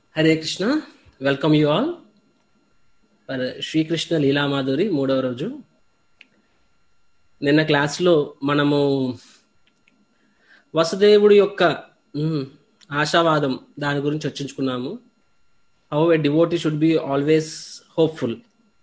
Hare Krishna welcome you all for Sri Krishna లీలామాధురి మూడవ రోజు నిన్న క్లాస్లో మనము వసుదేవుడి యొక్క మ్, ఆశావాదం దాని గురించి చర్చించుకున్నాము how a devotee should be always hopeful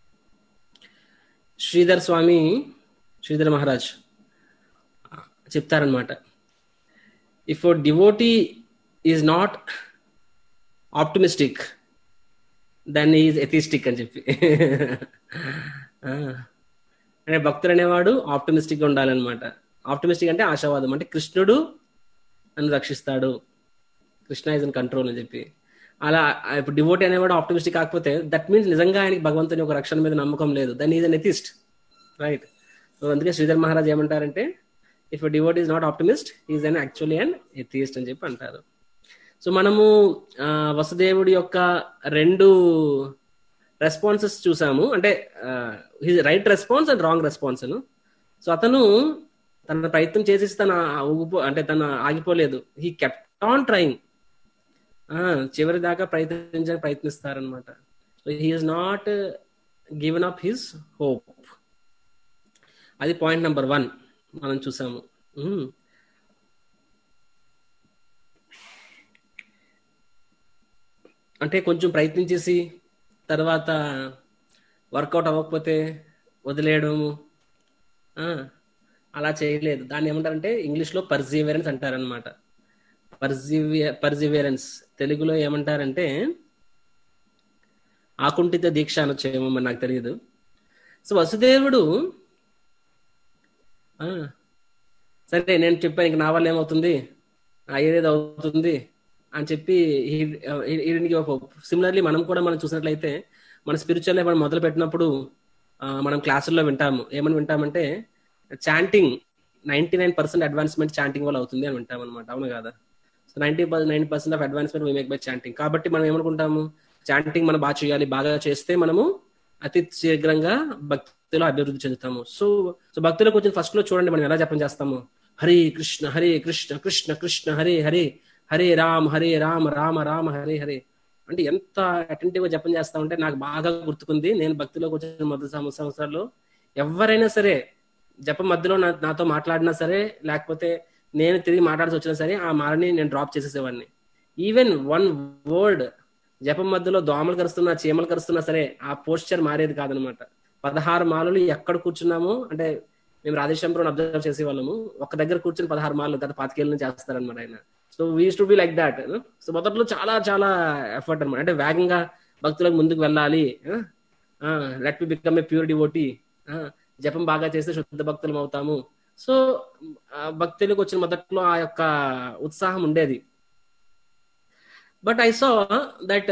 Sridhar Swami Sridhar Maharaj చెప్తారనమాట if devotee is not optimistic దాన్ని ఈజ్ ఎథిస్టిక్ అని చెప్పి ఆ, అంటే భక్తుడు అనేవాడు ఆప్టిమిస్టిక్ గా ఉండాలన్నమాట ఆప్టిమిస్టిక్ అంటే ఆశావాదం అంటే కృష్ణుడు నన్ను రక్షిస్తాడు కృష్ణ ఇస్ ఇన్ కంట్రోల్ అని చెప్పి అలా ఇప్పుడు డివోటీ అనేవాడు ఆప్టిమిస్టిక్ కాకపోతే దట్ మీన్స్ నిజంగా ఆయనకి భగవంతుని ఒక రక్షణ మీద నమ్మకం లేదు దాన్ని is an atheist right so అందుకే శ్రీధర్ మహారాజ్ ఏమంటారంటే if devotee is not optimist is an actually an atheist అని చెప్పి అంటారు సో మనము ఆ, వసుదేవుడి యొక్క రెండు రెస్పాన్సెస్ చూసాము అంటే right response and wrong response so అతను తన ప్రయత్నం చేసేసి తన ఊగిపో అంటే తన ఆగిపోలేదు హీ కెప్ట్ ఆన్ ట్రైంగ్ చివరి దాకా ప్రయత్నించడానికి ప్రయత్నిస్తారనమాట so he is not given up his hope అది పాయింట్ నెంబర్ వన్ మనం చూసాము మ్మ్. అంటే కొంచెం ప్రయత్నించేసి తర్వాత వర్కౌట్ అవ్వకపోతే వదిలేయడము ఆ, అలా చేయలేదు దాన్ని ఏమంటారంటే ఇంగ్లీష్లో పర్జీవేరెన్స్ అంటారనమాట పర్జివే పర్జివేరెన్స్ తెలుగులో ఏమంటారంటే ఆకుంఠిత దీక్ష అనొచ్చేమో మరి నాకు తెలియదు సో వసుదేవుడు ఆ, సరే నేను చెప్పాను ఇంక నా వల్ల ఏమవుతుంది అయ్యేది అవుతుంది అని చెప్పి సిమిలర్లీ మనం కూడా మనం చూసినట్లయితే మన స్పిరిచువల్ మనం మొదలు పెట్టినప్పుడు ఆ, మనం క్లాసుల్లో వింటాము ఏమని వింటామంటే chanting ninety nine percent advancement chanting వల్ల అవుతుంది అని వింటాం అనమాట అవును కదా so ninety nine percent of advancement we make by chanting కాబట్టి మనం ఏమనుకుంటాము చాంటింగ్ మనం బాగా చేయాలి బాగా చేస్తే మనము అతి శీఘ్రంగా భక్తిలో అభివృద్ధి చెందుతాము సో సో భక్తులకు వచ్చిన ఫస్ట్ లో చూడండి మనం ఎలా జపం చేస్తాము హరే కృష్ణ హరే కృష్ణ కృష్ణ కృష్ణ హరే హరే హరే రామ్ హరే రామ రామ రామ హరే హరే అంటే ఎంత అటెంటివ్ గా జపం చేస్తా ఉంటే నాకు బాగా గుర్తుకుంది నేను భక్తిలోకి వచ్చిన మొదటి సంవ- సంవత్సరాల్లో ఎవరైనా సరే జపం మధ్యలో నా- నాతో మాట్లాడినా సరే లేకపోతే నేను తిరిగి మాట్లాడాల్సి వచ్చినా సరే ఆ మాలని నేను డ్రాప్ చేసేసేవాడిని ఈవెన్ వన్ వర్డ్ జపం మధ్యలో దోమలు కరుస్తున్నా చీమలు కరుస్తున్నా సరే ఆ పోస్చర్ మారేది కాదనమాట పదహారు మాలలు ఎక్కడ కూర్చున్నామో అంటే మేము రాధేశ్వరం అబ్జర్వ్ చేసే వాళ్ళము ఒక దగ్గర కూర్చుని పదహారు మాలలు గత పాతికేళ్ళ చేస్తారనమాట ఆయన so was to be like that so మొదట్లో చాలా చాలా ఎఫర్ట్ అనమాట అంటే వేగంగా భక్తులకు ముందుకు వెళ్ళాలి let be become a pure devotee జపం బాగా చేస్తే శుద్ధ భక్తులం అవుతాము సో ఆ, భక్తులకు వచ్చిన మొదట్లో ఆ యొక్క ఉత్సాహం ఉండేది బట్ ఐ సో దట్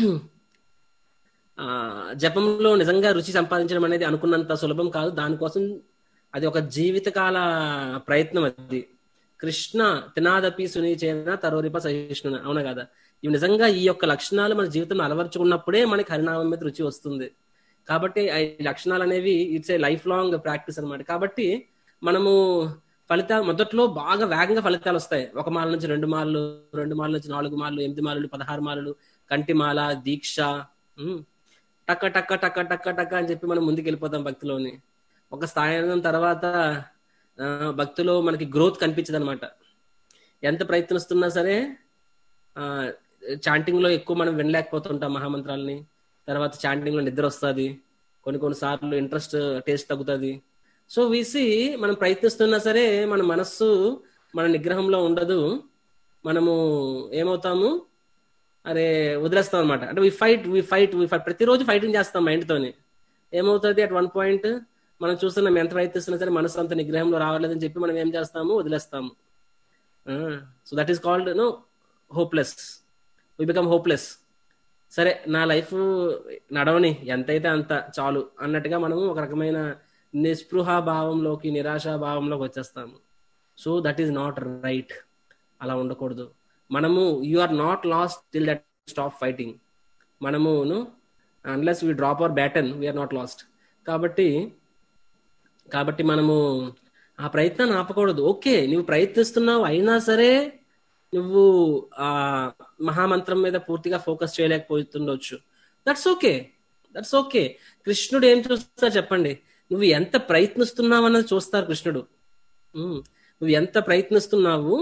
జపంలో నిజంగా రుచి సంపాదించడం అనేది అనుకున్నంత సులభం కాదు దానికోసం అది ఒక జీవితకాల ప్రయత్నం అది కృష్ణ తినాదపి సునీచేన తరోరిప సహిష్ణున అవునా కదా ఇవి నిజంగా ఈ యొక్క లక్షణాలు మన జీవితంలో అలవర్చుకున్నప్పుడే మనకి హరినామం మీద రుచి వస్తుంది కాబట్టి ఆ ఈ లక్షణాలు అనేవి it's a lifelong practice అన్నమాట కాబట్టి మనము ఫలితాలు మొదట్లో బాగా వేగంగా ఫలితాలు వస్తాయి ఒక మాల నుంచి రెండు మాలలు రెండు మాల నుంచి నాలుగు మాలలు ఎనిమిది మాలలు పదహారు మాలలు కంటిమాల దీక్ష ఉమ్, టక్క టక్క టక్క టక్క టక్క అని చెప్పి మనం ముందుకు వెళ్ళిపోతాం భక్తిలోని ఒక స్థాయి తర్వాత ఆ, భక్తిలో మనకి గ్రోత్ కనిపించదు అనమాట ఎంత ప్రయత్నిస్తున్నా సరే చాంటింగ్ లో ఎక్కువ మనం వినలేకపోతుంటాం మహామంత్రాలని తర్వాత చాంటింగ్ లో నిద్ర వస్తుంది కొన్ని కొన్ని సార్లు ఇంట్రెస్ట్ టేస్ట్ తగ్గుతుంది సో వీసి మనం ప్రయత్నిస్తున్నా సరే మన మనస్సు మన నిగ్రహంలో ఉండదు మనము ఏమవుతాము అరే వదిలేస్తాం అనమాట అంటే we fight we fight we fight ప్రతిరోజు ఫైటింగ్ చేస్తాం మైండ్ తోని ఏమవుతుంది అట్ వన్ పాయింట్ మనం చూస్తున్నాం ఎంత ప్రయత్నిస్తున్నా సరే మనసు అంత నిగ్రహంలో రావలేదని చెప్పి మనం ఏం చేస్తాము వదిలేస్తాము so that is called no hopeless we become hopeless సరే నా లైఫ్ నడవని ఎంతైతే అంత చాలు అన్నట్టుగా మనము ఒక రకమైన నిస్పృహ భావంలోకి నిరాశా భావంలోకి వచ్చేస్తాము so that is not right అలా ఉండకూడదు మనము you are not lost till that stop fighting మనము unless we drop our baton we are not lost కాబట్టి కాబట్టి మనము ఆ ప్రయత్నాన్ని ఆపకూడదు ఓకే నువ్వు ప్రయత్నిస్తున్నావు అయినా సరే నువ్వు ఆ మహామంత్రం మీద పూర్తిగా ఫోకస్ చేయలేకపోతుండొచ్చు దట్స్ ఓకే దట్స్ ఓకే కృష్ణుడు ఏం చూస్తారు చెప్పండి నువ్వు ఎంత ప్రయత్నిస్తున్నావు అన్నది చూస్తారు కృష్ణుడు ఉమ్, నువ్వు ఎంత ప్రయత్నిస్తున్నావు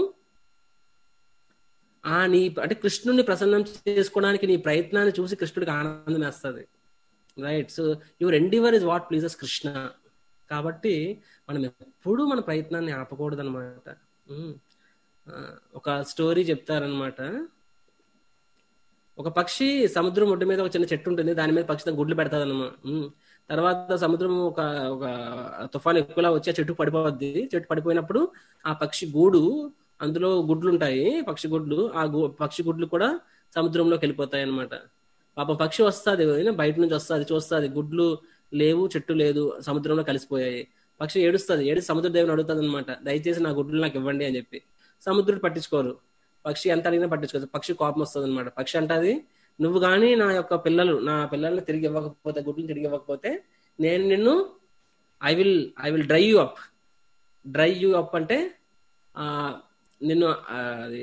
ఆ నీ అంటే కృష్ణుడిని ప్రసన్నం చేసుకోవడానికి నీ ప్రయత్నాన్ని చూసి కృష్ణుడికి ఆనందం వేస్తుంది right so your endeavour is what pleases Krishna కాబట్టి మనం ఎప్పుడూ మన ప్రయత్నాన్ని ఆపకూడదు అనమాట ఒక స్టోరీ చెప్తారనమాట ఒక పక్షి సముద్రం ఒడ్డు మీద ఒక చిన్న చెట్టు ఉంటుంది దాని మీద పక్షి దాని గుడ్లు పెడతాది అనమాట తర్వాత సముద్రం ఒక ఒక తుఫాన్ ఎక్కువలా వచ్చి ఆ చెట్టు పడిపోద్ది చెట్టు పడిపోయినప్పుడు ఆ పక్షి గూడు అందులో గుడ్లు ఉంటాయి పక్షి గుడ్లు ఆ గు- పక్షి గుడ్లు కూడా సముద్రంలోకి వెళ్ళిపోతాయి అనమాట పాప పక్షి వస్తుంది బయట నుంచి వస్తుంది చూస్తుంది గుడ్లు లేవు చెట్టు లేదు సముద్రంలో కలిసిపోయాయి పక్షి ఏడుస్తుంది ఏడు సముద్ర దేవుని అడుగుతుంది అనమాట దయచేసి నా గుడ్లు నాకు ఇవ్వండి అని చెప్పి సముద్రుడు పట్టించుకోరు పక్షి ఎంత అడిగినా పట్టించుకోరు పక్షి కోపం వస్తుంది అనమాట పక్షి అంటది నువ్వు గాని నా యొక్క పిల్లలు నా పిల్లల్ని తిరిగి ఇవ్వకపోతే గుడ్లు తిరిగి ఇవ్వకపోతే నేను నిన్ను I will I will dry you up dry you up అంటే ఆ నిన్ను ఆ, అది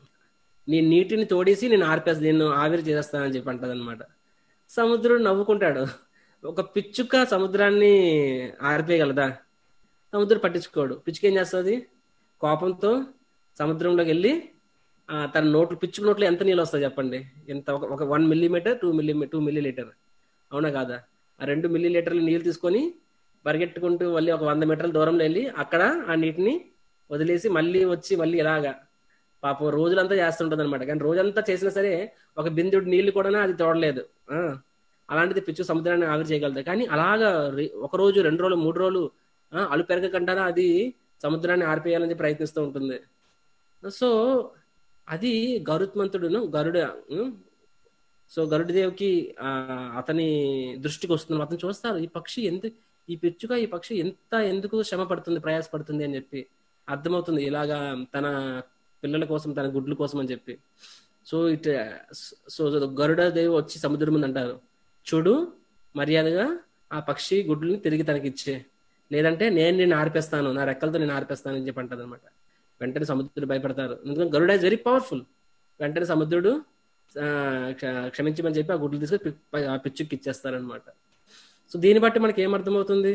నీ నీటిని తోడేసి నేను ఆర్పేసి నిన్ను ఆవిరి చేస్తానని చెప్పి అంటది అనమాట సముద్రుడు నవ్వుకుంటాడు ఒక పిచ్చుక సముద్రాన్ని ఆరిపేయగలదా సముద్రం పట్టించుకోడు పిచ్చుక ఏం చేస్తుంది కోపంతో సముద్రంలోకి వెళ్ళి ఆ, తన నోట్లు పిచ్చుకు నోట్లో ఎంత నీళ్ళు వస్తాయి చెప్పండి ఎంత ఒక- ఒక one millimetre two milli two millilitre అవునా కాదా ఆ రెండు మిల్లీ లీటర్లు నీళ్ళు తీసుకొని పరిగెట్టుకుంటూ మళ్ళీ ఒక వంద మీటర్ల దూరంలో వెళ్ళి అక్కడ ఆ నీటిని వదిలేసి మళ్ళీ వచ్చి మళ్ళీ ఇలాగా పాపం రోజులంతా చేస్తుంటది అనమాట కానీ రోజంతా చేసినా సరే ఒక బిందుడు నీళ్లు కూడా అది తోడలేదు ఆ, అలాంటిది పిచ్చు సముద్రాన్ని ఆవిరి చేయగలదు కానీ అలాగా రి- ఒక రోజు రెండు రోజులు మూడు రోజులు ఆ, అలు పెరగకుండా అది సముద్రాన్ని ఆరిపేయాలని చెప్పి ప్రయత్నిస్తూ ఉంటుంది సో అది గరుత్మంతుడును గరుడ ఉం? సో గరుడదేవికి ఆ అతని దృష్టికి వస్తుంది అతను చూస్తారు ఈ పక్షి ఎందుకు ఈ పిచ్చుక ఈ పక్షి ఎంత ఎందుకు శ్రమ పడుతుంది ప్రయాసపడుతుంది అని చెప్పి అర్థమవుతుంది ఇలాగా తన పిల్లల కోసం తన గుడ్ల కోసం అని చెప్పి so it so Garuda Devi వచ్చి సముద్రం ముందు అంటారు చూడు మర్యాదగా ఆ పక్షి గుడ్లని తిరిగి తనకి ఇచ్చే లేదంటే నేను నేను ఆర్పేస్తాను నా రెక్కలతో నేను ఆర్పేస్తాను అని చెప్పి అంటది అనమాట వెంటనే సముద్రుడు భయపడతారు ఎందుకంటే గరుడ ఇస్ వెరీ పవర్ఫుల్ వెంటనే సముద్రుడు ఆ, క్ష- క్షమించమని చెప్పి ఆ గుడ్లు తీసుకొని పి- ఆ పిచ్చుకి ఇచ్చేస్తారనమాట సో దీన్ని బట్టి మనకి ఏం అర్థమవుతుంది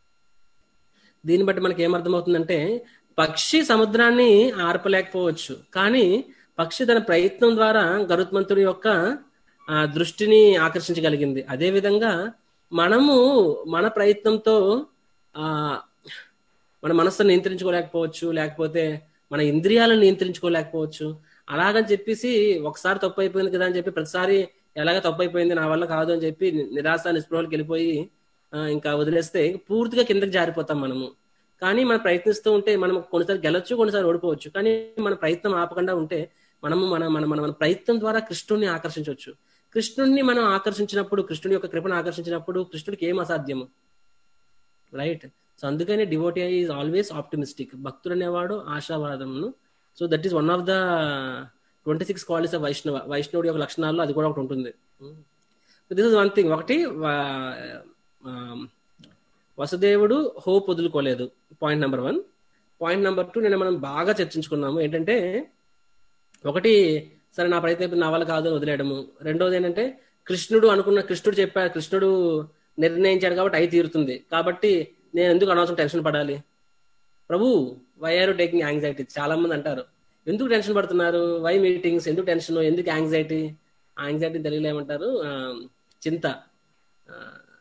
దీన్ని బట్టి మనకి ఏం అర్థమవుతుందంటే పక్షి సముద్రాన్ని ఆర్పలేకపోవచ్చు కానీ పక్షి తన ప్రయత్నం ద్వారా గరుత్మంతుడి యొక్క ఆ దృష్టిని ఆకర్షించగలిగింది అదే విధంగా మనము మన ప్రయత్నంతో ఆ మన మనస్సును నియంత్రించుకోలేకపోవచ్చు లేకపోతే మన ఇంద్రియాలను నియంత్రించుకోలేకపోవచ్చు అలాగని చెప్పేసి ఒకసారి తప్పు అయిపోయింది కదా అని చెప్పి ప్రతిసారి ఎలాగ తప్పు అయిపోయింది నా వల్ల కాదు అని చెప్పి నిరాశ నిస్పృహలకు వెళ్ళిపోయి ఆ, ఇంకా వదిలేస్తే పూర్తిగా కిందకి జారిపోతాం మనము కానీ మనం ప్రయత్నిస్తూ ఉంటే మనం కొన్నిసార్లు గెలవచ్చు కొన్నిసార్లు ఓడిపోవచ్చు కానీ మన ప్రయత్నం ఆపకుండా ఉంటే మనము మన మన మన మన ప్రయత్నం ద్వారా కృష్ణుడిని ఆకర్షించవచ్చు కృష్ణుడిని మనం ఆకర్షించినప్పుడు కృష్ణుడి యొక్క కృపను ఆకర్షించినప్పుడు కృష్ణుడికి ఏం అసాధ్యము రైట్ సో అందుకని డివోటీ ఈజ్ ఆల్వేస్ ఆప్టిమిస్టిక్ భక్తుడు అనేవాడు ఆశావాదమును so that is one of the twenty six qualities of Vaishnava వైష్ణవుడి యొక్క లక్షణాల్లో అది కూడా ఒకటి ఉంటుంది దిస్ ఇస్ వన్ థింగ్ ఒకటి వా- ఆ, వసుదేవుడు హోప్ వదులుకోలేదు point number one point number two నేను మనం బాగా చర్చించుకున్నాము ఏంటంటే ఒకటి సరే నా ప్రయత్నం అయిపోయింది, నా వల్ల కాదు అని వదిలేయడము రెండోది ఏంటంటే కృష్ణుడు అనుకున్న కృష్ణుడు చెప్పా కృష్ణుడు నిర్ణయించాడు కాబట్టి అయి తీరుతుంది కాబట్టి నేను ఎందుకు అనవసరం టెన్షన్ పడాలి Prabhu why are taking anxiety చాలా మంది అంటారు ఎందుకు టెన్షన్ పడుతున్నారు వై మీటింగ్స్ ఎందుకు టెన్షన్ ఎందుకు యాంగ్జైటీ యాంగ్జైటీ తెలుగులో ఏమంటారు ఆ, చింత ఆ,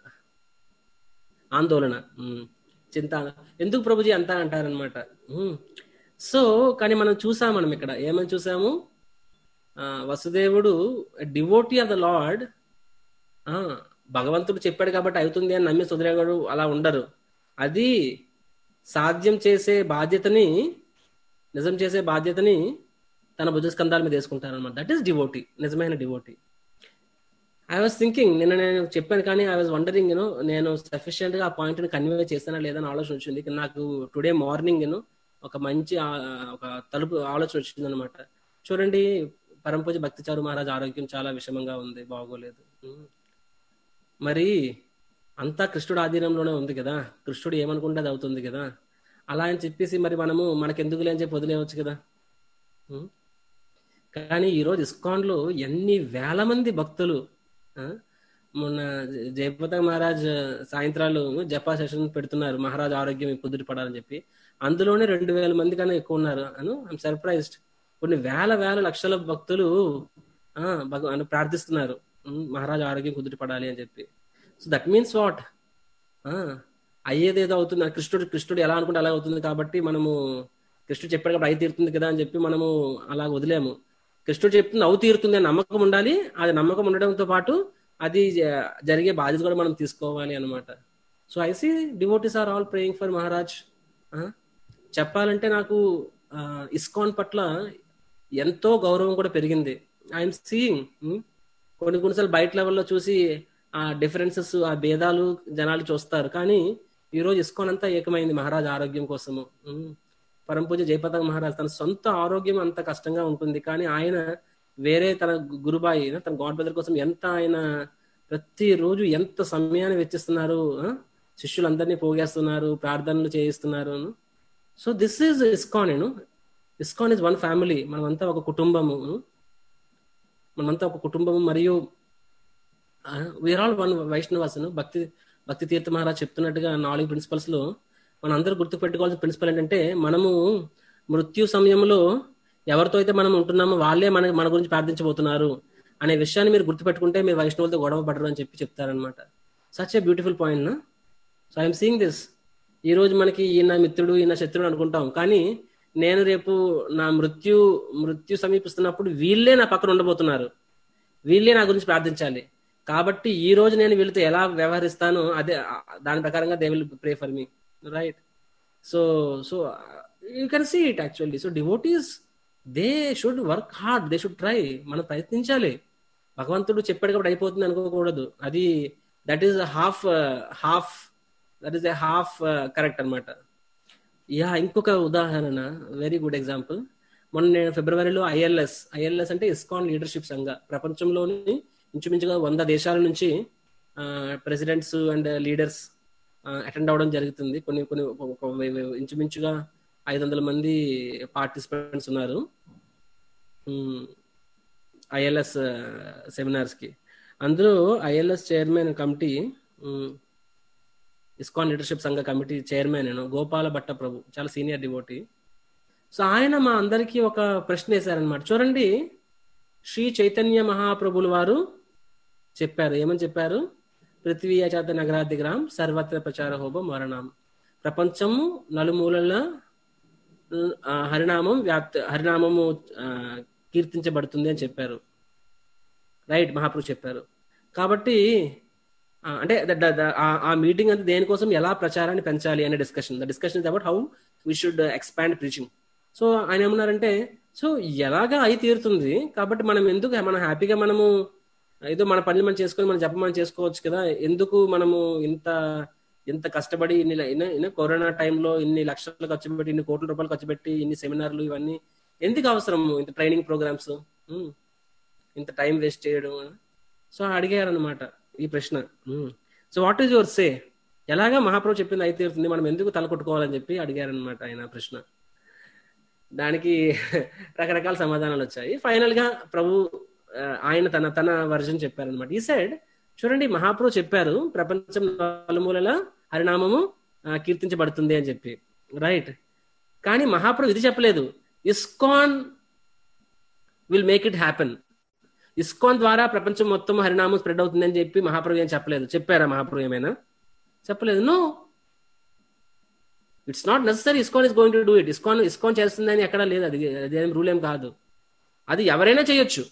ఆందోళన ఉమ్, చింత ఎందుకు ప్రభుజీ అంతా అంటారనమాట సో కానీ మనం చూసాం మనం ఇక్కడ ఏమని చూసాము ఆ, వసుదేవుడు డివోటీ ఆఫ్ ద లార్డ్ భగవంతుడు చెప్పాడు కాబట్టి అవుతుంది అని నమ్మి వదిలేవాడు అలా ఉండరు అది సాధ్యం చేసే బాధ్యతని నిజం చేసే బాధ్యతని తన భుజస్కంధాల మీద వేసుకుంటారు అనమాట దట్ ఈస్ డివోటీ నిజమైన డివోటీ ఐ వాజ్ థింకింగ్ నిన్న నేను చెప్పాను కానీ ఐ వాజ్ వండరింగ్ యూనో నేను సఫిషియెంట్ గా ఆ పాయింట్ ని కన్వే చేస్తానా లేదని ఆలోచన వచ్చింది కానీ నాకు టుడే మార్నింగ్ యూనో ఒక మంచి ఆ- ఒక తలుపు ఆలోచన వచ్చింది అనమాట చూడండి పరంపూజ భక్తిచారు మహారాజ్ ఆరోగ్యం చాలా విషమంగా ఉంది బాగోలేదు ఉమ్. మరి అంతా కృష్ణుడు ఆధీనంలోనే ఉంది కదా కృష్ణుడు ఏమనుకుంటే అది అవుతుంది కదా అలా అని చెప్పేసి మరి మనము మనకెందుకులే అని చెప్పి వదిలేయవచ్చు కదా ఉం? కానీ ఈ రోజు ఇస్కాన్ లో ఎన్ని వేల మంది భక్తులు ఆ, మొన్న జ- జయపత మహారాజ్ సాయంత్రాలు జపా సెషన్ పెడుతున్నారు మహారాజ్ ఆరోగ్యం కుదురు పడాలని చెప్పి అందులోనే రెండు వేల మంది కన్నా ఎక్కువ ఉన్నారు అను ఐఎమ్ సర్ప్రైజ్డ్ కొన్ని వేల వేల లక్షల భక్తులు ఆ భగ- అను ప్రార్థిస్తున్నారు ఉమ్, మహారాజ్ ఆరోగ్యం కుదురు పడాలి అని చెప్పి సో దట్ మీన్స్ వాట్ అయ్యేది ఏదో అవుతుంది ఆ కృష్ణుడు కృష్ణుడు ఎలా అనుకుంటే అలా అవుతుంది కాబట్టి మనము కృష్ణుడు చెప్పాడు కాబట్టి అయి తీరుతుంది కదా అని చెప్పి మనము అలా వదిలేము కృష్ణుడు చెప్తుంది అవు తీరుతుంది అని నమ్మకం ఉండాలి అది నమ్మకం ఉండడంతో పాటు అది జ- జరిగే బాధ్యత కూడా మనం తీసుకోవాలి అన్నమాట so I see devotees are all praying for Maharaj చెప్పాలంటే నాకు ఆ, ఇస్కాన్ పట్ల ఎంతో గౌరవం కూడా పెరిగింది ఐఎమ్ సీయింగ్ కొన్ని కొన్నిసార్లు బయట లెవెల్లో చూసి ఆ డిఫరెన్సెస్ ఆ భేదాలు జనాలు చూస్తారు కానీ ఈ రోజు ఇస్కాన్ అంతా ఏకమైంది మహారాజ్ ఆరోగ్యం కోసము ఉమ్. పరమ పూజ జయపతాక మహారాజ్ తన సొంత ఆరోగ్యం అంత కష్టంగా ఉంటుంది కానీ ఆయన వేరే తన గురుబాయి తన గాడ్ బ్రదర్ కోసం ఎంత ఆయన ప్రతి రోజు ఎంత సమయాన్ని వెచ్చిస్తున్నారు ఆ? శిష్యులందరినీ పోగేస్తున్నారు ప్రార్థనలు చేయిస్తున్నారు సో దిస్ ఈజ్ ఇస్కాన్ నేను ఇస్కాన్ ఇస్ వన్ ఫ్యామిలీ మనమంతా ఒక కుటుంబము మనమంతా ఒక కుటుంబము మరియు వీఆర్ ఆల్ వన్ వైష్ణవాస్ భక్తి భక్తి తీర్థ మహారాజ్ చెప్తున్నట్టుగా నాలుగు ప్రిన్సిపల్స్ లో మనం అందరూ గుర్తు పెట్టుకోవాల్సిన ప్రిన్సిపల్ ఏంటంటే మనము మృత్యు సమయంలో ఎవరితో అయితే మనం ఉంటున్నామో వాళ్ళే మన మన గురించి ప్రార్థించబోతున్నారు అనే విషయాన్ని మీరు గుర్తుపెట్టుకుంటే మీరు వైష్ణవులతో గొడవ పడరు అని చెప్పి చెప్తారనమాట సచ్ ఏ బ్యూటిఫుల్ పాయింట్ నా సో ఐఎమ్ సీయింగ్ దిస్ ఈ రోజు మనకి ఈయన మిత్రుడు ఈయన శత్రుడు అనుకుంటాం కానీ నేను రేపు నా మృత్యు మృత్యు సమీపిస్తున్నప్పుడు వీళ్ళే నా పక్కన ఉండబోతున్నారు వీళ్ళే నా గురించి ప్రార్థించాలి కాబట్టి ఈ రోజు నేను వీళ్ళతో ఎలా వ్యవహరిస్తానో అదే ఆ, దాని ప్రకారంగా they will pray for me right so so you can see it actually so devotees they should work hard they should try మనం ప్రయత్నించాలి భగవంతుడు చెప్పాడు కాబట్టి అయిపోతుంది అనుకోకూడదు అది that is half half that is a half correct అన్నమాట yeah ఇంకొక ఉదాహరణ వెరీ గుడ్ ఎగ్జాంపుల్ మొన్న నేను ఫిబ్రవరిలో ఐఎల్ఎస్ ఐఎల్ఎస్ అంటే ఇస్కాన్ లీడర్షిప్ సంఘ ప్రపంచంలోని ఇంచుమించుగా వంద దేశాల నుంచి ప్రెసిడెంట్స్ అండ్ లీడర్స్ అటెండ్ అవ్వడం జరుగుతుంది కొన్ని కొన్ని ఒక- ఒక వే- వే- ఇంచుమించుగా ఐదు వందల మంది పార్టిసిపెంట్స్ ఉన్నారు ఐఎల్ఎస్ సెమినార్స్ కి అందులో ILS chairman committee um, ISKCON leadership Sangha committee chairman నేను గోపాల భట్ట ప్రభు చాలా సీనియర్ డివోటీ సో ఆయన మా అందరికీ ఒక ప్రశ్న వేశారనమాట చూడండి శ్రీ చైతన్య మహాప్రభులు వారు చెప్పారు ఏమని చెప్పారు పృథ్వీ అచాత నగరాధిగ్రామ్ సర్వత్ర ప్రచార హోబం మరణం ప్రపంచము నలుమూలల ఆ, హరినామం వ్యాప్తి హరినామము ఆ, కీర్తించబడుతుంది అని చెప్పారు రైట్ మహాప్రభు చెప్పారు కాబట్టి ఆ, అంటే ద- ద- ద- ఆ- ఆ మీటింగ్ అంతా దేనికోసం ఎలా ప్రచారాన్ని పెంచాలి అనే discussion the discussion is about how we should expand preaching so ఆయన ఏమన్నారంటే సో ఎలాగా అయి తీరుతుంది కాబట్టి మనం ఎందుకు మనం హ్యాపీగా మనము ఏదో మన పనులు మనం చేసుకొని మనం జపం మనం చేసుకోవచ్చు కదా ఎందుకు మనము ఇంత ఇంత కష్టపడి ఇన్ని ల- ఇన్ని- ఇన్ని కరోనా టైంలో ఇన్ని లక్షలు ఖర్చు పెట్టి ఇన్ని కోట్ల రూపాయలు ఖర్చు పెట్టి ఇన్ని సెమినార్లు ఇవన్నీ ఎందుకు అవసరం ఇంత ట్రైనింగ్ ప్రోగ్రామ్స్ ఇంత టైం వేస్ట్ చేయడం సో అడిగారు అనమాట ఈ ప్రశ్న so what is your say ఎలాగా మహాప్రభు చెప్పింది అయితే తీరుతుంది మనం ఎందుకు తల కొట్టుకోవాలని చెప్పి అడిగారనమాట ఆయన ప్రశ్న దానికి రకరకాల సమాధానాలు వచ్చాయి ఫైనల్ గా ప్రభు ఆ, ఆయన తన తన వర్జన్ చెప్పారనమాట ఈ సైడ్ చూడండి మహాప్రభు చెప్పారు ప్రపంచం నలుమూలల హరినామము ఆ, కీర్తించబడుతుంది అని చెప్పి రైట్ కానీ మహాప్రభు ఇది చెప్పలేదు ISKCON will make it happen ISKCON ద్వారా ప్రపంచం మొత్తం హరినామం స్ప్రెడ్ అవుతుంది అని చెప్పి మహాప్రభు ఏం చెప్పలేదు చెప్పారా మహాప్రభు ఏమైనా చెప్పలేదు no it's not necessary ISKCON is going to do it ISKCON ISKCON చేస్తుందని ఎక్కడా లేదు అది అదేం రూల్ ఏం కాదు అది ఎవరైనా చేయొచ్చు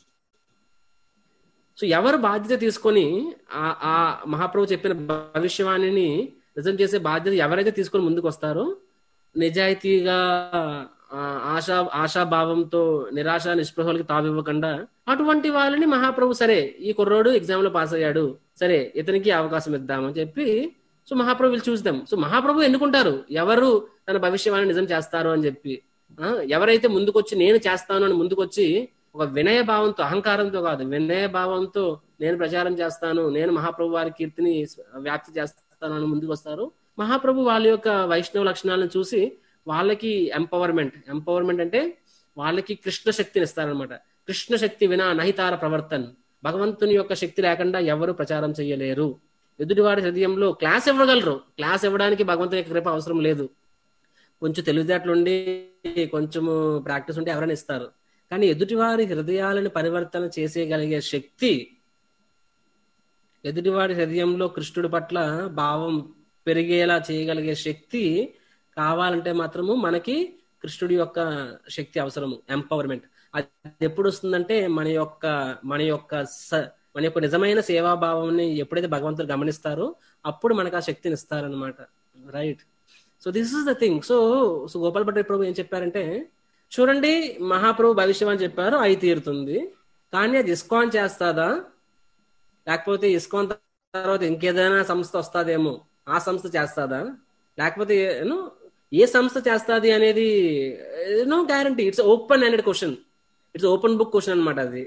సో ఎవరు బాధ్యత తీసుకొని ఆ ఆ మహాప్రభు చెప్పిన భవిష్యవాణిని నిజం చేసే బాధ్యత ఎవరైతే తీసుకొని ముందుకు వస్తారో నిజాయితీగా ఆ, ఆశా ఆశాభావంతో నిరాశ నిస్పృహలకి తావివ్వకుండా అటువంటి వాళ్ళని మహాప్రభు సరే ఈ కుర్రోడు ఎగ్జామ్ లో పాస్ అయ్యాడు సరే ఇతనికి అవకాశం ఇద్దామని చెప్పి సో మహాప్రభు విల్ చూద్దాం సో మహాప్రభు ఎన్నుకుంటారు ఎవరు తన భవిష్యవాణి నిజం చేస్తారు అని చెప్పి ఆ, ఎవరైతే ముందుకొచ్చి నేను చేస్తాను అని ముందుకొచ్చి ఒక వినయ భావంతో అహంకారంతో కాదు వినయ భావంతో నేను ప్రచారం చేస్తాను నేను మహాప్రభు వారి కీర్తిని వ్యాప్తి చేస్తాను అని ముందుకు వస్తారు మహాప్రభు వాళ్ళ యొక్క వైష్ణవ లక్షణాలను చూసి వాళ్ళకి ఎంపవర్మెంట్ ఎంపవర్మెంట్ అంటే వాళ్ళకి కృష్ణ శక్తిని ఇస్తారనమాట కృష్ణ శక్తి వినా నహితార ప్రవర్తన్ భగవంతుని యొక్క శక్తి లేకుండా ఎవరు ప్రచారం చేయలేరు ఎదుటివాడి హృదయంలో క్లాస్ ఇవ్వగలరు క్లాస్ ఇవ్వడానికి భగవంతుని యొక్క కృప అవసరం లేదు కొంచెం తెలివితేటలుండి కొంచెము ప్రాక్టీస్ ఉంటే ఎవరైనా ఇస్తారు కానీ ఎదుటివారి హృదయాలను పరివర్తన చేసేయగలిగే శక్తి ఎదుటివాడి హృదయంలో కృష్ణుడి పట్ల భావం పెరిగేలా చేయగలిగే శక్తి కావాలంటే మాత్రము మనకి కృష్ణుడి యొక్క శక్తి అవసరము ఎంపవర్మెంట్ అది ఎప్పుడు వస్తుందంటే మన యొక్క మన యొక్క స- మన యొక్క నిజమైన సేవాభావాన్ని ఎప్పుడైతే భగవంతుడు గమనిస్తారో అప్పుడు మనకు ఆ శక్తిని ఇస్తారనమాట right so this is the thing so so Gopal Bhatta Prabhu ఏం చెప్పారంటే చూడండి మహాప్రభు భవిష్యం అని చెప్పారు అయి తీరుతుంది కానీ అది ఇస్కాన్ చేస్తాదా లేకపోతే ఇస్కాన్ తర్వాత ఇంకేదైనా సంస్థ వస్తాదేమో ఆ సంస్థ చేస్తాదా లేకపోతే ఏను ఏ సంస్థ చేస్తాది అనేది no guarantee it's open hundred question it's open book question అన్నమాట అది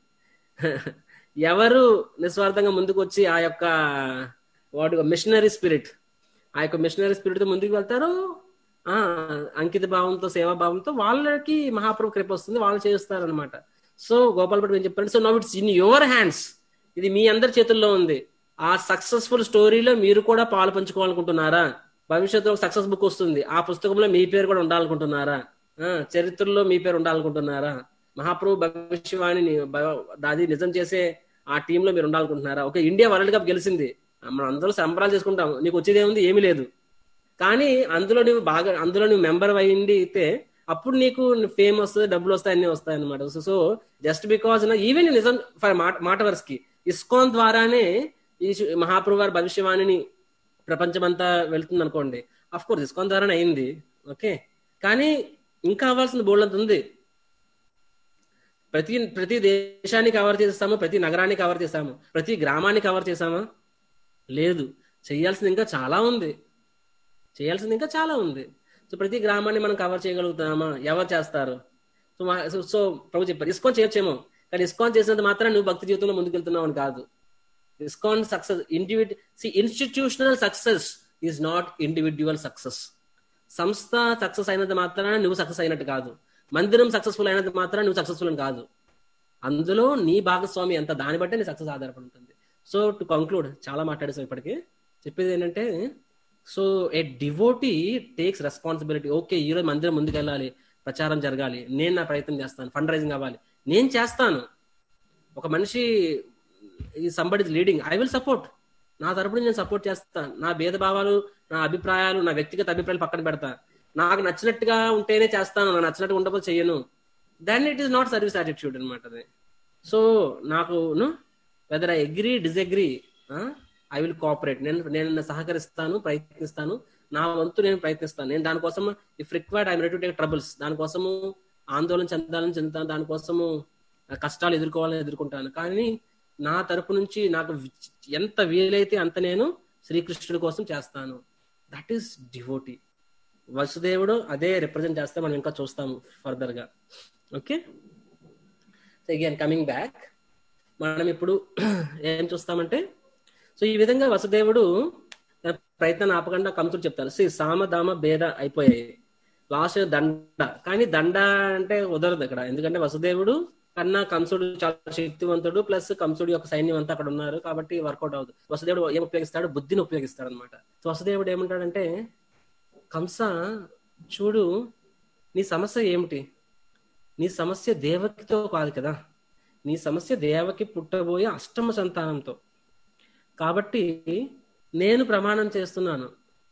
ఎవరు నిస్వార్థంగా ముందుకు వచ్చి ఆ యొక్క వాడు మిషనరీ స్పిరిట్ ఆ యొక్క మిషనరీ స్పిరిట్ తో ముందుకు వెళ్తారు ఆ అంకిత భావంతో సేవా భావంతో వాళ్ళకి మహాప్రభు కృప వస్తుంది వాళ్ళు చేస్తారు అనమాట సో గోపాల్ భట్ ఏం చెప్పారంటే so now it's in your hands ఇది మీ అందరి చేతుల్లో ఉంది ఆ సక్సెస్ఫుల్ స్టోరీలో మీరు కూడా పాలు పంచుకోవాలనుకుంటున్నారా భవిష్యత్తులో సక్సెస్ బుక్ వస్తుంది ఆ పుస్తకంలో మీ పేరు కూడా ఉండాలనుకుంటున్నారా ఆ, చరిత్రలో మీ పేరు ఉండాలనుకుంటున్నారా మహాప్రభు భవిష్యవాణిని భ- అది నిజం చేసే ఆ టీంలో మీరు ఉండాలనుకుంటున్నారా ఓకే ఇండియా వరల్డ్ కప్ గెలిచింది మనం అందరూ సంబరాలు చేసుకుంటాం నీకు వచ్చేది ఏముంది ఏమీ లేదు కానీ అందులో నువ్వు బాగా అందులో నువ్వు మెంబర్ అయ్యింది అయితే అప్పుడు నీకు ఫేమ్ వస్తుంది డబ్బులు వస్తాయి అన్ని వస్తాయి అనమాట సో జస్ట్ బికాస్ ఈవెన్ నిజం ఫర్ మాట వర్స్ కి ఇస్కాన్ ద్వారానే ఈ శు- మహాప్రభు వారి భవిష్యవాణిని ప్రపంచమంతా వెళ్తుంది అనుకోండి అఫ్ కోర్స్ ఇస్కాన్ ద్వారానే అయింది ఓకే కానీ ఇంకా అవ్వాల్సిన బోల్డ్ ఉంది ప్రతి ప్రతి దేశాన్ని కవర్ చేస్తాము ప్రతి నగరాన్ని కవర్ చేస్తాము ప్రతి గ్రామాన్ని కవర్ చేసామా లేదు చేయాల్సింది ఇంకా చాలా ఉంది చేయాల్సింది ఇంకా చాలా ఉంది సో ప్రతి గ్రామాన్ని మనం కవర్ చేయగలుగుతామా ఎవరు చేస్తారు సో మా- సో- సో ప్రభు చెప్పారు ఇస్కాన్ చేయొచ్చేమో కానీ ఇస్కాన్ చేసినంత మాత్రం నువ్వు భక్తి జీవితంలో ముందుకెళ్తున్నావు అని కాదు ఇస్కాన్ సక్సెస్ ఇండివిడ్ సి institutional success is not individual success సంస్థ సక్సెస్ అయినంత మాత్రాన నువ్వు సక్సెస్ అయినట్టు కాదు మందిరం సక్సెస్ఫుల్ అయినంత మాత్రాన నువ్వు సక్సెస్ఫుల్ అని కాదు అందులో నీ భాగస్వామి ఎంత దాన్ని బట్టే నీ సక్సెస్ ఆధారపడి ఉంటుంది సో టు కంక్లూడ్ చాలా మాట్లాడేసాం ఇప్పటికి చెప్పేది ఏంటంటే so a devotee takes responsibility okay ఈ రోజు మందిరం ముందుకెళ్ళాలి ప్రచారం జరగాలి నేను నా ప్రయత్నం చేస్తాను ఫండ్ రైజింగ్ అవ్వాలి నేను చేస్తాను ఒక మనిషి ఈ somebody leading I will support నా తరపున నేను సపోర్ట్ చేస్తాను నా భేదభావాలు నా అభిప్రాయాలు నా వ్యక్తిగత అభిప్రాయాలు పక్కన పెడతా నాకు నచ్చినట్టుగా ఉంటేనే చేస్తాను నాకు నచ్చినట్టుగా ఉండకపోతే చెయ్యను then it is not service attitude అనమాట అది సో నాకు whether I agree disagree I will cooperate నేను నేను సహకరిస్తాను ప్రయత్నిస్తాను నా వంతు నేను ప్రయత్నిస్తాను నేను దానికోసం if required I ready to take troubles దానికోసము ఆందోళన చెందాలని చెందుతాను దానికోసము కష్టాలు ఎదుర్కోవాలని ఎదుర్కొంటాను కానీ నా తరపు నుంచి నాకు వి- ఎంత వీలైతే అంత నేను శ్రీకృష్ణుడి కోసం చేస్తాను దట్ ఈస్ డివోటీ వసుదేవుడు అదే రిప్రజెంట్ చేస్తే మనం ఇంకా చూస్తాము ఫర్దర్ గా ఓకే అగైన్ కమింగ్ బ్యాక్ మనం ఇప్పుడు ఏం చూస్తామంటే సో ఈ విధంగా వసుదేవుడు తన ప్రయత్నాన్ని ఆపకుండా కంసుడు చెప్తారు సి సామ దామ భేద అయిపోయాయి లాస్ట్ దండ కానీ దండ అంటే కుదరదు ఇక్కడ ఎందుకంటే వసుదేవుడు కన్నా కంసుడు చాలా శక్తివంతుడు ప్లస్ కంసుడు యొక్క సైన్యం అంతా అక్కడ ఉన్నారు కాబట్టి వర్కౌట్ అవ్వదు వసుదేవుడు ఏం ఉపయోగిస్తాడు బుద్ధిని ఉపయోగిస్తాడు అనమాట సో వసుదేవుడు ఏమంటాడంటే కంస చూడు నీ సమస్య ఏమిటి నీ సమస్య దేవకితో కాదు కదా నీ సమస్య దేవకి పుట్టబోయే అష్టమ సంతానంతో కాబట్టి నేను ప్రమాణం చేస్తున్నాను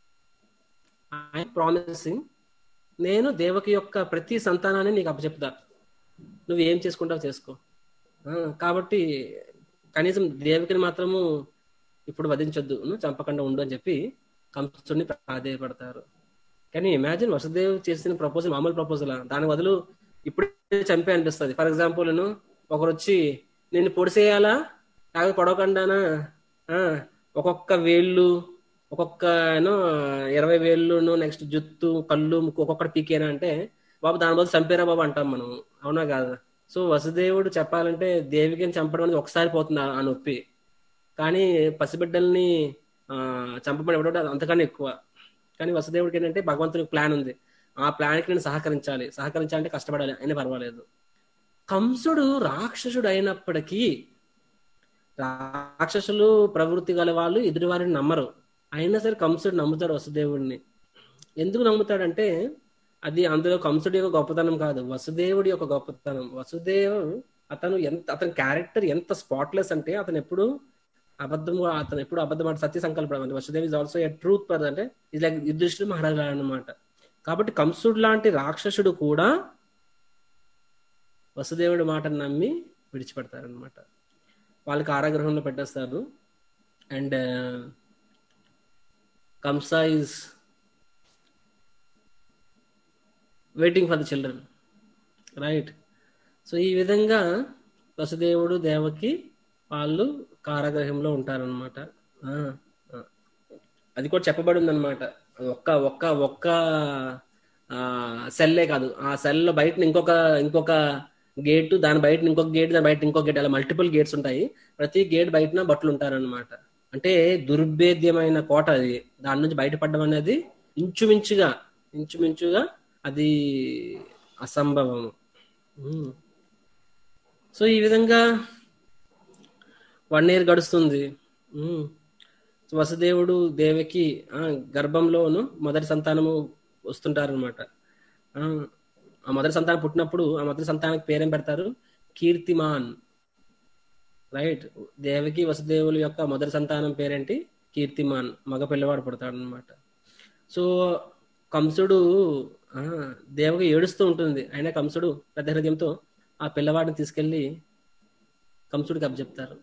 ఐ ప్రామిసింగ్ నేను దేవకి యొక్క ప్రతి సంతానాన్ని నీకు అప్పచెప్తా నువ్వు ఏం చేసుకుంటావు చేసుకో ఆ, కాబట్టి కనీసం దేవకిని మాత్రము ఇప్పుడు వధించొద్దు నువ్వు చంపకుండా ఉండు అని చెప్పి కంసుడిని ప్రాధేయపడతారు కానీ ఇమాజిన్ వసుదేవ్ చేసిన ప్రపోజల్ మామూలు ప్రపోజల్ దాని బదులు ఇప్పుడే చంపే అనిపిస్తుంది ఫర్ ఎగ్జాంపుల్ నేను ఒకరు వచ్చి నిన్ను పొడిసేయాలా లేకపోతే పొడవకుండానా ఆ, ఒక్కొక్క వేళ్ళు ఒక్కొక్క ఏనో ఇరవై వేళ్ళు నెక్స్ట్ జుత్తు కళ్ళు ముక్కు ఒక్కొక్కటి పీకేనా అంటే బాబు దాని బదులు చంపేరా బాబు అంటాం మనం అవునా కాదు సో వసుదేవుడు చెప్పాలంటే దేవికిని చంపడం అనేది ఒకసారి పోతుంది ఆ- ఆ నొప్పి కానీ పసిబిడ్డల్ని ఆ, చంపబడి ఇవ్వడం అంతకన్నా ఎక్కువ కానీ వసుదేవుడికి ఏంటంటే భగవంతునికి ప్లాన్ ఉంది ఆ ప్లాన్ కి నేను సహకరించాలి సహకరించాలంటే కష్టపడాలి అయినా పర్వాలేదు కంసుడు రాక్షసుడు అయినప్పటికీ రాక్షసులు ప్రవృత్తి గల వాళ్ళు ఎదుటి వారిని నమ్మరు అయినా సరే కంసుడు నమ్ముతాడు వసుదేవుడిని ఎందుకు నమ్ముతాడంటే అది అందులో కంసుడి యొక్క గొప్పతనం కాదు వసుదేవుడి యొక్క గొప్పతనం వసుదేవ్ అతను ఎంత అతని క్యారెక్టర్ ఎంత స్పాట్లెస్ అంటే అతను ఎప్పుడు అబద్ధం అతను ఎప్పుడు అబద్ధం అంటే సత్య సంకల్పం అంటే Vasudev is also a truth person అంటే ఇది లైక్ యుధిష్ఠిర మహారాజు అన్నమాట కాబట్టి కంసుడు లాంటి రాక్షసుడు కూడా వసుదేవుడి మాటను నమ్మి విడిచిపెడతారనమాట వాళ్ళకి కారాగృహంలో పెట్టేస్తారు and Kansa is waiting for the children right so ఈ విధంగా వసుదేవుడు దేవకి వాళ్ళు కారాగృహంలో ఉంటారనమాట అది కూడా చెప్పబడి ఉందన్నమాట ఒక్క ఒక్క ఒక్క సెల్లే కాదు ఆ సెల్ బయట ఇంకొక ఇంకొక గేట్ దాని బయట ఇంకొక గేట్ దాని బయట ఇంకొక గేట్ అలా మల్టిపుల్ గేట్స్ ఉంటాయి ప్రతి గేట్ బయటన బట్టలు ఉంటారనమాట అంటే దుర్భేద్యమైన కోట అది దాని నుంచి బయటపడడం అనేది ఇంచుమించుగా ఇంచుమించుగా అది అసంభవం సో ఈ విధంగా వన్ ఇయర్ గడుస్తుంది వసుదేవుడు దేవికి గర్భంలోను మొదటి సంతానము వస్తుంటారనమాట ఆ మొదటి సంతానం పుట్టినప్పుడు ఆ మొదటి సంతానానికి పేరేం పెడతారు కీర్తిమాన్ రైట్ దేవకి వసుదేవుల యొక్క మొదటి సంతానం పేరేంటి కీర్తిమాన్ మగ పిల్లవాడు పుడతాడు అనమాట సో కంసుడు దేవకి ఏడుస్తూ ఉంటుంది అయినా కంసుడు పెద్ద హృదయంతో ఆ పిల్లవాడిని తీసుకెళ్లి కంసుడికి అప్పచెప్తారు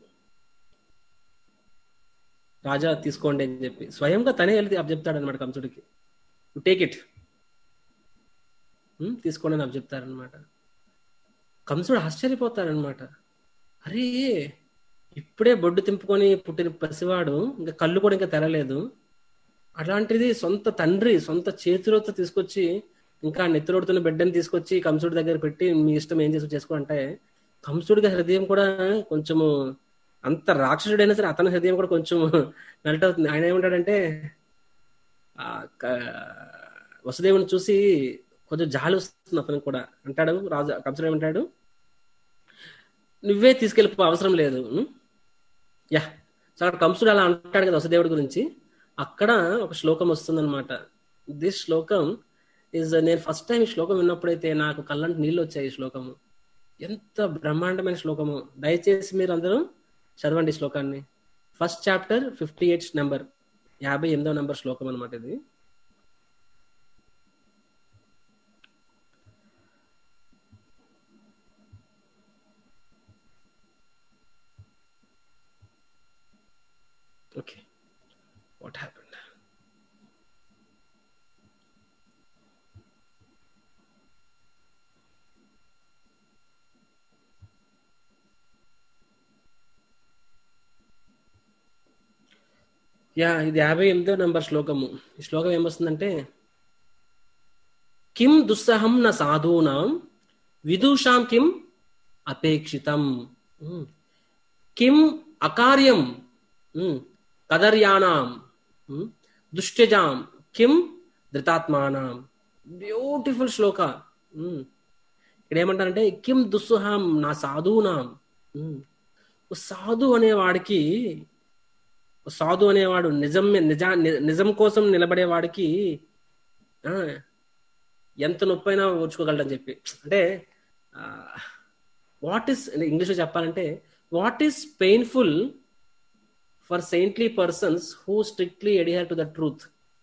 రాజా తీసుకోండి అని చెప్పి స్వయంగా తనే వెళ్ళి అప్పచెప్తాడు అనమాట కంసుడికి టేక్ ఇట్ తీసుకోండి అని అప్పచెప్తారనమాట కంసుడు ఆశ్చర్యపోతారనమాట అరే ఇప్పుడే బొడ్డు తింపుకొని పుట్టిన పసివాడు ఇంకా కళ్ళు కూడా ఇంకా తెరలేదు అలాంటిది సొంత తండ్రి సొంత చేతిలోతో తీసుకొచ్చి ఇంకా నెత్తిలోడుతున్న బిడ్డని తీసుకొచ్చి కంసుడి దగ్గర పెట్టి మీ ఇష్టం ఏం చేసి చేసుకో అంటే కంసుడికి హృదయం కూడా కొంచెము అంత రాక్షసుడైనా సరే అతని హృదయం కూడా కొంచెం మెల్ట్ అవుతుంది ఆయన ఏమంటాడంటే వసుదేవుని చూసి కొంచెం జాలి వస్తుంది అతనికి కూడా అంటాడు రాజు కంసుడు ఏమంటాడు నువ్వే తీసుకెళ్ళిపో అవసరం లేదు యా సో అక్కడ కంసుడు అలా అంటాడు కదా వసుదేవుడి గురించి అక్కడ ఒక శ్లోకం వస్తుందన్నమాట దిస్ శ్లోకం ఇస్ నేను ఫస్ట్ టైం ఈ శ్లోకం విన్నప్పుడైతే నాకు కళ్ళంటి నీళ్ళు వచ్చాయి ఈ శ్లోకము ఎంత బ్రహ్మాండమైన శ్లోకము దయచేసి మీరు అందరూ చదవండి శ్లోకాన్ని first chapter fifty eight number యాభై ఎనిమిదవ నెంబర్ శ్లోకం అనమాట ఇది ఓకే వాట్ హ్యాపెండ్ యా ఇది యాభై ఎనిమిదో నంబర్ శ్లోకము ఈ శ్లోకం ఏమొస్తుందంటే కిం దుస్సహం న సాధూనాం విదూషాం కిం అపేక్షితం కిం అకార్యం కదర్యానాం దుష్ట్యజాం కిం ధృతాత్మానాం బ్యూటిఫుల్ శ్లోక ఇక్కడ ఏమంటారంటే కిం దుస్సుహాం నా సాధువునాం సాధు అనేవాడికి సాధు అనేవాడు నిజం నిజా నిజం కోసం నిలబడేవాడికి ఎంత నొప్పైనా ఓర్చుకోగలడని చెప్పి అంటే వాట్ ఈస్ ఇంగ్లీష్లో చెప్పాలంటే what is painful for saintly persons who strictly adhere to the truth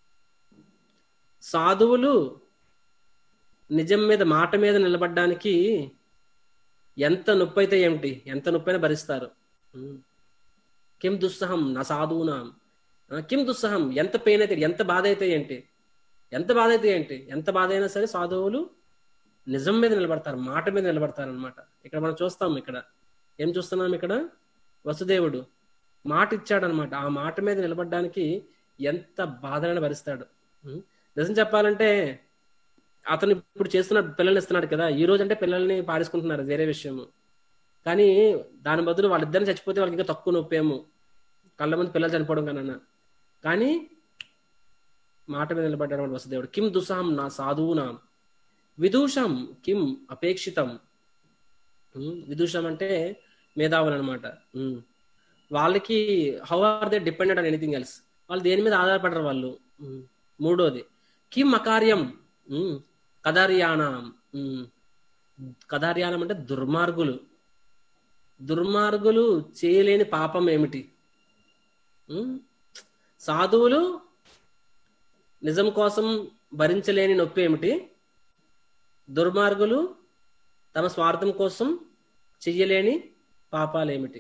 సాధువులు నిజం మీద మాట మీద నిలబడడానికి ఎంత నొప్పి అయితే ఏమిటి ఎంత నొప్పైనా భరిస్తారు కిం దుస్సహం నా సాధువునాం కిం దుస్సహం ఎంత పెయిన్ అయితే ఎంత బాధ అయితే ఏంటి ఎంత బాధ అయితే ఏంటి ఎంత బాధ అయినా సరే సాధువులు నిజం మీద నిలబడతారు మాట మీద నిలబడతారు అనమాట ఇక్కడ మనం చూస్తాం ఇక్కడ ఏం చూస్తున్నాం ఇక్కడ వసుదేవుడు మాట ఇచ్చాడనమాట ఆ మాట మీద నిలబడడానికి ఎంత బాధనైనా భరిస్తాడు నిజం చెప్పాలంటే అతను ఇప్పుడు చేస్తున్న పిల్లల్ని ఇస్తున్నాడు కదా ఈ రోజు అంటే పిల్లల్ని పారేసుకుంటున్నారు వేరే విషయము కానీ దాని బదులు వాళ్ళిద్దరిని చచ్చిపోతే వాళ్ళకి ఇంకా తక్కువ నొప్పేమో కళ్ళ మంది పిల్లలు చనిపోవడం కన్నా కానీ మాట మీద నిలబడ్డాడు వసుదేవుడు కిం దుసాం నా సాధువునాం విదూషం కిం అపేక్షితం ఉమ్, విదూషం అంటే మేధావులు అనమాట వాళ్ళకి how are they dependent on anything else వాళ్ళు దేని మీద ఆధారపడరు వాళ్ళు ఉమ్, మూడోది కిం అకార్యం ఉమ్, కదార్యానం ఉమ్, కదార్యానం అంటే దుర్మార్గులు దుర్మార్గులు చేయలేని పాపం ఏమిటి ఉమ్, సాధువులు నిజం కోసం భరించలేని నొప్పి ఏమిటి దుర్మార్గులు తమ స్వార్థం కోసం చెయ్యలేని పాపాలు ఏమిటి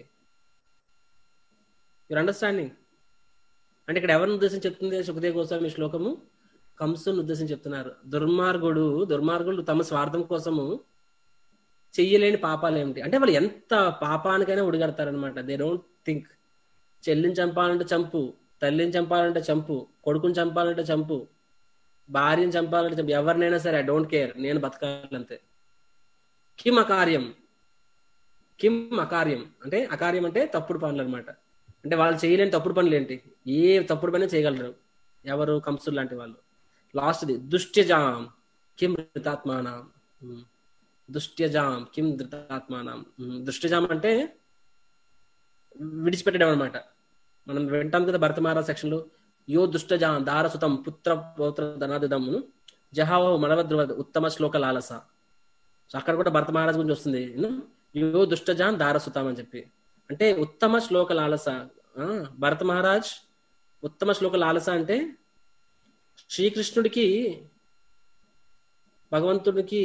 యూర్ అండర్స్టాండింగ్ అంటే ఇక్కడ ఎవరిని ఉద్దేశించి చెప్తుంది సుఖదేవ్ గోస్వామి శ్లోకము కంసుని ఉద్దేశించి చెప్తున్నారు దుర్మార్గుడు దుర్మార్గులు తమ స్వార్థం కోసము చెయ్యలేని పాపాలు ఏమిటి అంటే వాళ్ళు ఎంత పాపానికైనా ఉడిగడతారనమాట దే డోంట్ థింక్ చెల్లిని చంపాలంటే చంపు తల్లిని చంపాలంటే చంపు కొడుకుని చంపాలంటే చంపు భార్యని చంపాలంటే చంపు ఎవరినైనా సరే ఐ డోంట్ కేర్ నేను బతకాలంతే కిం అకార్యం కిం అకార్యం అంటే అకార్యం అంటే తప్పుడు పనులు అనమాట అంటే వాళ్ళు చేయలేని తప్పుడు పనులు ఏంటి ఏ తప్పుడు పని చేయగలరు ఎవరు కంసులు లాంటి వాళ్ళు లాస్ట్ది దుష్ట్యజాం కిం ధృతాత్మానం ఉమ్. దుష్ట్యజాం కిం ధృతాత్మానం ఉమ్. దుష్ట్యజాం అంటే విడిచిపెట్టడం అనమాట మనం వింటాం కదా భరత మహారాజ్ సెక్షన్ లో యో దుష్టజాం దారసుతం పుత్ర పౌత్ర ధనాదిదము జహావో మనవద్రువ ఉత్తమ శ్లోక లాలస సో అక్కడ కూడా భరత మహారాజ్ గురించి వస్తుంది you know, యో దుష్టజాన్ దారసుతాం అని చెప్పి అంటే ఉత్తమ శ్లోక లాలస ఆ, భరత మహారాజ్ ఉత్తమ శ్లోక లాలస అంటే శ్రీకృష్ణుడికి భగవంతుడికి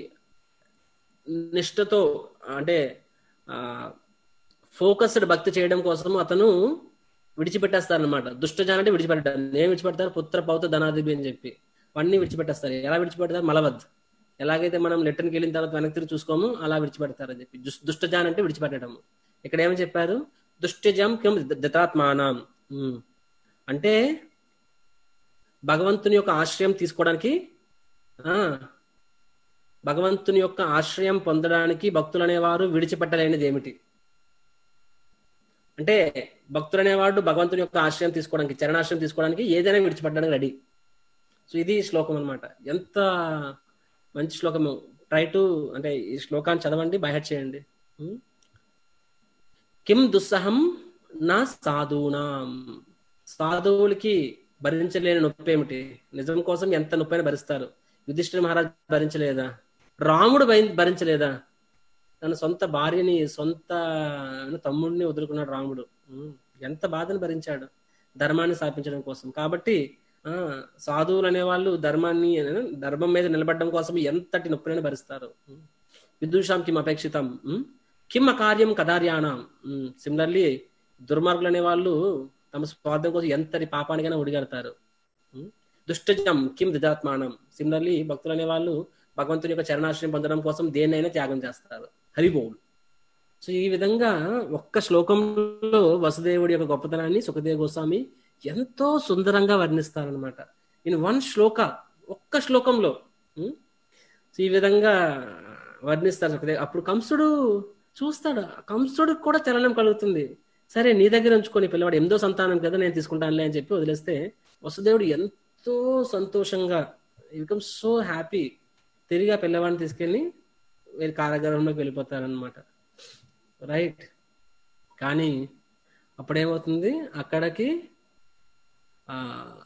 నిష్ఠతో అంటే ఫోకస్డ్ భక్తి చేయడం కోసం అతను విడిచిపెట్టేస్తారు అనమాట దుష్టజాన్ అంటే విడిచిపెట్టారు ఏం విడిచిపెడతారు పుత్ర పౌత్ర ధనాదిపి అని చెప్పి అన్ని విడిచిపెట్టేస్తారు ఎలా విడిచిపెడతారు మలవద్ ఎలాగైతే మనం లెటర్కి వెళ్ళిన తర్వాత వెనక్కి తిరిగి చూసుకోము అలా విడిచిపెడతారు అని చెప్పి దుష్- దుష్టజాన్ అంటే విడిచిపెట్టడం ఇక్కడ ఏమని చెప్పారు దుష్టజం కిం దతాత్మానం ఉమ్. అంటే భగవంతుని యొక్క ఆశ్రయం తీసుకోవడానికి ఆ భగవంతుని యొక్క ఆశ్రయం పొందడానికి భక్తులు అనేవారు విడిచిపెట్టలేనిది ఏమిటి అంటే భక్తులు అనేవాడు భగవంతుని యొక్క ఆశ్రయం తీసుకోవడానికి చరణాశ్రయం తీసుకోవడానికి ఏదైనా విడిచిపెట్టడానికి రెడీ సో ఇది శ్లోకం అన్నమాట ఎంత మంచి శ్లోకము ట్రై టు అంటే ఈ శ్లోకాన్ని చదవండి బయట చేయండి ఉం? కిం దుస్సహం నా సాధూనాం సాధువులకి భరించలేని నొప్పి ఏమిటి నిజం కోసం ఎంత నొప్పైనా భరిస్తారు యుధిష్ఠిర మహారాజ్ భరించలేదా రాముడు భరి- భరించలేదా తన సొంత భార్యని సొంత తమ్ముడిని వదులుకున్నాడు రాముడు ఉం. ఎంత బాధను భరించాడు ధర్మాన్ని స్థాపించడం కోసం కాబట్టి ఆ సాధువులు అనేవాళ్ళు ధర్మాన్ని ధర్మం మీద నిలబడడం కోసం ఎంతటి నొప్పినైనా భరిస్తారు ఉం. విదూషాం కిం అపేక్షితం ఉం. కిం అకార్యం కదార్యానం సిమిలర్లీ దుర్మార్గులు అనే వాళ్ళు తమ స్వార్థం కోసం ఎంతటి పాపానికైనా ఉడిగడతారు ఉం. దుష్టజం కిం దిదాత్మానం సిమిలర్లీ భక్తులు అనే వాళ్ళు భగవంతుని యొక్క చరణాశ్రయం పొందడం కోసం దేన్నైనా త్యాగం చేస్తారు హరిబోల్ సో ఈ విధంగా ఒక్క శ్లోకంలో వసుదేవుడి యొక్క గొప్పతనాన్ని సుఖదేవ గోస్వామి ఎంతో సుందరంగా వర్ణిస్తారనమాట ఇన్ వన్ శ్లోక ఒక్క శ్లోకంలో ఉం? సో ఈ విధంగా వర్ణిస్తారు సుఖదేవ్ అప్పుడు కంసుడు చూస్తాడు కంసుడికి కూడా చలనం కలుగుతుంది సరే నీ దగ్గర ఉంచుకొని పిల్లవాడు ఎనిమిదో సంతానం కదా నేను తీసుకుంటానులే అని చెప్పి వదిలేస్తే వసుదేవుడు ఎంతో సంతోషంగా బికమ్ సో హ్యాపీ తిరిగి ఆ పిల్లవాడిని తీసుకెళ్ళి వీరి కారాగారంలోకి వెళ్ళిపోతారనమాట రైట్ కానీ అప్పుడేమవుతుంది అక్కడికి ఆ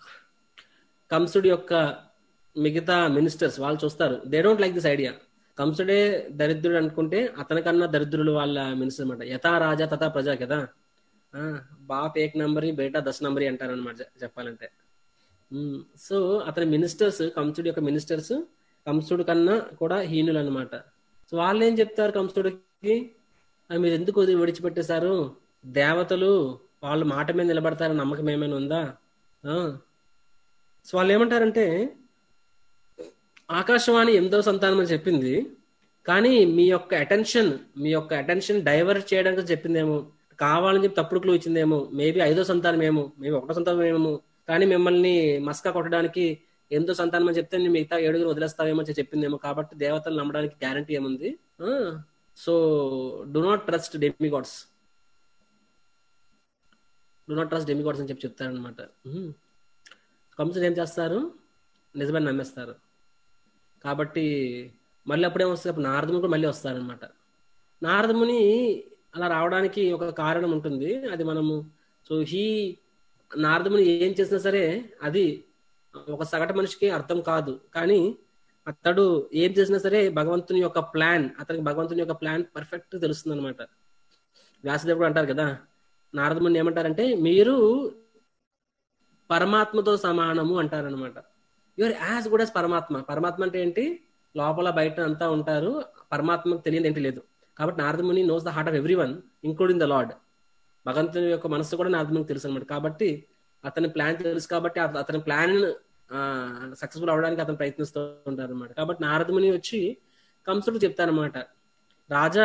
కంసుడి యొక్క మిగతా మినిస్టర్స్ వాళ్ళు చూస్తారు they don't like this idea కంసుడే దరిద్రుడు అనుకుంటే అతనికన్నా దరిద్రులు వాళ్ళ మినిస్టర్ అనమాట యథా రాజా తథా ప్రజా కదా ఆ, బాప్ ఏక్ నంబరి బేటా దశ నంబరి అంటారు అనమాట చెప్పాలంటే సో అతని మినిస్టర్స్ కంసుడి యొక్క మినిస్టర్స్ కంసుడు కన్నా కూడా హీనులు అనమాట సో వాళ్ళు ఏం చెప్తారు కంసుడికి "ఆ, మీరు ఎందుకు వదిలి విడిచిపెట్టేశారు దేవతలు వాళ్ళ మాట మీద నిలబడతారని నమ్మకం ఏమైనా ఉందా ఆ. సో వాళ్ళు ఏమంటారంటే ఆకాశవాణి ఎనిమిదో సంతానం అని చెప్పింది కానీ మీ యొక్క అటెన్షన్ మీ యొక్క అటెన్షన్ డైవర్ట్ చేయడానికి చెప్పిందేమో కావాలని చెప్పి తప్పుడు క్లూ ఇచ్చిందేమో మేబీ ఐదో సంతానం ఏమో మేబీ ఒకటో సంతానం ఏమో కానీ మిమ్మల్ని మస్కా కొట్టడానికి ఎనిమిదో సంతానం అని చెప్తే నేను మిగతా ఏడుగురు వదిలేస్తావేమో అని చెప్పిందేమో కాబట్టి దేవతలు నమ్మడానికి గ్యారంటీ ఏముంది so do not trust demigods do not trust demigods అని చెప్పి చెప్తారనమాట కంసులు ఏం చేస్తారు నిజమని నమ్మేస్తారు కాబట్టి మళ్ళీ అప్పుడేమొస్తుంది అప్పుడు నారదులు కూడా మళ్ళీ వస్తారనమాట నారదముని అలా రావడానికి ఒక కారణం ఉంటుంది అది మనము సో హీ నారదముని ఏం చేసినా సరే అది ఒక సగటు మనిషికి అర్థం కాదు కానీ అతడు ఏం చేసినా సరే భగవంతుని యొక్క ప్లాన్ అతనికి భగవంతుని యొక్క ప్లాన్ పర్ఫెక్ట్ తెలుస్తుంది అనమాట వ్యాసదేవుడు అంటారు కదా నారదముని ఏమంటారంటే మీరు పరమాత్మతో సమానము అంటారనమాట యువర్ యాజ్ గుడ్ యాజ్ పరమాత్మ పరమాత్మ అంటే ఏంటి లోపల బయట అంతా ఉంటారు పరమాత్మకు తెలియదు ఏంటి లేదు కాబట్టి Naradamuni knows the heart of everyone including the lord భగవంతుని యొక్క మనసు కూడా నారదమునికి తెలుసు అనమాట కాబట్టి అతని ప్లాన్ తెలుసు కాబట్టి అత- అతని ప్లాన్ సక్సెస్ఫుల్ అవడానికి అతను ప్రయత్నిస్తూ ఉంటారు అనమాట కాబట్టి నారదముని వచ్చి కంసుడు చెప్తారనమాట రాజా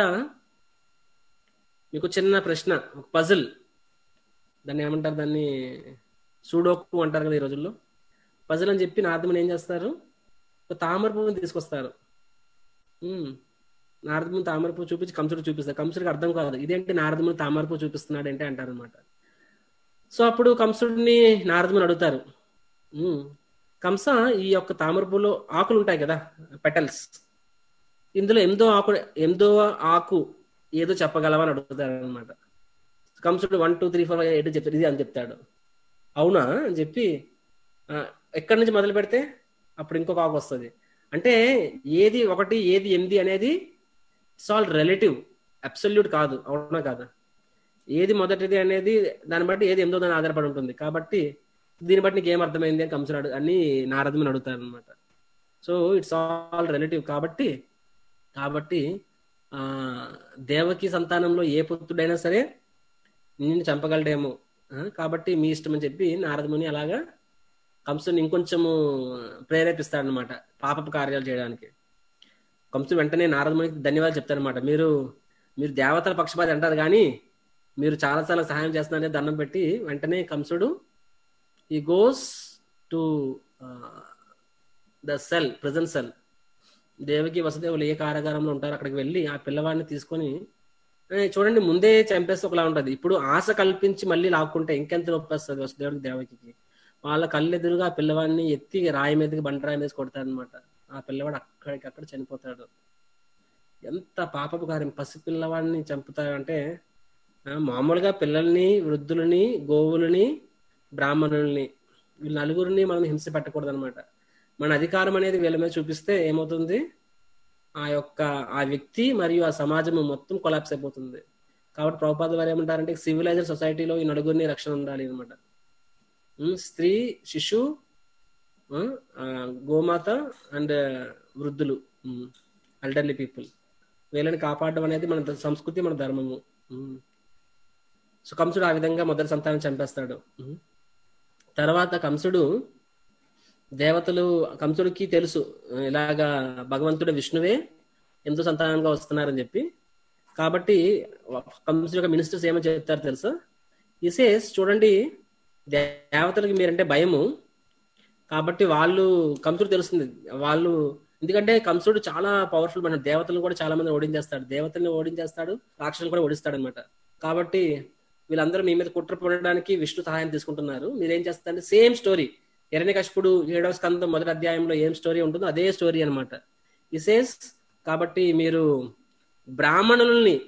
మీకు చిన్న ప్రశ్న ఒక పజిల్ దాన్ని ఏమంటారు దాన్ని సూడోకు అంటారు కదా ఈ రోజుల్లో పజిల్ అని చెప్పి నారదముని ఏం చేస్తారు ఒక తామర పువ్వుని తీసుకొస్తారు ఉమ్. నారదముని తామర పువ్వు చూపించి కంసుడు చూపిస్తారు కంసుడికి అర్థం కాదు ఇదేంటి నారదముని తామర పువ్వు చూపిస్తున్నాడు అంటే అంటారు అనమాట సో అప్పుడు కంసుడిని నారదముని అడుగుతారు ఉమ్, కంస ఈ యొక్క తామర పువ్వులో ఆకులు ఉంటాయి కదా పెటల్స్ ఇందులో ఎనిమిదో ఆకు ఎనిమిదో ఆకు ఏదో చెప్పగలవా అని అడుగుతారు అనమాట కంసుడు one two three four five eight చెప్తాడు ఇది అని చెప్తాడు అవునా అని చెప్పి ఆ, ఎక్కడి నుంచి మొదలు పెడితే అప్పుడు ఇంకొక ఆకు వస్తుంది అంటే ఏది ఒకటి ఏది ఎనిమిది అనేది ఇట్స్ ఆల్ రిలేటివ్ అబ్సల్యూట్ కాదు అవునా కాదా ఏది మొదటిది అనేది దాన్ని బట్టి ఏది ఎనిమిదో దాని ఆధారపడి ఉంటుంది కాబట్టి దీన్ని బట్టి నీకు ఏం అర్థమైంది అని కంసుడు అడు అని నారదముని అడుగుతారు అనమాట సో ఇట్స్ ఆల్ రిలేటివ్ కాబట్టి కాబట్టి ఆ దేవకి సంతానంలో ఏ పుత్రుడైనా సరే నిన్ను చంపగలడేమో ఆ, కాబట్టి మీ ఇష్టం అని చెప్పి నారదముని అలాగా కంసుని ఇంకొంచెము ప్రేరేపిస్తాడనమాట పాపపు కార్యాలు చేయడానికి కంసుడు వెంటనే నారదమునికి ధన్యవాదాలు చెప్తారనమాట మీరు మీరు దేవతల పక్షపాతి అంటారు కానీ మీరు చాలా చాలా సహాయం చేస్తున్నారని దండం పెట్టి వెంటనే కంసుడు ఈ goes to the cell present cell Devaki వసుదేవులు ఏ కారాగారంలో ఉంటారో అక్కడికి వెళ్ళి ఆ పిల్లవాడిని తీసుకొని "ఏ, చూడండి ముందే చంపేస్తే ఒకలా ఉంటది ఇప్పుడు ఆశ కల్పించి మళ్ళీ లాక్కుంటే ఇంకెంత నొప్పి వస్తుంది వసుదేవుడికి దేవకి వాళ్ళ కళ్ళెదురుగా ఆ పిల్లవాడిని ఎత్తి రాయి మీదకి బండరాయి మీద కొడతారనమాట ఆ పిల్లవాడు అక్కడికి అక్కడ చనిపోతాడు ఎంత పాపపు కార్యం పసి పిల్లవాడిని చంపుతారంటే ఆ, మామూలుగా పిల్లల్ని వృద్ధులని గోవులని బ్రాహ్మణుల్ని వీళ్ళ నలుగురిని మనం హింస పెట్టకూడదు అనమాట మన అధికారం అనేది వీళ్ళ మీద చూపిస్తే ఏమవుతుంది ఆ యొక్క ఆ వ్యక్తి మరియు ఆ సమాజం మొత్తం కొలాప్స్ అయిపోతుంది కాబట్టి ప్రభుపాద వారు ఏమంటారంటే సివిలైజర్ సొసైటీలో ఈ నలుగురిని రక్షణ ఉండాలి అనమాట స్త్రీ శిశు ఆ, ఆ, గోమాత అండ్ వృద్ధులు అల్డర్లీ పీపుల్ వీళ్ళని కాపాడడం అనేది మన ద- సంస్కృతి మన ధర్మము ఉమ్. సో కంసుడు ఆ విధంగా మొదటి సంతానం చంపేస్తాడు ఉమ్. తర్వాత కంసుడు దేవతలు కంసుడికి తెలుసు ఇలాగా భగవంతుడు విష్ణువే ఎంతో సంతానంగా వస్తున్నారని చెప్పి కాబట్టి కంసుడు యొక్క మినిస్టర్స్ ఏమని చెప్తారు తెలుసా ఇసేస్ చూడండి దేవతలకి మీరంటే భయము కాబట్టి వాళ్ళు కంసుడు తెలుస్తుంది వాళ్ళు ఎందుకంటే కంసుడు చాలా పవర్ఫుల్ మన దేవతలను కూడా చాలా మంది ఓడించేస్తాడు దేవతల్ని ఓడించేస్తాడు రాక్షసులు కూడా ఓడిస్తాడు అనమాట కాబట్టి వీళ్ళందరూ మీ మీద కుట్ర పడడానికి విష్ణు సహాయం తీసుకుంటున్నారు మీరేం చేస్తారంటే సేమ్ స్టోరీ హిరణ్యకశిపుడు ఏడవ స్కందం మొదటి అధ్యాయంలో ఏం స్టోరీ ఉంటుందో అదే స్టోరీ అనమాట ఇసేస్ కాబట్టి మీరు బ్రాహ్మణుల్ని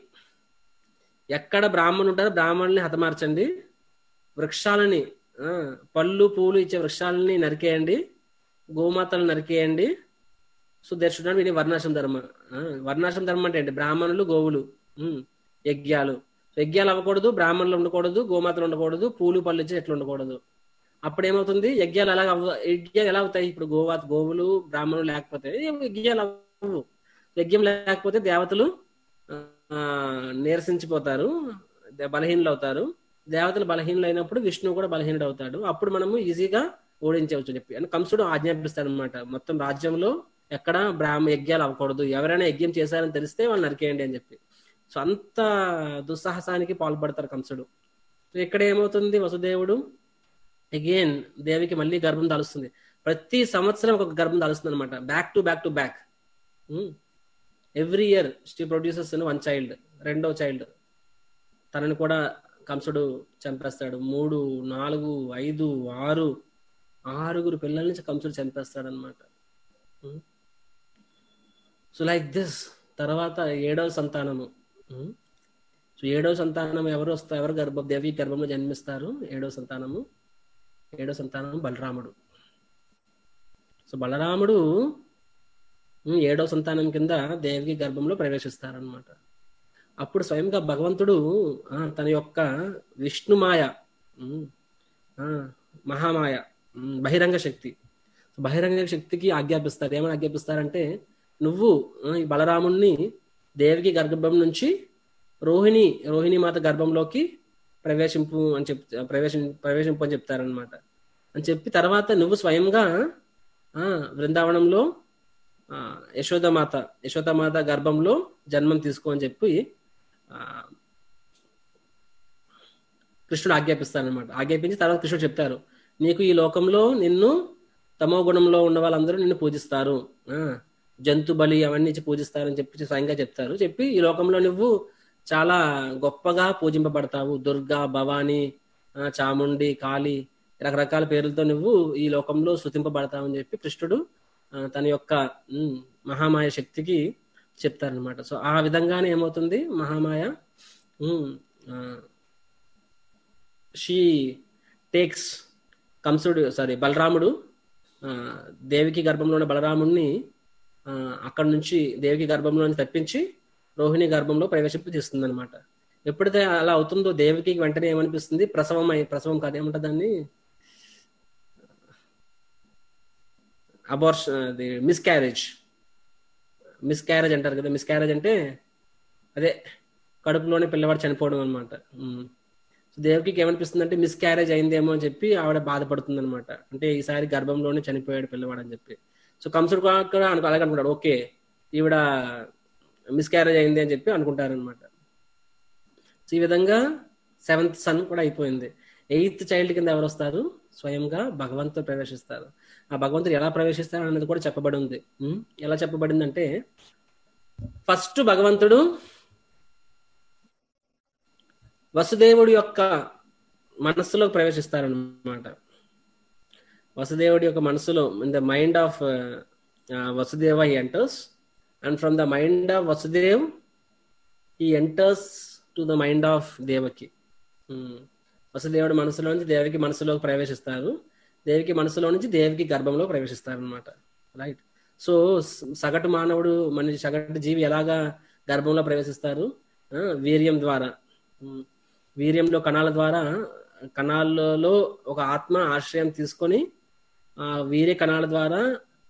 ఎక్కడ బ్రాహ్మణులు ఉంటారో బ్రాహ్మణుల్ని హతమార్చండి వృక్షాలని ఆ, పళ్ళు పూలు ఇచ్చే వృక్షాలని నరికేయండి గోమాతలు నరికేయండి so there should not varnashrama dharma ఆ, వర్ణాశ్రమ ధర్మం అంటే ఏంటి బ్రాహ్మణులు గోవులు ఉమ్, యజ్ఞాలు యజ్ఞాలు అవ్వకూడదు బ్రాహ్మణులు ఉండకూడదు గోమాతలు ఉండకూడదు పూలు పళ్ళు ఇచ్చే ఎట్లా ఉండకూడదు అప్పుడు ఏమవుతుంది యజ్ఞాలు ఎలా అవ్వ యజ్ఞాలు ఎలా అవుతాయి ఇప్పుడు గోవాత గోవులు బ్రాహ్మణులు లేకపోతే ఏం యజ్ఞాలు అవ్వవు యజ్ఞం లేకపోతే దేవతలు ఆ, నీరసించిపోతారు దే- బలహీనులు అవుతారు దేవతలు బలహీనులు అయినప్పుడు విష్ణువు కూడా బలహీనుడు అవుతాడు అప్పుడు మనము ఈజీగా ఓడించవచ్చు చెప్పి అని కంసుడు ఆజ్ఞాపిస్తాడు అనమాట మొత్తం రాజ్యంలో ఎక్కడ బ్రాహ్మ యజ్ఞాలు అవ్వకూడదు ఎవరైనా యజ్ఞం చేశారని తెలిస్తే వాళ్ళు నరికేయండి అని చెప్పి సో అంత దుస్సాహసానికి పాల్పడతారు కంసుడు సో ఇక్కడ ఏమవుతుంది వసుదేవుడు అగైన్ దేవికి మళ్ళీ గర్భం దాలుస్తుంది ప్రతి సంవత్సరం ఒక గర్భం దాలుస్తుంది అనమాట back to back to back every year she produces one child రెండో చైల్డ్ తనని కూడా కంసుడు చంపేస్తాడు మూడు నాలుగు ఐదు ఆరు ఆరుగురు పిల్లల్ని కంసుడు చంపేస్తాడు అనమాట సో లైక్ దిస్ తర్వాత ఏడవ సంతానము ఉమ్. సో ఏడో సంతానం ఎవరు వస్తారు ఎవరు గర్భ దేవి గర్భంలో జన్మిస్తారు ఏడో సంతానము ఏడో సంతానం బలరాముడు సో బలరాముడు ఉమ్, ఏడో సంతానం కింద దేవికి గర్భంలో ప్రవేశిస్తారనమాట అప్పుడు స్వయంగా భగవంతుడు ఆ, తన యొక్క విష్ణుమాయ ఉమ్, ఆ, మహామాయ ఉమ్, బహిరంగ శక్తి బహిరంగ శక్తికి ఆజ్ఞాపిస్తారు ఏమని ఆజ్ఞాపిస్తారంటే నువ్వు ఆ, ఈ బలరాముణ్ణి దేవికి గర్భం నుంచి రోహిణి రోహిణి మాత గర్భంలోకి ప్రవేశింపు అని చెప్ ప్రవేశం ప్రవేశింపు అని చెప్తారనమాట అని చెప్పి తర్వాత నువ్వు స్వయంగా ఆ బృందావనంలో ఆ, యశోదమాత యశోదమాత గర్భంలో జన్మం తీసుకో అని చెప్పి ఆ, కృష్ణుడు ఆజ్ఞాపిస్తారనమాట ఆజ్ఞాపించి తర్వాత కృష్ణుడు చెప్తారు నీకు ఈ లోకంలో నిన్ను తమో గుణంలో ఉన్న వాళ్ళందరూ నిన్ను పూజిస్తారు ఆ జంతు బలి అవన్నీ ఇచ్చి పూజిస్తారని చెప్పి స్వయంగా చెప్తారు చెప్పి ఈ లోకంలో నువ్వు చాలా గొప్పగా పూజింపబడతావు దుర్గా భవాని ఆ, చాముండి కాళి రకరకాల పేర్లతో నువ్వు ఈ లోకంలో స్థుతింపబడతావు అని చెప్పి కృష్ణుడు ఆ, తన యొక్క ఉమ్, మహామాయ శక్తికి చెప్తారనమాట సో ఆ విధంగానే ఏమవుతుంది మహామాయ షీ టేక్స్ కంసుడు సారీ బలరాముడు ఆ, దేవికి గర్భంలో ఉన్న బలరాముడిని ఆ, అక్కడి నుంచి దేవికి గర్భంలో నుంచి తప్పించి రోహిణి గర్భంలో ప్రవేశింపు తీస్తుంది అనమాట ఎప్పుడైతే అలా అవుతుందో దేవికి వెంటనే ఏమనిపిస్తుంది ప్రసవం అయి ప్రసవం కాదు ఏమంటుంది దాన్ని అబార్షన్ అది మిస్క్యారేజ్ మిస్క్యారేజ్ అంటారు కదా మిస్క్యారేజ్ అంటే అదే కడుపులోనే పిల్లవాడు చనిపోవడం అనమాట దేవికి ఏమనిపిస్తుంది అంటే మిస్క్యారేజ్ అయిందేమో అని చెప్పి ఆవిడ బాధపడుతుంది అనమాట అంటే ఈసారి గర్భంలోనే చనిపోయాడు పిల్లవాడు అని చెప్పి సో కంసుడు కూడా అనుకో అలాగే అనుకుంటాడు ఓకే ఈవిడ మిస్క్యారేజ్ అయింది అని చెప్పి అనుకుంటారనమాట సో ఈ విధంగా సెవెంత్ సన్ కూడా అయిపోయింది ఎయిత్ చైల్డ్ కింద ఎవరు వస్తారు స్వయంగా భగవంతుడు ప్రవేశిస్తారు ఆ భగవంతుడు ఎలా ప్రవేశిస్తారు అనేది కూడా చెప్పబడి ఉంది ఉమ్, ఎలా చెప్పబడిందంటే ఫస్ట్ భగవంతుడు వసుదేవుడి యొక్క మనస్సులోకి ప్రవేశిస్తారనమాట వసుదేవుడి యొక్క మనస్సులో in the mind of Vasudeva he enters and from the mind of Vasudev he enters to the mind of Devaki um. వసుదేవుడి మనసులో నుంచి దేవికి మనసులోకి ప్రవేశిస్తారు దేవికి మనసులో నుంచి దేవికి గర్భంలో ప్రవేశిస్తారు అనమాట రైట్ సో స- సగటు మానవుడు మన సగటు జీవి ఎలాగా గర్భంలో ప్రవేశిస్తారు ఆ, వీర్యం ద్వారా ఉమ్. వీర్యంలో కణాల ద్వారా కణాలలో ఒక ఆత్మ ఆశ్రయం తీసుకొని ఆ వీర్య కణాల ద్వారా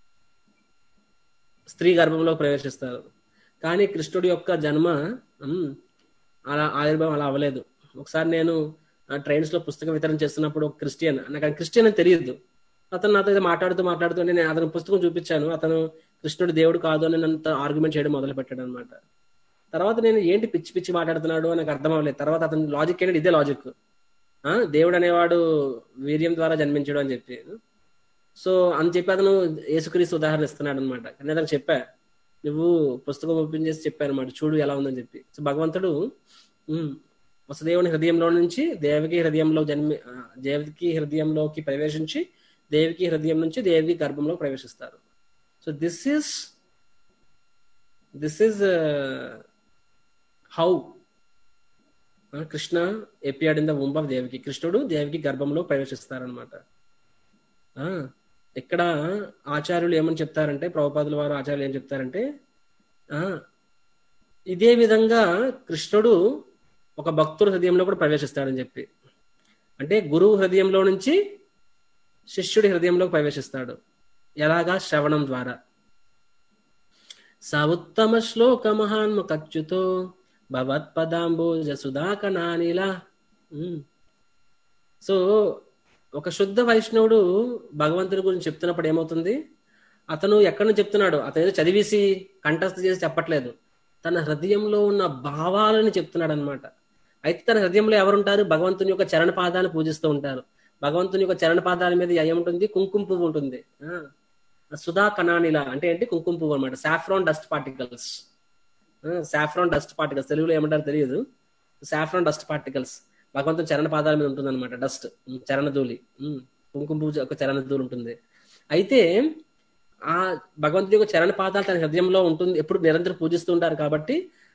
స్త్రీ గర్భంలో ప్రవేశిస్తారు కానీ కృష్ణుడి యొక్క జన్మ ఉమ్, అలా ఆవిర్భావం అలా అవ్వలేదు ఒకసారి నేను ట్రైన్స్ లో పుస్తకం వితరణ చేస్తున్నప్పుడు ఒక క్రిస్టియన్ నాకు ఆయన క్రిస్టియన్ అని తెలియదు అతను నాతో ఏదో మాట్లాడుతూ మాట్లాడుతూ నేను అతను పుస్తకం చూపించాను అతను కృష్ణుడు దేవుడు కాదు అని నన్ను ఆర్గ్యుమెంట్ చేయడం మొదలు పెట్టాడు అనమాట తర్వాత నేను ఏంటి పిచ్చి పిచ్చి మాట్లాడుతున్నాడు అని నాకు అర్థం అవ్వలేదు తర్వాత అతని లాజిక్ ఏంటంటే ఇదే లాజిక్ ఆ దేవుడు అనేవాడు వీర్యం ద్వారా జన్మించడు అని చెప్పి సో అని చెప్పి అతను యేసుక్రీస్తు ఉదాహరణ ఇస్తున్నాడు అనమాట నేను అతను చెప్పా నువ్వు పుస్తకం ఓపెన్ చేసి చెప్పాను అనమాట చూడు ఎలా ఉందని చెప్పి సో భగవంతుడు ఉమ్, వసుదేవుని హృదయంలో నుంచి దేవికి హృదయంలో జన్మి ఆ, దేవికి హృదయంలోకి ప్రవేశించి దేవికి హృదయం నుంచి దేవికి గర్భంలో ప్రవేశిస్తారు so this is this is how Krishna appeared in the womb of Devaki కృష్ణుడు దేవికి గర్భంలో ప్రవేశిస్తారనమాట ఇక్కడ ఆచార్యులు ఏమని చెప్తారంటే ప్రభుపాదుల వారు ఆచార్యులు ఏం చెప్తారంటే ఆ ఇదే విధంగా కృష్ణుడు ఒక భక్తుడు హృదయంలో కూడా ప్రవేశిస్తాడని చెప్పి అంటే గురువు హృదయంలో నుంచి శిష్యుడి హృదయంలోకి ప్రవేశిస్తాడు ఎలాగా శ్రవణం ద్వారా స ఉత్తమ శ్లోక మహాన్ముఖచ్యుతో భగవత్పదాంబోజ సుధాకనానిలా సో ఒక శుద్ధ వైష్ణవుడు భగవంతుడి గురించి చెప్తున్నప్పుడు ఏమవుతుంది అతను ఎక్కడి నుంచి చెప్తున్నాడు అతను ఏదో చదివేసి కంఠస్థ చేసి చెప్పట్లేదు తన హృదయంలో ఉన్న భావాలను చెప్తున్నాడు అనమాట అయితే తన హృదయంలో ఎవరుంటారు భగవంతుని యొక్క చరణ పాదాన్ని పూజిస్తూ ఉంటారు భగవంతుని యొక్క చరణ పాదాల మీద ఏముంటుంది కుంకుమ పువ్వు ఉంటుంది ఆ, సుధా కణానిలా అంటే ఏంటి కుంకుమ పువ్వు అనమాట saffron dust particles saffron dust particles తెలుగులో ఏమంటారు తెలియదు సాఫ్రాన్ డస్ట్ పార్టికల్స్ భగవంతుని చరణ పాదాల మీద ఉంటుంది అనమాట డస్ట్ చరణ ధూళి ఉమ్, కుంకుమ పువ్వు ఒక చరణ ధూళి ఉంటుంది అయితే ఆ భగవంతుడి యొక్క చరణ పాదాలు తన హృదయంలో ఉంటుంది ఎప్పుడు నిరంతరం పూజిస్తూ ఉంటారు కాబట్టి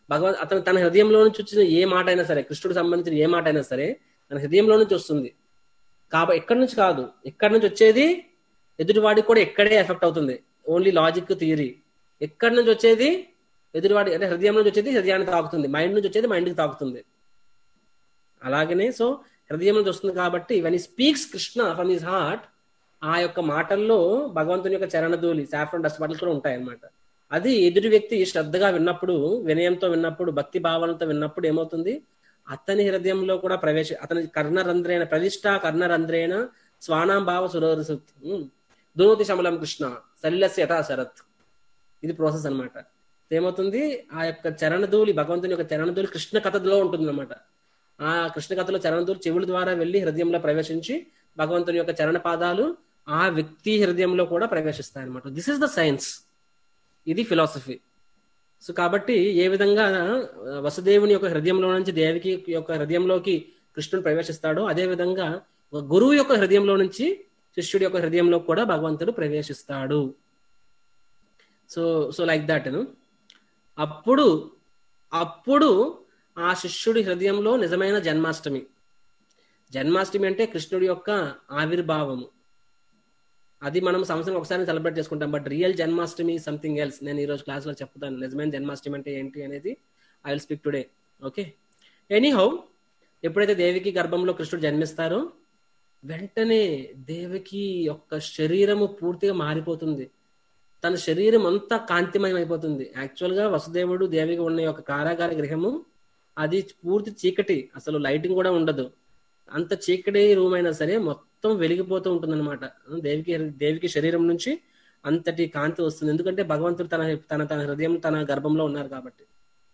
భగవద్ అతను తన హృదయంలో నుంచి వచ్చిన ఏ మాట అయినా సరే కృష్ణుడికి సంబంధించిన ఏ మాట అయినా సరే తన హృదయంలో నుంచి వస్తుంది కాబట్టి ఎక్కడి నుంచి కాదు ఎక్కడి నుంచి వచ్చేది ఎదుటివాడికి కూడా ఎక్కడే ఎఫెక్ట్ అవుతుంది ఓన్లీ లాజిక్ థియరీ ఎక్కడి నుంచి వచ్చేది ఎదుటివాడి అంటే హృదయం నుంచి వచ్చేది హృదయాన్ని తాకుతుంది మైండ్ నుంచి వచ్చేది మైండ్కి తాకుతుంది అలాగనే సో హృదయం నుంచి వస్తుంది కాబట్టి when he speaks Krishna from his heart ఆ యొక్క మాటల్లో భగవంతుని యొక్క చరణధూలి సాఫ్రన్ డస్ట్ పాటలు కూడా ఉంటాయి అన్నమాట అది ఎదుటి వ్యక్తి శ్రద్ధగా విన్నప్పుడు వినయంతో విన్నప్పుడు భక్తి భావనతో విన్నప్పుడు ఏమవుతుంది అతని హృదయంలో కూడా ప్రవేశ అతని కర్ణరంధ్రేణ ప్రవిష్ట కర్ణరంధ్రేణ స్వానాం భావ సురోరసత్ దునోతి శమలం కృష్ణ సలిలస్య యథా శరత్ ఇది ప్రాసెస్ అన్నమాట ఏమవుతుంది ఆ యొక్క చరణధూలి భగవంతుని యొక్క చరణధూలి కృష్ణ కథలో ఉంటుంది అనమాట ఆ కృష్ణ కథలో చరణధూలి చెవుల ద్వారా వెళ్లి హృదయంలో ప్రవేశించి భగవంతుని యొక్క చరణ పాదాలు ఆ వ్యక్తి హృదయంలో కూడా ప్రవేశిస్తాయి అనమాట దిస్ ఇస్ ద సైన్స్ ఇది ఫిలాసఫీ సో కాబట్టి ఏ విధంగా ఆ, వసుదేవుని యొక్క హృదయంలో నుంచి దేవికి యొక్క హృదయంలోకి కృష్ణుడు ప్రవేశిస్తాడో అదే విధంగా ఒక గురువు యొక్క హృదయంలో నుంచి శిష్యుడి యొక్క హృదయంలో కూడా భగవంతుడు ప్రవేశిస్తాడు సో సో లైక్ దాట్ అప్పుడు అప్పుడు ఆ శిష్యుడి హృదయంలో నిజమైన జన్మాష్టమి జన్మాష్టమి అంటే కృష్ణుడి యొక్క ఆవిర్భావము అది మనం సంవత్సరం ఒకసారి సెలబ్రేట్ చేసుకుంటాం but real Janmashtami something else నేను ఈ రోజు క్లాస్ లో చెప్తాను నిజమైన జన్మాష్టమి అంటే ఏంటి అనేది I will speak today okay anyhow ఎప్పుడైతే దేవికి గర్భంలో కృష్ణుడు జన్మిస్తారో వెంటనే దేవికి యొక్క శరీరము పూర్తిగా మారిపోతుంది తన శరీరం అంతా కాంతిమయం అయిపోతుంది యాక్చువల్ గా వసుదేవుడు దేవికి ఉన్న యొక్క కారాగార గృహము అది పూర్తి చీకటి అసలు లైటింగ్ కూడా ఉండదు అంత చీకటి రూమ్ అయినా సరే మొత్తం వెలిగిపోతూ ఉంటుంది అనమాట దేవికి దేవికి శరీరం నుంచి అంతటి కాంతి వస్తుంది ఎందుకంటే భగవంతుడు తన తన తన హృదయం తన గర్భంలో ఉన్నారు కాబట్టి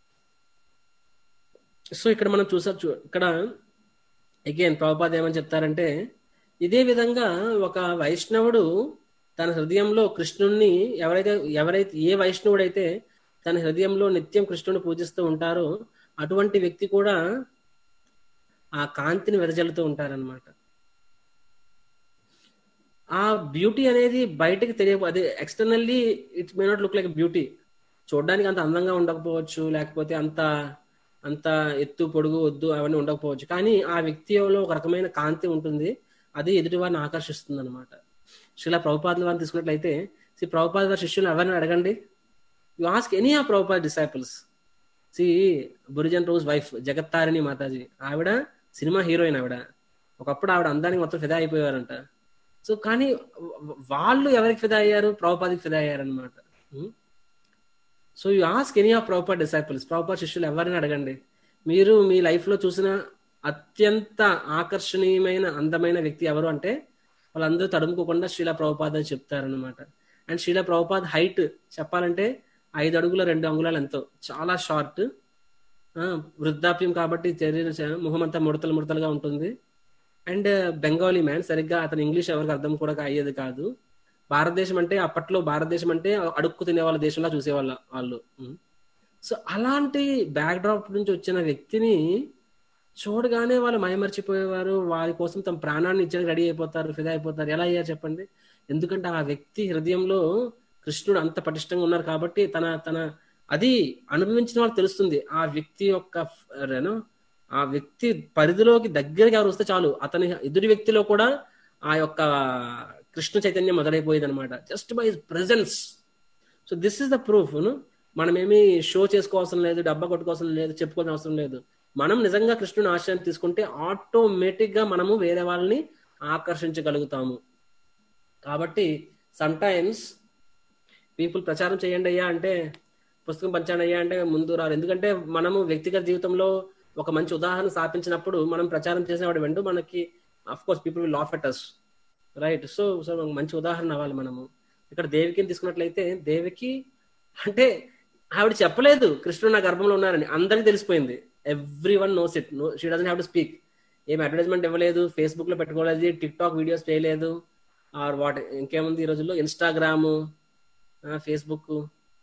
సో ఇక్కడ మనం చూసొచ్చు ఇక్కడ అగైన్ ప్రభుపాద ఏమని చెప్తారంటే ఇదే విధంగా ఒక వైష్ణవుడు తన హృదయంలో కృష్ణుణ్ణి ఎవరైతే ఎవరైతే ఏ వైష్ణవుడైతే తన హృదయంలో నిత్యం కృష్ణుని పూజిస్తూ ఉంటారో అటువంటి వ్యక్తి కూడా ఆ కాంతిని వెదజల్లుతూ ఉంటారనమాట ఆ బ్యూటీ అనేది బయటకి తెలియ అది externally it may not look like beauty చూడడానికి అంత అందంగా ఉండకపోవచ్చు లేకపోతే అంత అంత ఎత్తు పొడుగు వద్దు అవన్నీ ఉండకపోవచ్చు కానీ ఆ వ్యక్తిలో ఒక రకమైన కాంతి ఉంటుంది అది ఎదుటి వారిని ఆకర్షిస్తుంది అనమాట శిలా ప్రభుపాదుల వారిని తీసుకున్నట్లయితే సి ప్రభుపాద వారి శిష్యులు ఎవరిని అడగండి you ask any uh Prabhupada disciples see Bhurijan రోజ్ వైఫ్ జగత్తారిణి మాతాజీ ఆవిడ సినిమా హీరోయిన్ ఆవిడ ఒకప్పుడు ఆవిడ అందానికి మొత్తం ఫిదా అయిపోయారంట సో కానీ వాళ్ళు ఎవరికి ఫిదా అయ్యారు ప్రభుపాదికి ఫిదా అయ్యారనమాట so you ask any of Prabhupada disciples Prabhupada శిష్యులు ఎవరిని అడగండి మీరు మీ లైఫ్ లో చూసిన అత్యంత ఆకర్షణీయమైన అందమైన వ్యక్తి ఎవరు అంటే వాళ్ళందరూ తడుముకోకుండా శీలా ప్రభుపాద్ అని చెప్తారనమాట అండ్ శీలా ప్రభుపాద్ హైట్ చెప్పాలంటే ఐదు అడుగుల రెండు అంగుళాలు ఎంతో చాలా షార్ట్ వృద్ధాప్యం కాబట్టి శరీరం ముఖం అంతా ముడతలు ముడతలుగా ఉంటుంది అండ్ బెంగాలీ మ్యాన్ సరిగ్గా అతను ఇంగ్లీష్ ఎవరికి అర్థం కూడా అయ్యేది కాదు భారతదేశం అంటే అప్పట్లో భారతదేశం అంటే అడుక్కు తినే వాళ్ళ దేశంలో చూసేవాళ్ళ వాళ్ళు సో అలాంటి బ్యాక్ డ్రాప్ నుంచి వచ్చిన వ్యక్తిని చూడగానే వాళ్ళు మైమర్చిపోయేవారు వారి కోసం తమ ప్రాణాన్ని ఇచ్చడానికి రెడీ అయిపోతారు ఫిదా అయిపోతారు ఎలా అయ్యారు చెప్పండి ఎందుకంటే ఆ వ్యక్తి హృదయంలో కృష్ణుడు అంత పటిష్టంగా ఉన్నారు కాబట్టి తన తన అది అనుభవించిన వాళ్ళు తెలుస్తుంది ఆ వ్యక్తి యొక్క యూనో ఆ వ్యక్తి పరిధిలోకి దగ్గరగా ఎవరు వస్తే చాలు అతని ఎదుటి వ్యక్తిలో కూడా ఆ యొక్క కృష్ణ చైతన్యం మొదలైపోయేది అనమాట just by presence so this is the proof మనమేమి షో చేసుకోవాల్సిన లేదు డబ్బా కొట్టుకోవాల్సిన లేదు చెప్పుకోవాల్సిన అవసరం లేదు మనం నిజంగా కృష్ణుని ఆశ్రయం తీసుకుంటే ఆటోమేటిక్ గా మనము వేరే వాళ్ళని ఆకర్షించగలుగుతాము కాబట్టి సమ్ టైమ్స్ పీపుల్ ప్రచారం చేయండి అయ్యా అంటే పుస్తకం పంచండి అయ్యా అంటే ముందు రారు ఎందుకంటే మనము వ్యక్తిగత జీవితంలో ఒక మంచి ఉదాహరణ స్థాపించినప్పుడు మనం ప్రచారం చేసేవాడు వెంటూ మనకి of course people will laugh at us right so so మంచి ఉదాహరణ అవ్వాలి మనము ఇక్కడ దేవికిని తీసుకున్నట్లయితే దేవికి అంటే ఆవిడ చెప్పలేదు కృష్ణుడు నా గర్భంలో ఉన్నారని అందరికి తెలిసిపోయింది everyone knows it no she doesn't have to speak ఏం అడ్వర్టైజ్మెంట్ ఇవ్వలేదు ఫేస్బుక్ లో పెట్టుకోలేదు టిక్ టాక్ వీడియోస్ చేయలేదు ఆర్ వాట్ ఇంకేముంది ఈ రోజుల్లో Instagram Facebook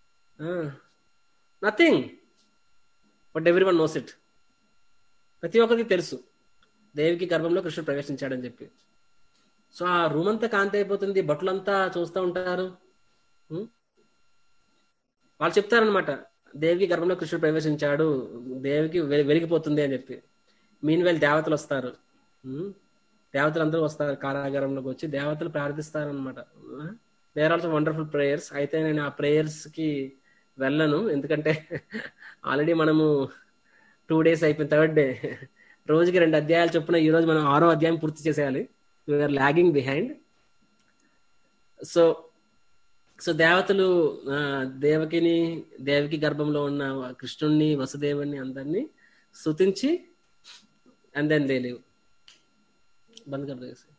nothing but everyone knows it ప్రతి ఒక్కరికి తెలుసు దేవికి గర్భంలో కృష్ణుడు ప్రవేశించాడని చెప్పి సో ఆ రూమ్ అంతా కాంతి అయిపోతుంది బట్టలంతా చూస్తూ ఉంటారు వాళ్ళు చెప్తారనమాట దేవికి గర్భంలో కృష్ణుడు ప్రవేశించాడు దేవికి వె- వెలిగిపోతుంది అని చెప్పి మీన్ వేల్ దేవతలు వస్తారు ఉమ్, దేవతలు అందరూ వస్తారు కారాగారంలోకి వచ్చి దేవతలు ప్రార్థిస్తారు అనమాట దేర్ ఆల్సో వండర్ఫుల్ ప్రేయర్స్ అయితే నేను ఆ ప్రేయర్స్ కి వెళ్ళను ఎందుకంటే ఆల్రెడీ మనము టూ డేస్ అయిపోయింది థర్డ్ డే రోజుకి రెండు అధ్యాయాలు చొప్పున ఈ రోజు మనం ఆరో అధ్యాయం పూర్తి చేసేయాలి we are lagging behind so so దేవతలు ఆ, దేవకిని దేవకి గర్భంలో ఉన్న కృష్ణుణ్ణి వసుదేవుని అందరినీ స్తుతించి అండ్ దెన్ దే లివ్ బంద్ కర్ దో ఇसे.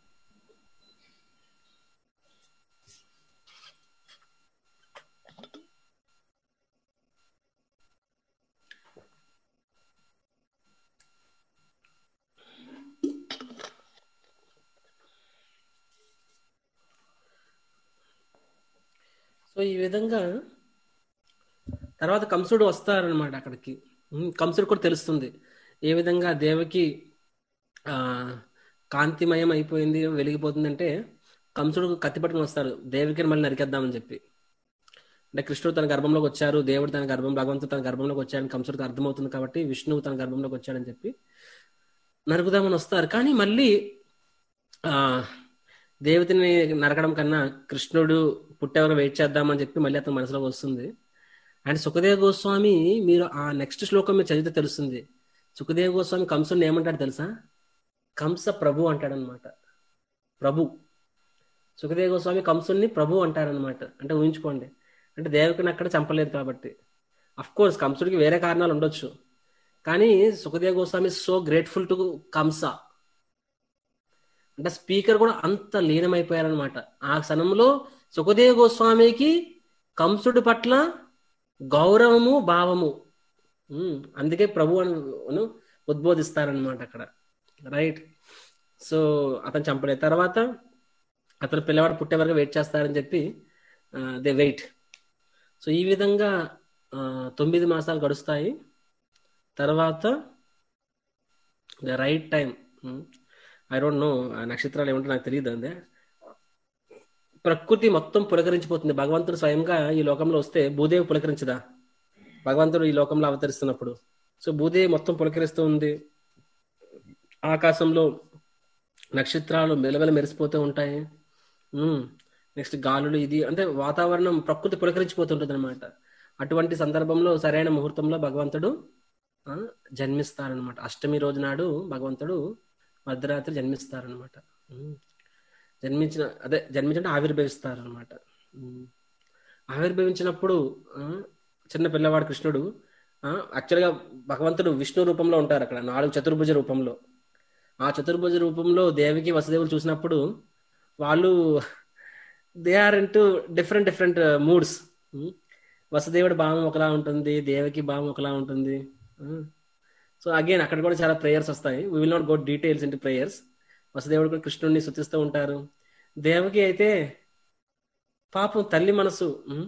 సో ఈ విధంగా తర్వాత కంసుడు వస్తారనమాట అక్కడికి ఉమ్, కంసుడు కూడా తెలుస్తుంది ఏ విధంగా దేవకి ఆ కాంతిమయం అయిపోయింది వెలిగిపోతుందంటే కంసుడు కత్తి పట్టుకుని వస్తారు దేవికిని మళ్ళీ నరికేద్దామని చెప్పి అంటే కృష్ణుడు తన గర్భంలోకి వచ్చారు దేవుడు తన గర్భం భగవంతుడు తన గర్భంలోకి వచ్చాడని కంసుడికి అర్థమవుతుంది కాబట్టి విష్ణువు తన గర్భంలోకి వచ్చాడని చెప్పి నరుకుదామని వస్తారు కానీ మళ్ళీ ఆ దేవతని నరకడం కన్నా కృష్ణుడు పుట్టేవరకు వెయిట్ చేద్దామని చెప్పి మళ్ళీ అతని మనసులోకి వస్తుంది అండ్ సుఖదేవ గోస్వామి మీరు ఆ నెక్స్ట్ శ్లోకం మీరు చదివితే తెలుస్తుంది సుఖదేవ గోస్వామి కంసుని ఏమంటాడు తెలుసా కంస ప్రభు అంటాడనమాట ప్రభు సుఖదేవ గోస్వామి కంసుని ప్రభు అంటారనమాట అంటే ఊహించుకోండి అంటే దేవకిని అక్కడ చంపలేదు కాబట్టి అఫ్ కోర్స్ కంసుడికి వేరే కారణాలు ఉండొచ్చు కానీ Sukhadeva Goswami so grateful to Kamsa అంటే స్పీకర్ కూడా అంత లీనమైపోయారనమాట ఆ క్షణంలో సుఖదేవ గోస్వామికి కంసుడి పట్ల గౌరవము భావము ఉమ్, అందుకే ప్రభు అని అను ఉద్బోధిస్తారనమాట అక్కడ రైట్ సో అతను చంపలేదు తర్వాత అతను పిల్లవాడు పుట్టే వరకు వెయిట్ చేస్తారని చెప్పి దే వెయిట్ సో ఈ విధంగా ఆ, తొమ్మిది మాసాలు గడుస్తాయి తర్వాత the right time I don't know నక్షత్రాలు ఏమంటే నాకు తెలియదు అందే ప్రకృతి మొత్తం పులకరించిపోతుంది భగవంతుడు స్వయంగా ఈ లోకంలో వస్తే భూదేవి పులకరించదా భగవంతుడు ఈ లోకంలో అవతరిస్తున్నప్పుడు సో భూదేవి మొత్తం పులకరిస్తూ ఉంది ఆకాశంలో నక్షత్రాలు మెలమెల మెరిసిపోతూ ఉంటాయి నెక్స్ట్ గాలులు ఇది అంటే వాతావరణం ప్రకృతి పులకరించిపోతుంటుంది అనమాట అటువంటి సందర్భంలో సరైన ముహూర్తంలో భగవంతుడు ఆ, జన్మిస్తారనమాట అష్టమి రోజు నాడు భగవంతుడు మధ్యరాత్రి జన్మిస్తారనమాట ఉమ్. జన్మించిన అదే జన్మించిన ఆవిర్భవిస్తారనమాట ఉమ్. ఆవిర్భవించినప్పుడు ఆ, చిన్న పిల్లవాడు కృష్ణుడు యాక్చువల్గా భగవంతుడు విష్ణు రూపంలో ఉంటారు అక్కడ నాలుగు చతుర్భుజ రూపంలో ఆ చతుర్భుజ రూపంలో దేవికి వసుదేవులు చూసినప్పుడు వాళ్ళు they are into different different moods వసుదేవుడి భావం ఒకలా ఉంటుంది దేవకి భావం ఒకలా ఉంటుంది సో అగైన్ అక్కడ కూడా చాలా ప్రేయర్స్ వస్తాయి we will not go details ఇంటి ప్రేయర్స్ వసుదేవుడు కూడా కృష్ణుడిని శుతిస్తూ ఉంటారు దేవకి అయితే పాపం తల్లి మనసు ఉమ్,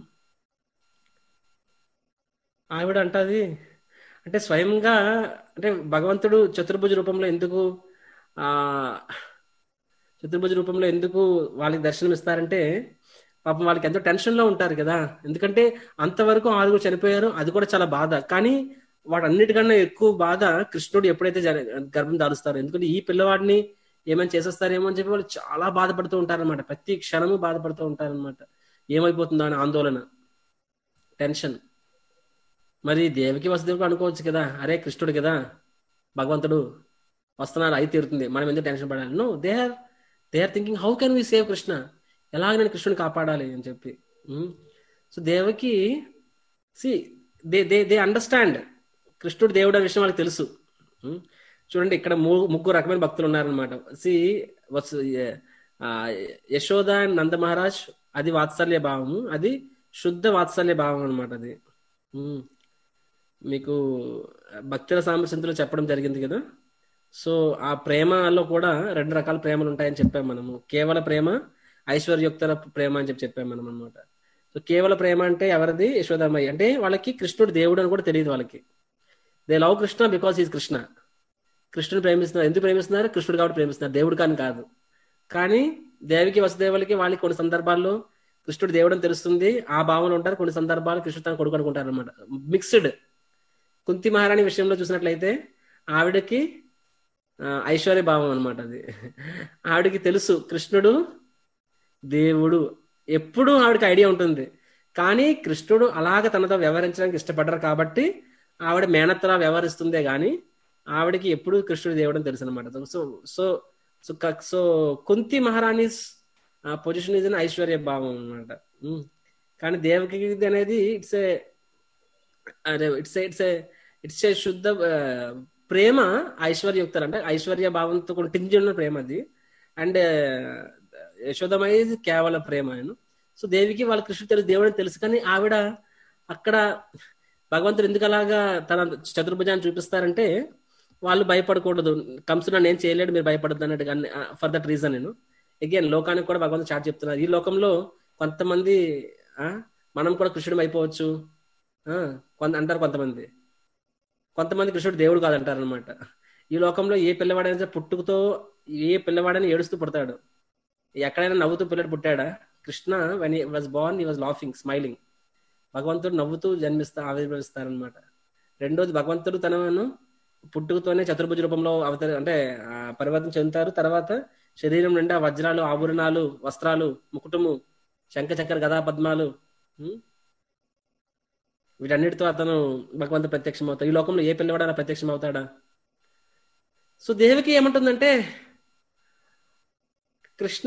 ఆవిడ అంటది అంటే స్వయంగా అంటే భగవంతుడు చతుర్భుజ రూపంలో ఎందుకు ఆ చతుర్భుజ రూపంలో ఎందుకు వాళ్ళకి దర్శనం ఇస్తారంటే పాపం వాళ్ళకి ఎంతో టెన్షన్ లో ఉంటారు కదా ఎందుకంటే అంతవరకు ఆరుగురు చనిపోయారు అది కూడా చాలా బాధ కానీ వాటన్నిటికన్నా ఎక్కువ బాధ కృష్ణుడు ఎప్పుడైతే జర- గర్భం దాలుస్తారో ఎందుకంటే ఈ పిల్లవాడిని ఏమైనా చేసేస్తారేమో అని చెప్పి వాళ్ళు చాలా బాధపడుతూ ఉంటారన్నమాట ప్రతి క్షణము బాధపడుతూ ఉంటారన్నమాట ఏమైపోతుందో అని ఆందోళన టెన్షన్ మరి దేవికి వసుదేవుడు అనుకోవచ్చు కదా అరే కృష్ణుడు కదా భగవంతుడు వస్తున్నారు అయి తీరుతుంది మనం ఎందుకు టెన్షన్ పడాలి no they are they are thinking how can we save Krishna ఎలాగ నేను కృష్ణుని కాపాడాలి అని చెప్పి so Devaki she they they they understand కృష్ణుడు దేవుడు అనే విషయం వాళ్ళకి తెలుసు ఉమ్, చూడండి ఇక్కడ ము- ముగ్గురు రకమైన భక్తులు ఉన్నారనమాట సి వత్స ఆ, యశోద అండ్ నంద మహారాజ్ అది వాత్సల్య భావము అది శుద్ధ వాత్సల్య భావం అనమాట అది ఉమ్. మీకు భక్తుల సామర్థ్యంలో చెప్పడం జరిగింది కదా సో ఆ ప్రేమలో కూడా రెండు రకాల ప్రేమలు ఉంటాయని చెప్పాం మనము కేవల ప్రేమ ఐశ్వర్యోక్త ప్రేమ అని చెప్పి చెప్పాం మనం అనమాట సో కేవల ప్రేమ అంటే ఎవరిది యశోదమ్మయ్య అంటే వాళ్ళకి కృష్ణుడు దేవుడు అని కూడా తెలియదు వాళ్ళకి they love Krishna because is Krishna కృష్ణుని ప్రేమిస్తున్నారు ఎందుకు ప్రేమిస్తున్నారు కృష్ణుడు కాబట్టి ప్రేమిస్తున్నారు దేవుడు కానీ కాదు కానీ దేవికి వసుదేవులకి వాళ్ళకి కొన్ని సందర్భాల్లో కృష్ణుడు దేవుడు అని తెలుస్తుంది ఆ భావనలో ఉంటారు కొన్ని సందర్భాలు కృష్ణుడు తన కొడుకు అనుకుంటారు అనమాట మిక్స్డ్ కుంతి మహారాణి విషయంలో చూసినట్లయితే ఆవిడకి ఆ, ఐశ్వర్య భావం అనమాట అది ఆవిడకి తెలుసు కృష్ణుడు దేవుడు ఎప్పుడు ఆవిడకి ఐడియా ఉంటుంది కానీ కృష్ణుడు అలాగ తనతో వ్యవహరించడానికి ఇష్టపడ్డారు కాబట్టి ఆవిడ మేనత్తలా వ్యవహరిస్తుందే గాని ఆవిడకి ఎప్పుడు కృష్ణుడు దేవుడు అని తెలుసు అనమాట సో సో సో క- సో కుంతి మహారాణీస్ పొజిషన్ ఇస్ ఐశ్వర్య భావం అనమాట కానీ దేవకి అనేది ఇట్స్ ఏ అదే ఇట్స్ ఇట్స్ ఇట్స్ ఏ శుద్ధ ఆ, ప్రేమ ఐశ్వర్యయుక్తారు అంటే ఐశ్వర్య భావంతో కూడా టింజ్ ఉన్న ప్రేమ అది అండ్ యశోదమై కేవల ప్రేమ ఆయన సో దేవికి వాళ్ళ కృష్ణుడు తెలుసు దేవుడు తెలుసు కానీ ఆవిడ అక్కడ భగవంతుడు ఎందుకు అలాగా తన చతుర్భుజాన్ని చూపిస్తారంటే వాళ్ళు భయపడకూడదు కంసుడు నన్ను ఏం చేయలేడు మీరు భయపడద్దు అన్నట్టు ఫర్ దట్ రీజన్ నేను అగైన్ లోకానికి కూడా భగవంతుడు చాట్ చెప్తున్నారు ఈ లోకంలో కొంతమంది ఆ, మనం కూడా కృష్ణుడు అయిపోవచ్చు ఆ, కొంత అంటారు కొంతమంది కొంతమంది కృష్ణుడు దేవుడు కాదంటారు అనమాట ఈ లోకంలో ఏ పిల్లవాడైనా సరే పుట్టుకతో ఏ పిల్లవాడైనా ఏడుస్తూ పుడతాడు ఎక్కడైనా నవ్వుతూ పిల్లడు పుట్టాడా Krishna when was born he was laughing smiling భగవంతుడు నవ్వుతూ జన్మిస్తా ఆవిర్భవిస్తారనమాట రెండోది భగవంతుడు తనను పుట్టుకతోనే చతుర్భుజ రూపంలో అవతరి అంటే ఆ, పరివర్తన చెందుతారు తర్వాత శరీరం నిండా వజ్రాలు ఆభరణాలు వస్త్రాలు ముకుటము శంఖ చక్ర గదా పద్మాలు ఉం? వీటన్నిటితో అతను భగవంతుడు ప్రత్యక్షం అవుతాడు ఈ లోకంలో ఏ పిల్లవాడు అలా ప్రత్యక్షం అవుతాడా సో దేవికి ఏమంటుందంటే కృష్ణ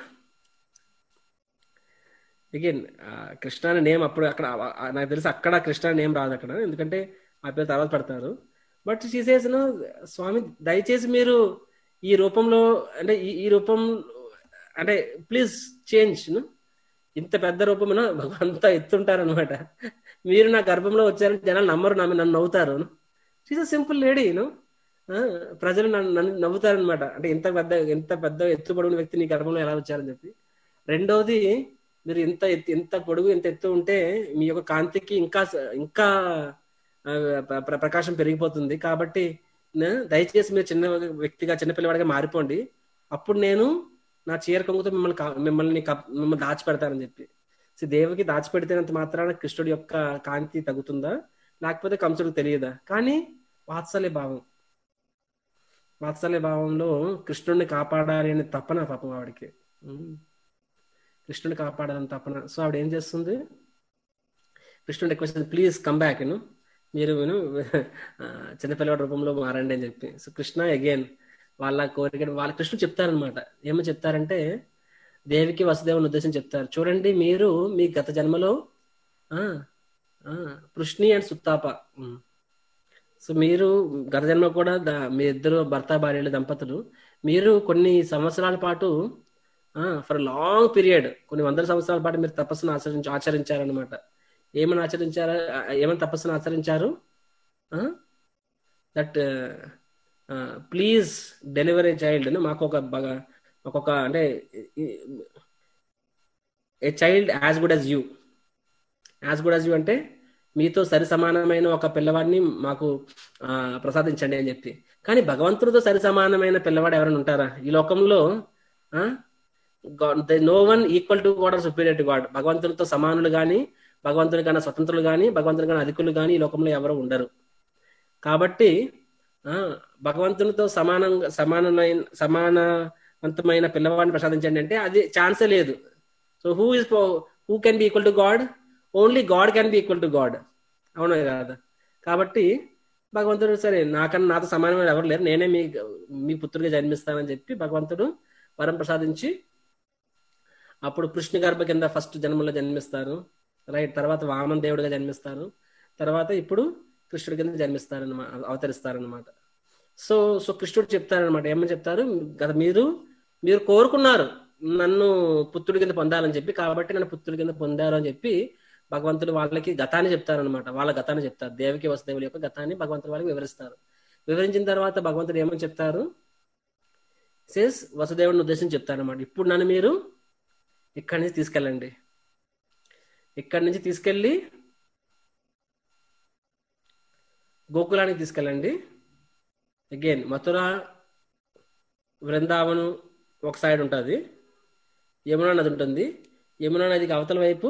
అగైన్ కృష్ణ అనే నేమ్ అప్పుడు అక్కడ ఆ- ఆ- నాకు తెలిసి అక్కడ కృష్ణ అనే నేమ్ రాదు అక్కడ ఎందుకంటే ఆ పేరు తర్వాత పెడతారు బట్ చేసేసిన స్వామి దయచేసి మీరు ఈ రూపంలో అంటే ఈ ఈ రూపం అంటే ప్లీజ్ చేంజ్ ఇంత పెద్ద రూపమున అంతా ఎత్తుంటారనమాట మీరు నా గర్భంలో వచ్చారంటే జనాలు నమ్మరు నమ్మి నన్ను నవ్వుతారు షీస్ సింపుల్ లేడీ యూనో ప్రజలు నన్ను నన్ను నవ్వుతారనమాట అంటే ఇంత పెద్ద ఎంత పెద్ద ఎత్తు పొడుగున వ్యక్తి నీ గర్భంలో ఎలా వచ్చారని చెప్పి రెండవది మీరు ఇంత ఎత్తు ఇంత పొడుగు ఇంత ఎత్తు ఉంటే మీ యొక్క కాంతికి ఇంకా స- ఇంకా ఆ, ప్ర- ప్ర- ప్రకాశం పెరిగిపోతుంది కాబట్టి న- దయచేసి మీరు చిన్న వ్యక్తిగా చిన్న పిల్లవాడిగా మారిపోండి అప్పుడు నేను నా చీర కొంగుతో మిమ్మల్ని కా- మిమ్మల్ని కప్- మిమ్మల్ని దాచిపెడతానని చెప్పి సో దేవికి దాచిపెడితేనంత మాత్రాన కృష్ణుడి యొక్క కాంతి తగ్గుతుందా లేకపోతే కంసుడికి తెలియదా కానీ వాత్సల్య భావం వాత్సల్య భావంలో కృష్ణుడిని కాపాడాలి అనే తపన పాపం ఆవిడకి ఉమ్. కృష్ణుడిని కాపాడాలని తపన సో ఆవిడ ఏం చేస్తుంది కృష్ణుడు రిక్వెస్ట్ ప్లీజ్ కమ్ బ్యాక్ యూను మీరు యూను చిన్నపిల్లవాడి రూపంలో మారండి అని చెప్పి సో కృష్ణ అగైన్ వాళ్ళ కోరిక వాళ్ళ కృష్ణుడు చెప్తారనమాట ఏమో చెప్తారంటే దేవికి వసుదేవుని ఉద్దేశం చెప్తారు చూడండి మీరు మీ గత జన్మలో ఆ ఆ, Prishni and Sutapa um. So మీరు గత జన్మ కూడా ద- మీ ఇద్దరు భర్త భార్యలు దంపతులు మీరు కొన్ని సంవత్సరాల పాటు ఫర్ లాంగ్ పీరియడ్ కొన్ని వందల సంవత్సరాల పాటు మీరు తపస్సును ఆచరించి ఆచరించారనమాట ఏమని ఆచరించారు ఆ, ఏమని తపస్సును ఆచరించారు దట్ ప్లీజ్ డెలివరీ చైల్డ్ మాకు ఒక బాగా మాకు ఒక అంటే a child as good as you as good as you అంటే మీతో సరి సమానమైన ఒక పిల్లవాడిని మాకు ఆ, ప్రసాదించండి అని చెప్పి కానీ భగవంతుడితో సరి సమానమైన పిల్లవాడు ఎవరైనా ఉంటారా ఈ లోకంలో no one equal to god or superior to god భగవంతుడితో సమానులు గాని భగవంతుడి కన్నా స్వతంత్రులు గాని భగవంతుడి కన్నా అధికులు గాని ఈ లోకంలో ఎవరు ఉండరు కాబట్టి ఆ భగవంతునితో సమానంగా సమానమైన సమానవంతమైన పిల్లవాడిని ప్రసాదించండి అంటే అది ఛాన్సే లేదు so who is who can be equal to God only God can be equal to God అవునా కదా కాబట్టి భగవంతుడు సరే నాకన్నా నాతో సమానమైన ఎవరు లేరు నేనే మీ మీ పుత్రుడిగా జన్మిస్తానని చెప్పి భగవంతుడు వరం ప్రసాదించి అప్పుడు కృష్ణ గర్భ కింద ఫస్ట్ జన్మలో జన్మిస్తారు రైట్ తర్వాత వామన్ దేవుడిగా జన్మిస్తారు తర్వాత ఇప్పుడు కృష్ణుడి కింద జన్మిస్తారనమాట అవతరిస్తారనమాట సో సో కృష్ణుడు చెప్తారనమాట ఏమని చెప్తారు గత మీరు మీరు కోరుకున్నారు నన్ను పుత్రుడి కింద పొందాలని చెప్పి కాబట్టి నన్ను పుత్రుడి కింద పొందారు అని చెప్పి భగవంతుడు వాళ్ళకి గతాన్ని చెప్తారనమాట వాళ్ళ గతాన్ని చెప్తారు దేవికి వసుదేవుల యొక్క గతాన్ని భగవంతుడు వాళ్ళకి వివరిస్తారు వివరించిన తర్వాత భగవంతుడు ఏమని చెప్తారు సేస్ వసుదేవుడిని ఉద్దేశించి చెప్తారనమాట ఇప్పుడు నన్ను మీరు ఇక్కడి నుంచి తీసుకెళ్ళండి ఇక్కడి నుంచి తీసుకెళ్ళి గోకులానికి తీసుకెళ్ళండి అగైన్ మథుర బృందావనం ఒక సైడ్ ఉంటుంది యమునా నది ఉంటుంది యమునా నదికి అవతల వైపు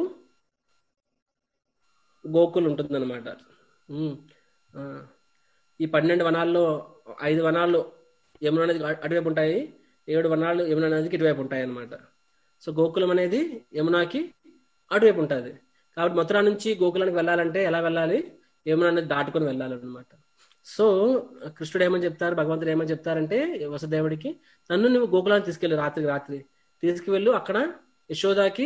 గోకుల్ ఉంటుందన్నమాట ఉమ్. ఆ, ఈ పన్నెండు వనాల్లో ఐదు వనాలు యమునా నదికి అటు- అటువైపు ఉంటాయి ఏడు వనాలు యమునా నదికి ఇటువైపు ఉంటాయి అన్నమాట సో గోకులం అనేది యమునాకి అటువైపు ఉంటుంది కాబట్టి మథురా నుంచి గోకులానికి వెళ్ళాలంటే ఎలా వెళ్ళాలి యమునా నది దాటుకొని వెళ్ళాలన్నమాట సో కృష్ణుడు ఏమని చెప్తారు భగవంతుడు ఏమని చెప్తారంటే వసుదేవుడికి నన్ను నువ్వు గోకులానికి తీసుకెళ్ళు రాత్రికి రాత్రి తీసుకువెళ్ళు అక్కడ యశోదాకి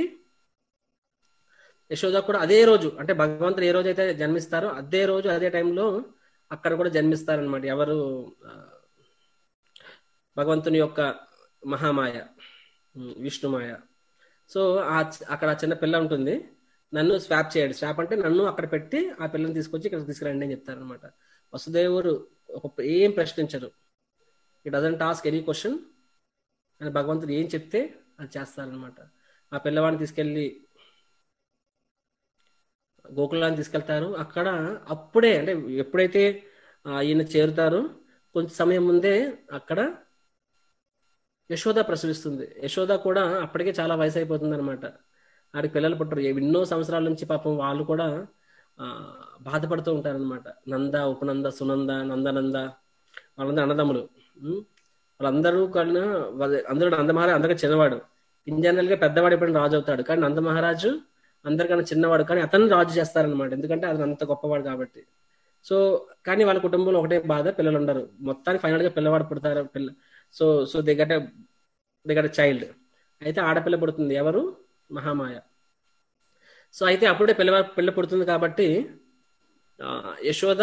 యశోద కూడా అదే రోజు అంటే భగవంతుడు ఏ రోజు అయితే జన్మిస్తారో అదే రోజు అదే టైంలో అక్కడ కూడా జన్మిస్తారనమాట ఎవరు ఆ, భగవంతుని యొక్క మహామాయ ఉమ్, విష్ణుమాయ సో ఆ చ- అక్కడ చిన్న పిల్ల ఉంటుంది నన్ను స్వాప్ చేయండి స్వాప్ అంటే నన్ను అక్కడ పెట్టి ఆ పిల్లని తీసుకొచ్చి ఇక్కడ తీసుకురండి అని చెప్తారనమాట వసుదేవుడు ఒక ఏం ప్రశ్నించరు ఈ డజన్ టాస్క్ ఎనీ క్వశ్చన్ అని భగవంతుడు ఏం చెప్తే అది చేస్తారనమాట ఆ పిల్లవాడిని తీసుకెళ్లి గోకులాన్ని తీసుకెళ్తారు అక్కడ అప్పుడే అంటే ఎప్పుడైతే ఆ, ఈయన చేరుతారో కొంచెం సమయం ముందే అక్కడ యశోద ప్రసవిస్తుంది యశోద కూడా అప్పటికే చాలా వయసు అయిపోతుంది అనమాట ఆడికి పిల్లలు పుట్టరు ఎన్నో సంవత్సరాల నుంచి పాపం వాళ్ళు కూడా ఆ, బాధపడుతూ ఉంటారనమాట నంద ఉపనంద సునంద నందనంద వాళ్ళందరూ అన్నదమ్ములు ఉం? వాళ్ళందరూ కన్నా వాళ్ళ- అందరూ నందమహారాజు అందరికీ చిన్నవాడు ఇన్ జనరల్ గా పెద్దవాడు ఎప్పుడైనా రాజు అవుతాడు కానీ నందమహారాజు అందరికన్నా చిన్నవాడు కానీ అతను రాజు చేస్తారనమాట ఎందుకంటే అతను అంత గొప్పవాడు కాబట్టి సో కానీ వాళ్ళ కుటుంబంలో ఒకటే బాధ పిల్లలు ఉండరు మొత్తానికి ఫైనల్ గా పిల్లవాడు పుడతారు పిల్ల సో సో దిగట దిగట చైల్డ్ అయితే ఆడపిల్ల పుడుతుంది ఎవరు మహామాయ సో అయితే అప్పుడే పిల్ల పిల్ల పుడుతుంది కాబట్టి ఆ, యశోద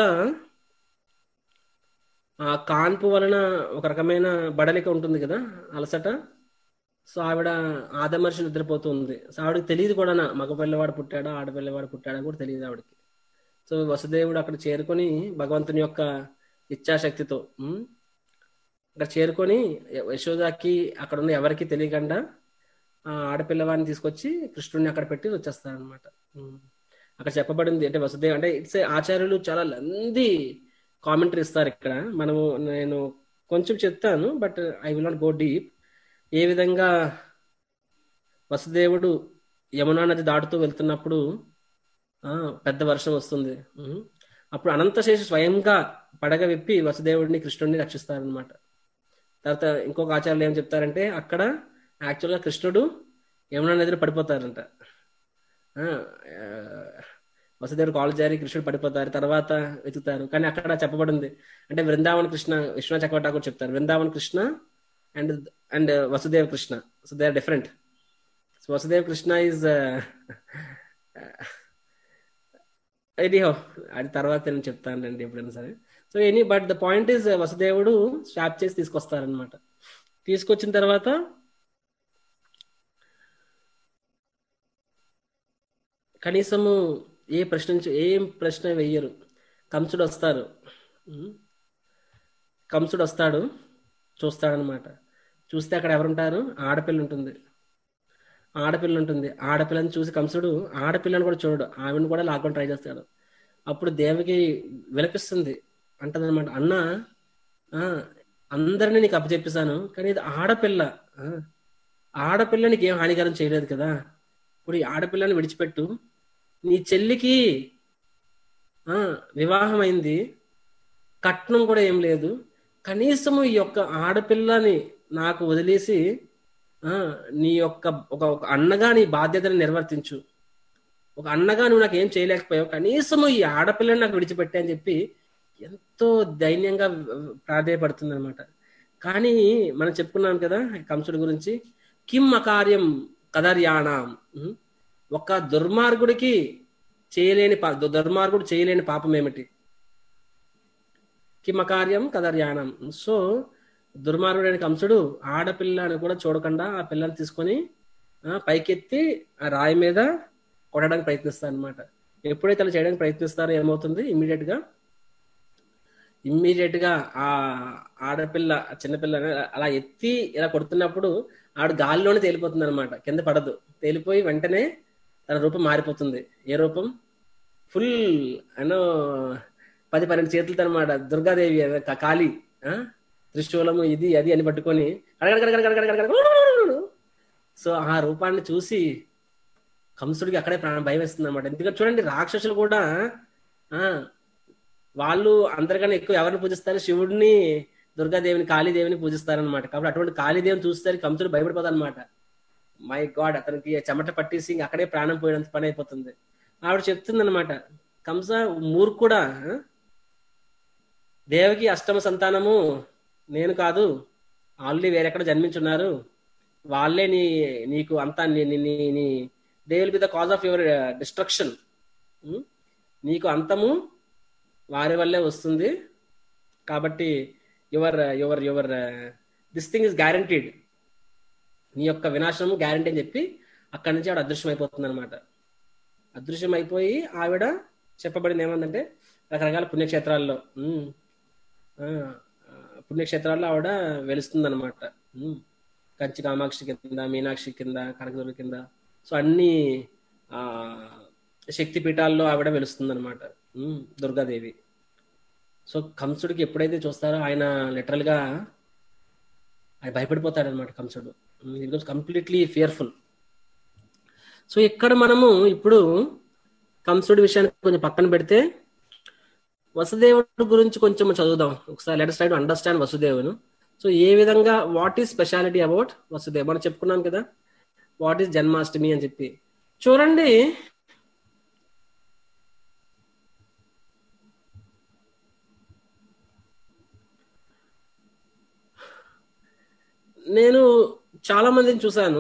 ఆ కాన్పు వలన ఒక రకమైన బడలిక ఉంటుంది కదా అలసట సో ఆవిడ ఆదమర్శి నిద్రపోతుంది సో ఆవిడకి తెలియదు కూడా మగ పిల్లవాడు పుట్టాడా ఆడపిల్లవాడు పుట్టాడా కూడా తెలియదు ఆవిడకి సో వసుదేవుడు అక్కడ చేరుకొని భగవంతుని యొక్క ఇచ్ఛాశక్తితో ఉమ్, అక్కడ చేరుకొని యశోదాకి అక్కడ ఉన్న ఎవరికి తెలియకుండా ఆ ఆడపిల్లవాడిని తీసుకొచ్చి కృష్ణుడిని అక్కడ పెట్టి వచ్చేస్తారనమాట అక్కడ చెప్పబడింది అంటే వసుదేవ్ అంటే ఇట్స్ ఆచార్యులు చాలా లంది కామెంటరీ ఇస్తారు ఇక్కడ మనము నేను కొంచెం చెప్తాను but I will not go deep ఏ విధంగా వసుదేవుడు యమునా నది దాటుతూ వెళ్తున్నప్పుడు ఆ, పెద్ద వర్షం వస్తుంది ఉమ్. అప్పుడు అనంతశేషి స్వయంగా పడగ విప్పి వసుదేవుడిని కృష్ణుడిని రక్షిస్తారనమాట తర్వాత ఇంకొక ఆచార్యులు ఏం చెప్తారంటే అక్కడ యాక్చువల్గా కృష్ణుడు యమునా నదిలో పడిపోతారంట ఆ, ఆ, వసుదేవుడు కాలు జారి కృష్ణుడు పడిపోతారు తర్వాత వెతుకుతారు కానీ అక్కడ చెప్పబడింది అంటే బృందావన్ కృష్ణ విశ్వనాథ్ చక్రవర్తి కూడా చెప్తారు Vrindavan Krishna and and Vasudev Krishna so they are different so Vasudev Krishna is anyhow అది తర్వాత నేను చెప్తానండి ఎప్పుడైనా సరే so any but the point is వసుదేవుడు స్వాప్ చేసి తీసుకొస్తారనమాట తీసుకొచ్చిన తర్వాత కనీసము ఏ ప్రశ్న ఏం ప్రశ్న వెయ్యరు కంసుడు వస్తారు ఉం? కంసుడు వస్తాడు చూస్తాడనమాట చూస్తే అక్కడ ఎవరుంటారు ఆడపిల్ల ఉంటుంది ఆడపిల్ల ఉంటుంది ఆడపిల్లని చూసి కంసుడు ఆడపిల్లని కూడా చూడడు ఆవిడని కూడా లాక్కొని ట్రై చేస్తాడు అప్పుడు దేవకి విలపిస్తుంది అంటదన్నమాట అన్న ఆ, అందరినీ నీకు అప్పచెప్పేశాను కానీ ఇది ఆడపిల్ల ఆ, ఆడపిల్ల నీకు ఏం హానికరం చేయలేదు కదా ఇప్పుడు ఈ ఆడపిల్లని విడిచిపెట్టు నీ చెల్లికి ఆ వివాహం అయింది కట్నం కూడా ఏం లేదు కనీసము ఈ యొక్క ఆడపిల్లని నాకు వదిలేసి ఆ నీ యొక్క ఒక ఒక అన్నగా నీ బాధ్యతను నిర్వర్తించు ఒక అన్నగా నువ్వు నాకు ఏం చేయలేకపోయావు కనీసము ఈ ఆడపిల్లని నాకు విడిచిపెట్టే అని చెప్పి ఎంతో దైన్యంగా ప్రాధేయపడుతుంది అనమాట కానీ మనం చెప్పుకున్నాం కదా కంసుడి గురించి కిమ్ అకార్యం కదర్యాణం ఉం? ఒక దుర్మార్గుడికి చేయలేని పా దుర్మార్గుడు చేయలేని పాపం ఏమిటి కిమకార్యం కదర్యాణం సో దుర్మార్గుడైన కంసుడు ఆడపిల్ల అని కూడా చూడకుండా ఆ పిల్లని తీసుకొని ఆ, పైకెత్తి ఆ రాయి మీద కొట్టడానికి ప్రయత్నిస్తారు అనమాట ఎప్పుడైతే అలా చేయడానికి ప్రయత్నిస్తారో ఏమవుతుంది ఇమ్మీడియట్ గా ఇమ్మీడియట్ గా ఆ ఆడపిల్ల ఆ చిన్నపిల్ల అలా ఎత్తి ఇలా కొడుతున్నప్పుడు ఆవిడ గాలిలోనే తేలిపోతుంది అనమాట కింద పడదు తేలిపోయి వెంటనే తన రూపం మారిపోతుంది ఏ రూపం ఫుల్ అనో పది పన్నెండు చేతులతో అనమాట దుర్గాదేవి క- కాళీ ఆ? త్రిశూలము ఇది అది అని పట్టుకొని గడగడగడగడగడగడగడ సో ఆ రూపాన్ని చూసి కంసుడికి అక్కడే ప్రాణం భయం వేస్తుంది అనమాట ఎందుకంటే చూడండి రాక్షసులు కూడా ఆ వాళ్ళు అందరికన్నా ఎక్కువ ఎవరిని పూజిస్తారు శివుడిని దుర్గాదేవిని కాళీదేవిని పూజిస్తారనమాట కాబట్టి అటువంటి కాళీదేవిని చూస్తే కంసుడు భయపడిపోతాడు అనమాట మై గాడ్ అతనికి చెమట పట్టేసి ఇంక అక్కడే ప్రాణం పోయినంత పని అయిపోతుంది ఆవిడ చెప్తుంది అనమాట కంస మూర్ఖుడా ఆ? దేవకి అష్టమ సంతానము నేను కాదు ఆల్రెడీ వేరెక్కడ జన్మించున్నారు వాళ్ళే నీ నీకు అంతా నీ నీ- నీ నీ they will be the cause of your destruction నీకు అంతము వారి వల్లే వస్తుంది కాబట్టి your your your this thing is guaranteed నీ యొక్క వినాశనము గ్యారంటీ అని చెప్పి అక్కడి నుంచి ఆవిడ అదృశ్యం అయిపోతుంది అనమాట అదృశ్యం అయిపోయి ఆవిడ చెప్పబడింది ఏమందంటే రకరకాల పుణ్యక్షేత్రాల్లో ఉమ్, ఆ, ఆ, పుణ్యక్షేత్రాల్లో ఆవిడ వెలుస్తుంది అనమాట కంచి కామాక్షి కింద మీనాక్షి కింద కనకదుర్గ కింద సో అన్ని ఆ శక్తి పీఠాల్లో ఆవిడ వెలుస్తుంది అనమాట దుర్గాదేవి సో కంసుడికి ఎప్పుడైతే చూస్తారో ఆయన లిటరల్ గా ఆయన భయపడిపోతాడు అనమాట కంసుడు బికాస్ కంప్లీట్లీ ఫియర్ఫుల్ సో ఇక్కడ మనము ఇప్పుడు కంసుడి విషయాన్ని కొంచెం పక్కన పెడితే వసుదేవుడు గురించి కొంచెం చదువుదాం ఒకసారి లెటర్ ట్రై టు అండర్స్టాండ్ వసుదేవును సో ఏ విధంగా what is speciality about Vasudev మనం చెప్పుకున్నాం కదా వాట్ ఈస్ జన్మాష్టమి అని చెప్పి చూడండి నేను చాలా మందిని చూశాను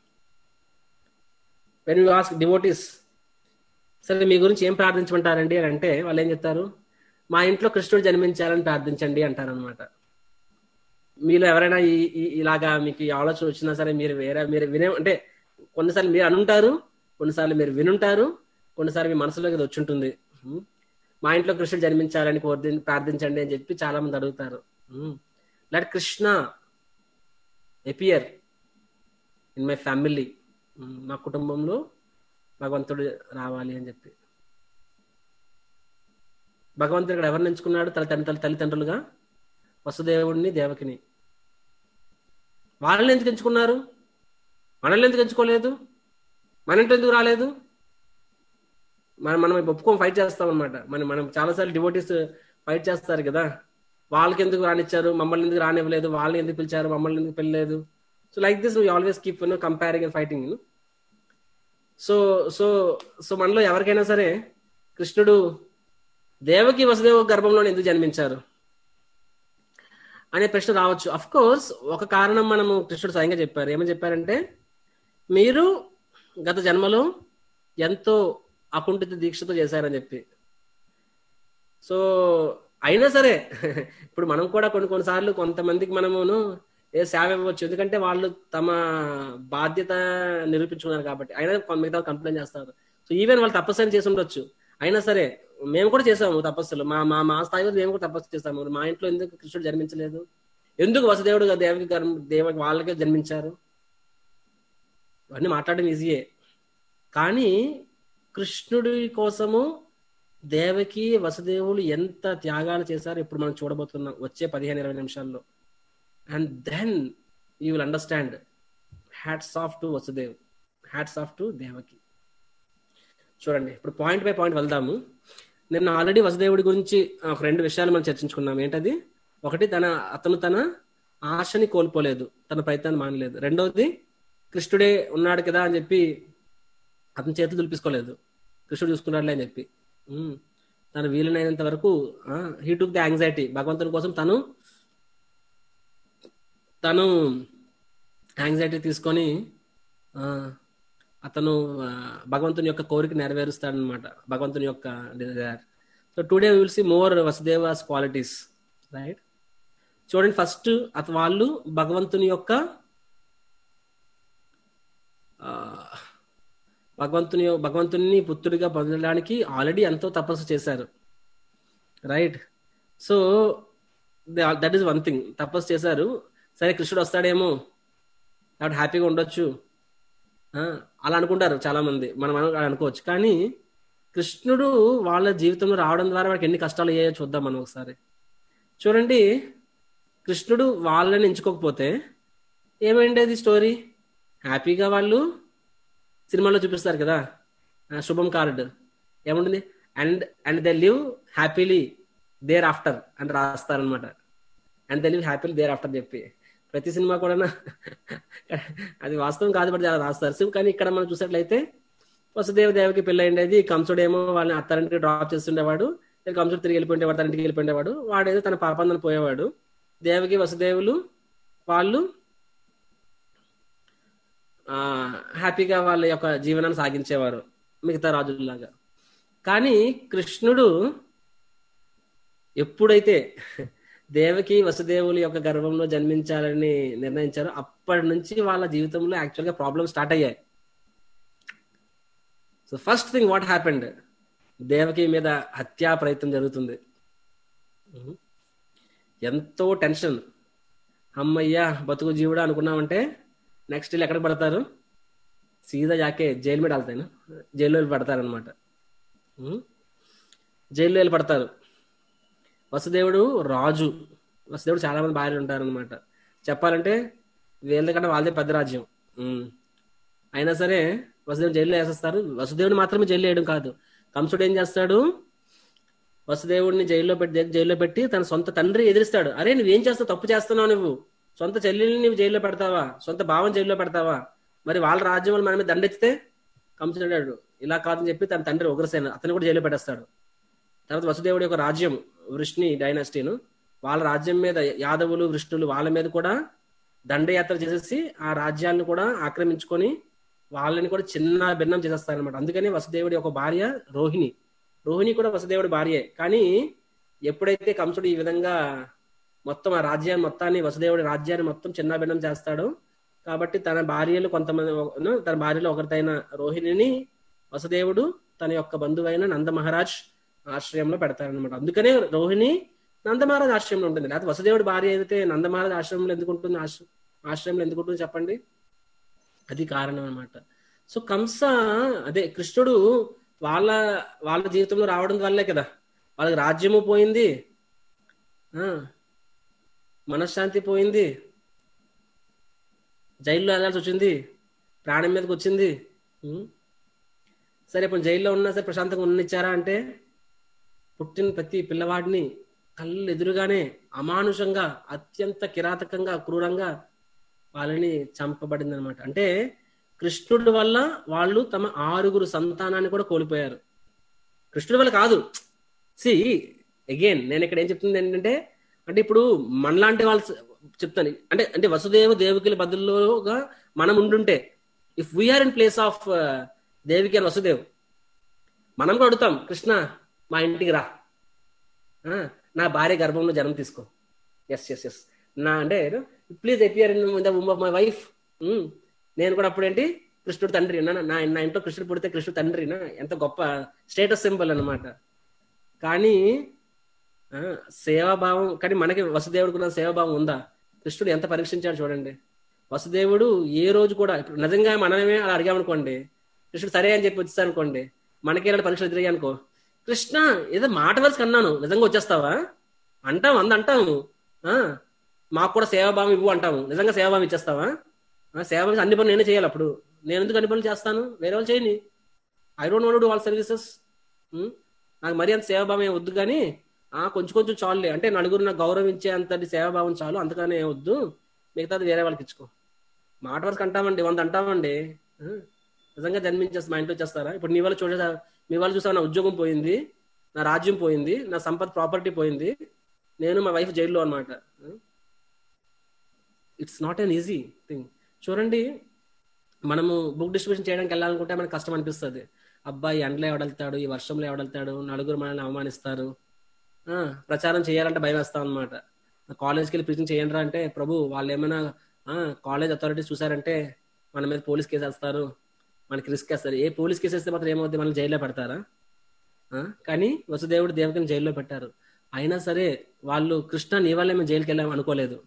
వెన్ యూ ఆస్క్ డివోటీస్ సరే మీ గురించి ఏం ప్రార్థించమంటారండి అని అంటే వాళ్ళు ఏం చెప్తారు మా ఇంట్లో కృష్ణుడు జన్మించాలని ప్రార్థించండి అంటారనమాట మీలో ఎవరైనా ఈ ఈ- ఇలాగా మీకు ఈ ఆలోచన వచ్చినా సరే మీరు వేరే మీరు వినే అంటే కొన్నిసార్లు మీరు అనుంటారు కొన్నిసార్లు మీరు వినుంటారు కొన్నిసార్లు మీ మనసులోకి ఇది వచ్చి ఉంటుంది ఉం. మా ఇంట్లో కృష్ణుడు జన్మించాలని కోరి ప్రార్థించండి అని చెప్పి చాలా మంది అడుగుతారు let Krishna appear in my family మా కుటుంబంలో భగవంతుడు రావాలి అని చెప్పి భగవంతుడు ఇక్కడ ఎవరిని ఎంచుకున్నాడు తల తల్లి తల్లిదండ్రులుగా వసుదేవుడిని దేవకిని వాళ్ళని ఎందుకు ఎంచుకున్నారు మనల్ని ఎందుకు ఎంచుకోలేదు మన ఇంట్లో ఎందుకు రాలేదు మనం మనం ఒప్పుకొని ఫైట్ చేస్తాం అనమాట మనం మనం చాలాసార్లు డివోటీస్ ఫైట్ చేస్తారు కదా వాళ్ళకి ఎందుకు రానిచ్చారు మమ్మల్ని ఎందుకు రానివ్వలేదు వాళ్ళని ఎందుకు పిలిచారు మమ్మల్ని ఎందుకు పిలలేదు so like this we always keep no comparing and fighting so so so మనలో ఎవరికైనా సరే కృష్ణుడు దేవకి వసుదేవ గర్భంలో ఎందుకు జన్మించారు అనే ప్రశ్న రావచ్చు అఫ్ కోర్స్ ఒక కారణం మనము కృష్ణుడు స్వయంగా చెప్పారు ఏమని చెప్పారంటే మీరు గత జన్మలో ఎంతో అకుంఠిత దీక్షతో చేశారని చెప్పి సో అయినా సరే ఇప్పుడు మనం కూడా కొన్ని కొన్నిసార్లు కొంతమందికి మనమును ఏ సేవ ఇవ్వచ్చు ఎందుకంటే వాళ్ళు తమ బాధ్యత నిరూపించుకున్నారు కాబట్టి అయినా కొ- మిగతా కంప్లైంట్ చేస్తారు సో ఈవెన్ వాళ్ళు తపస్సు చేసి ఉండొచ్చు అయినా సరే మేము కూడా చేసాము తపస్సులు మా మా మా స్థాయిలో మేము కూడా తపస్సు చేస్తాము మా ఇంట్లో ఎందుకు కృష్ణుడు జన్మించలేదు ఎందుకు వసుదేవుడు దేవకి గర్భ- దేవకి వాళ్ళకే జన్మించారు ఇవన్నీ మాట్లాడడం ఈజీయే కానీ కృష్ణుడి కోసము దేవకి వసుదేవులు ఎంత త్యాగాలు చేశారో ఇప్పుడు మనం చూడబోతున్నాం వచ్చే పదిహేను ఇరవై నిమిషాల్లో and then you will understand hats off to Vasudev hats off to Devaki చూడండి ఇప్పుడు పాయింట్ బై పాయింట్ వెళ్దాము నిన్న ఆల్రెడీ వసుదేవుడి గురించి ఒక రెండు విషయాలు మనం చర్చించుకున్నాం ఏంటది ఒకటి తన అతను తన ఆశని కోల్పోలేదు తన ప్రయత్నాన్ని మానలేదు రెండవది కృష్ణుడే ఉన్నాడు కదా అని చెప్పి అతని చేతులు దులిపించుకోలేదు కృష్ణుడు చూసుకున్నాడులే అని చెప్పి ఉమ్. తను వీలైనంత వరకు హీ టుక్ ది యాంగ్జైటీ భగవంతుని కోసం తను తను యాంగ్జైటీ తీసుకొని ఆ, అతను ఆ, భగవంతుని యొక్క కోరిక నెరవేరుస్తాడనమాట భగవంతుని యొక్క desire so today will see more Vasudeva's qualities right చూడండి ఫస్ట్ అత వాళ్ళు భగవంతుని యొక్క ఆ, భగవంతుని భగవంతుని పుత్రుడిగా పొందడానికి ఆల్రెడీ ఎంతో తపస్సు చేశారు right so that is one thing తపస్సు చేశారు సరే కృష్ణుడు వస్తాడేమో కాబట్టి హ్యాపీగా ఉండొచ్చు ఆ, అలా అనుకుంటారు చాలా మంది మనం అను- అలా అనుకోవచ్చు కానీ కృష్ణుడు వాళ్ళ జీవితంలో రావడం ద్వారా వాళ్ళకి ఎన్ని కష్టాలు అయ్యాయో చూద్దాం మనం ఒకసారి చూడండి కృష్ణుడు వాళ్ళని ఎంచుకోకపోతే ఏమైండేది స్టోరీ హ్యాపీగా వాళ్ళు సినిమాలో చూపిస్తారు కదా ఆ, శుభం కార్డ్ ఏముంటుంది and and they live happily there after అని రాస్తారనమాట and they live happily there after చెప్పి ప్రతి సినిమా కూడా అది వాస్తవం కాదు బట్టి అలా రాస్తారు సో కానీ ఇక్కడ మనం చూసినట్లయితే వసుదేవ దేవకి పెళ్ళి అయిండేది కంసుడేమో వాళ్ళని అత్తారింటికి డ్రాప్ చేస్తుండేవాడు ఇక కంసుడు తిరిగి వెళ్ళిపోయేవాడు తన ఇంటికి వెళ్ళిపోయేవాడు వాడేదో తన పాపందని పోయేవాడు దేవకి వసుదేవులు వాళ్ళు ఆ హ్యాపీగా వాళ్ళ యొక్క జీవనాన్ని సాగించేవారు మిగతా రాజుల్లాగా కానీ కృష్ణుడు ఎప్పుడైతే దేవకి వసుదేవుల యొక్క గర్భంలో జన్మించాలని నిర్ణయించారో అప్పటి నుంచి వాళ్ళ జీవితంలో యాక్చువల్గా ప్రాబ్లమ్ స్టార్ట్ అయ్యాయి so first thing what happened Devaki మీద హత్యా ప్రయత్నం జరుగుతుంది ఎంతో టెన్షన్ అమ్మయ్యా బతుకు జీవుడా అనుకున్నామంటే నెక్స్ట్ వీళ్ళు ఎక్కడికి పడతారు సీదా జాకే జైలు మీద వెళ్తాను జైల్లో వెళ్ళి పడతారనమాట జైల్లో వెళ్ళి పడతారు వసుదేవుడు రాజు వసుదేవుడు చాలా మంది భార్యలు ఉంటారనమాట చెప్పాలంటే వీళ్ళకంటే వాళ్ళదే పెద్ద రాజ్యం ఉమ్. అయినా సరే వసుదేవుడు జైల్లో వేసేస్తారు వసుదేవుని మాత్రమే జైల్లో వేయడం కాదు కంసుడు ఏం చేస్తాడు వసుదేవుడిని జైల్లో పెట్టి జైల్లో పెట్టి తన సొంత తండ్రి ఎదిరిస్తాడు అరే నువ్వేం చేస్తావు తప్పు చేస్తున్నావు నువ్వు సొంత చెల్లెల్ని నువ్వు జైల్లో పెడతావా సొంత భావం జైల్లో పెడతావా మరి వాళ్ళ రాజ్యం వాళ్ళు మన మీద దండెత్తితే కంసుడు అన్నాడు ఇలా కాదని చెప్పి తన తండ్రి ఉగ్రసేన అతను కూడా జైల్లో పెట్టేస్తాడు తర్వాత వసుదేవుడి యొక్క రాజ్యం వృష్ణి డైనాసిటీను వాళ్ళ రాజ్యం మీద యాదవులు వృష్ణులు వాళ్ళ మీద కూడా దండయాత్ర చేసేసి ఆ రాజ్యాన్ని కూడా ఆక్రమించుకొని వాళ్ళని కూడా చిన్న భిన్నం చేసేస్తారనమాట అందుకని వసుదేవుడి ఒక భార్య రోహిణి రోహిణి కూడా వసుదేవుడి భార్యే కానీ ఎప్పుడైతే కంసుడు ఈ విధంగా మొత్తం ఆ రాజ్యాన్ని మొత్తాన్ని వసుదేవుడి రాజ్యాన్ని మొత్తం చిన్న భిన్నం చేస్తాడో కాబట్టి తన భార్యలు కొంతమంది తన భార్యలో ఒకరితైన రోహిణిని వసుదేవుడు తన యొక్క బంధువైన నంద మహారాజ్ ఆశ్రయంలో పెడతారనమాట అందుకనే రోహిణి నందమహారాజ్ ఆశ్రయంలో ఉంటుంది లేకపోతే వసుదేవుడి భార్య అయితే నందమహారాజ్ ఆశ్రమంలో ఎందుకు ఉంటుంది ఆశ్ర- ఆశ్రయంలో ఎందుకు ఉంటుంది చెప్పండి అది కారణం అన్నమాట సో కంస అదే కృష్ణుడు వాళ్ళ వాళ్ళ జీవితంలో రావడం వల్లే కదా వాళ్ళకి రాజ్యము పోయింది ఆ మనశ్శాంతి పోయింది జైల్లో వెళ్ళాల్సి వచ్చింది ప్రాణం మీదకి వచ్చింది ఉం? సరే ఇప్పుడు జైల్లో ఉన్నా సరే ప్రశాంతంగా ఉన్నిచ్చారా అంటే పుట్టిన ప్రతి పిల్లవాడిని కళ్ళు ఎదురుగానే అమానుషంగా అత్యంత కిరాతకంగా క్రూరంగా వాళ్ళని చంపబడింది అనమాట అంటే కృష్ణుడి వల్ల వాళ్ళు తమ ఆరుగురు సంతానాన్ని కూడా కోల్పోయారు కృష్ణుడి వల్ల కాదు సి అగైన్ నేను ఇక్కడ ఏం చెప్తుంది ఏంటంటే అంటే ఇప్పుడు మనలాంటి వాళ్ళు చెప్తాను అంటే అంటే వసుదేవ దేవికుల బదులుగా మనం ఉండుంటే if we are in place of Devaki and Vasudev మనం కూడా అడుగుతాం కృష్ణ మా ఇంటికి రా ఆ, నా భార్య గర్భంలో జన్మ తీసుకో ఎస్ ఎస్ ఎస్ నా అంటే please appear in the womb of my wife నేను కూడా అప్పుడు ఏంటి కృష్ణుడు తండ్రి నా నా నా ఇంట్లో కృష్ణుడు పుడితే కృష్ణుడు తండ్రినా ఎంత గొప్ప స్టేటస్ సింబల్ అన్నమాట కానీ ఆ, సేవాభావం కానీ మనకి వసుదేవుడికి ఉన్న సేవాభావం ఉందా కృష్ణుడు ఎంత పరీక్షించాడు చూడండి వసుదేవుడు ఏ రోజు కూడా ఇప్పుడు నిజంగా మనమే అలా అడిగామనుకోండి కృష్ణుడు సరే అని చెప్పి వచ్చేసారు అనుకోండి మనకి ఇలాంటి పరీక్షలు ఎదురయ్యాయి అనుకో కృష్ణ ఏదో మాట వలసి కన్నాను నిజంగా వచ్చేస్తావా అంటాం అంద అంటాము ఆ మాకు కూడా సేవాభావం ఇవ్వు అంటాము నిజంగా సేవాభావం ఇచ్చేస్తావా ఆ, సేవాభావం అన్ని పనులు నేనే చేయాలి అప్పుడు నేను ఎందుకు అన్ని పనులు చేస్తాను వేరే వాళ్ళు చేయని I don't want do all services నాకు మరీ అంత సేవాభావం ఏం వద్దు కానీ ఆ కొంచెం కొంచెం చాలులే అంటే నలుగురు నాకు గౌరవించే అంతటి సేవాభావం చాలు అంతగానే ఏం వద్దు మిగతాది వేరే వాళ్ళకి ఇచ్చుకో మాట వరకు అంటామండి వంద అంటామండి ఆ, నిజంగా జన్మించేస్తా మా ఇంట్లో వచ్చేస్తారా ఇప్పుడు నీ వాళ్ళు చూడ మీ వాళ్ళు చూసా నా ఉద్యోగం పోయింది నా రాజ్యం పోయింది నా సంపద ప్రాపర్టీ పోయింది నేను మా వైఫ్ జైల్లో అనమాట it's not an easy thing చూడండి మనము బుక్ డిస్ట్రిబ్యూషన్ చేయడానికి వెళ్ళాలనుకుంటే మనకు కష్టం అనిపిస్తుంది అబ్బాయి ఎండలో ఎవడెళ్తాడు ఈ వర్షంలో ఎవడెళ్తాడు నలుగురు మనల్ని అవమానిస్తారు ఆ, ప్రచారం చేయాలంటే భయం వేస్తాం అనమాట కాలేజ్కి వెళ్ళి ప్రీచింగ్ చేయండి అంటే ప్రభు వాళ్ళు ఏమైనా కాలేజ్ అథారిటీస్ చూసారంటే మన మీద పోలీస్ కేసు వేస్తారు మనకి రిస్క్ వేస్తారు ఏ పోలీస్ కేసు వేస్తే మాత్రం ఏమవుతుంది మనల్ని జైల్లో పెడతారా ఆ, కానీ వసుదేవుడు దేవకిని జైల్లో పెట్టారు అయినా సరే వాళ్ళు కృష్ణ నీ వల్లే మేము జైలుకి వెళ్ళాం అనుకోలేదు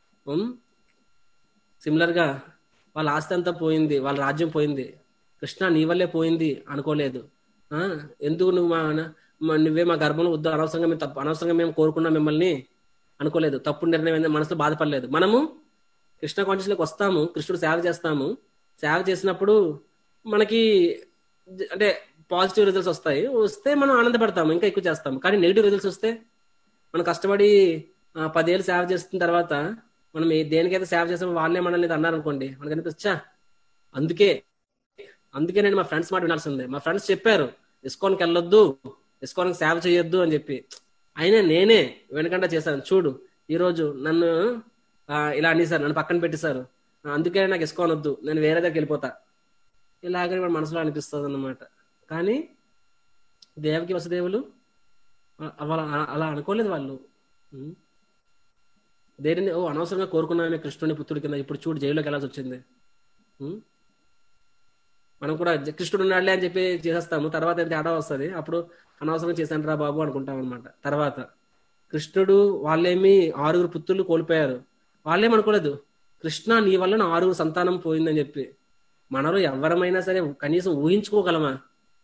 సిమిలర్ గా వాళ్ళ ఆస్తి అంతా పోయింది వాళ్ళ రాజ్యం పోయింది కృష్ణ నీ వల్లే పోయింది అనుకోలేదు ఆ ఎందుకు నువ్వు మా మా- నువ్వే మా గర్భంలో వద్దు అనవసరంగా మేము తప్పు అనవసరంగా మేము కోరుకున్నాం మిమ్మల్ని అనుకోలేదు తప్పు నిర్ణయం ఏందో మనసులో బాధపడలేదు మనము కృష్ణ కాన్షియస్లోకి వస్తాము కృష్ణుడు సేవ చేస్తాము సేవ చేసినప్పుడు మనకి జ- అంటే పాజిటివ్ రిజల్ట్స్ వస్తాయి వస్తే మనం ఆనందపడతాము ఇంకా ఎక్కువ చేస్తాము కానీ నెగిటివ్ రిజల్ట్స్ వస్తే మనం కష్టపడి ఆ, పదేళ్ళు సేవ చేస్తున్న తర్వాత మనం ఏ- దేనికైతే సేవ చేసామో వాళ్ళే మనల్ని ఇది అన్నారు అనుకోండి మనకి అనిపించా అందుకే అందుకే నేను మా ఫ్రెండ్స్ మాట వినాల్సిందే మా ఫ్రెండ్స్ చెప్పారు ఇస్కాన్కి వెళ్ళొద్దు ఇస్కాన్కి సేవ చేయొద్దు అని చెప్పి అయినా నేనే వెనకండా చేశాను చూడు ఈ రోజు నన్ను ఆ, ఇలా అనేసారు నన్ను పక్కన పెట్టేశారు ఆ, అందుకే నాకు ఇస్కాన్ వద్దు నేను వేరే దగ్గరికి వెళ్ళిపోతా ఇలాగని మన మనసులో అనిపిస్తుంది అన్నమాట కానీ దేవకి వసుదేవులు అ- అలా అలా అనుకోలేదు వాళ్ళు ఉం. దేనిని ఓ అనవసరంగా కోరుకున్నామే కృష్ణుని పుత్రుడి కింద ఇప్పుడు చూడు జైల్లోకి వెళ్ళాల్సి వచ్చింది ఉం? మనం కూడా జ- కృష్ణుడు ఉన్నాడులే అని చెప్పి చేసేస్తాము తర్వాత ఏం తేడా వస్తుంది అప్పుడు అనవసరంగా చేశాను రా బాబు అనుకుంటాం అనమాట తర్వాత కృష్ణుడు వాళ్ళేమి ఆరుగురు పుత్రులు కోల్పోయారు వాళ్ళేం అనుకోలేదు కృష్ణ నీ వల్ల నా ఆరుగురు సంతానం పోయిందని చెప్పి మనలో ఎవరమైనా సరే కనీసం ఊహించుకోగలమా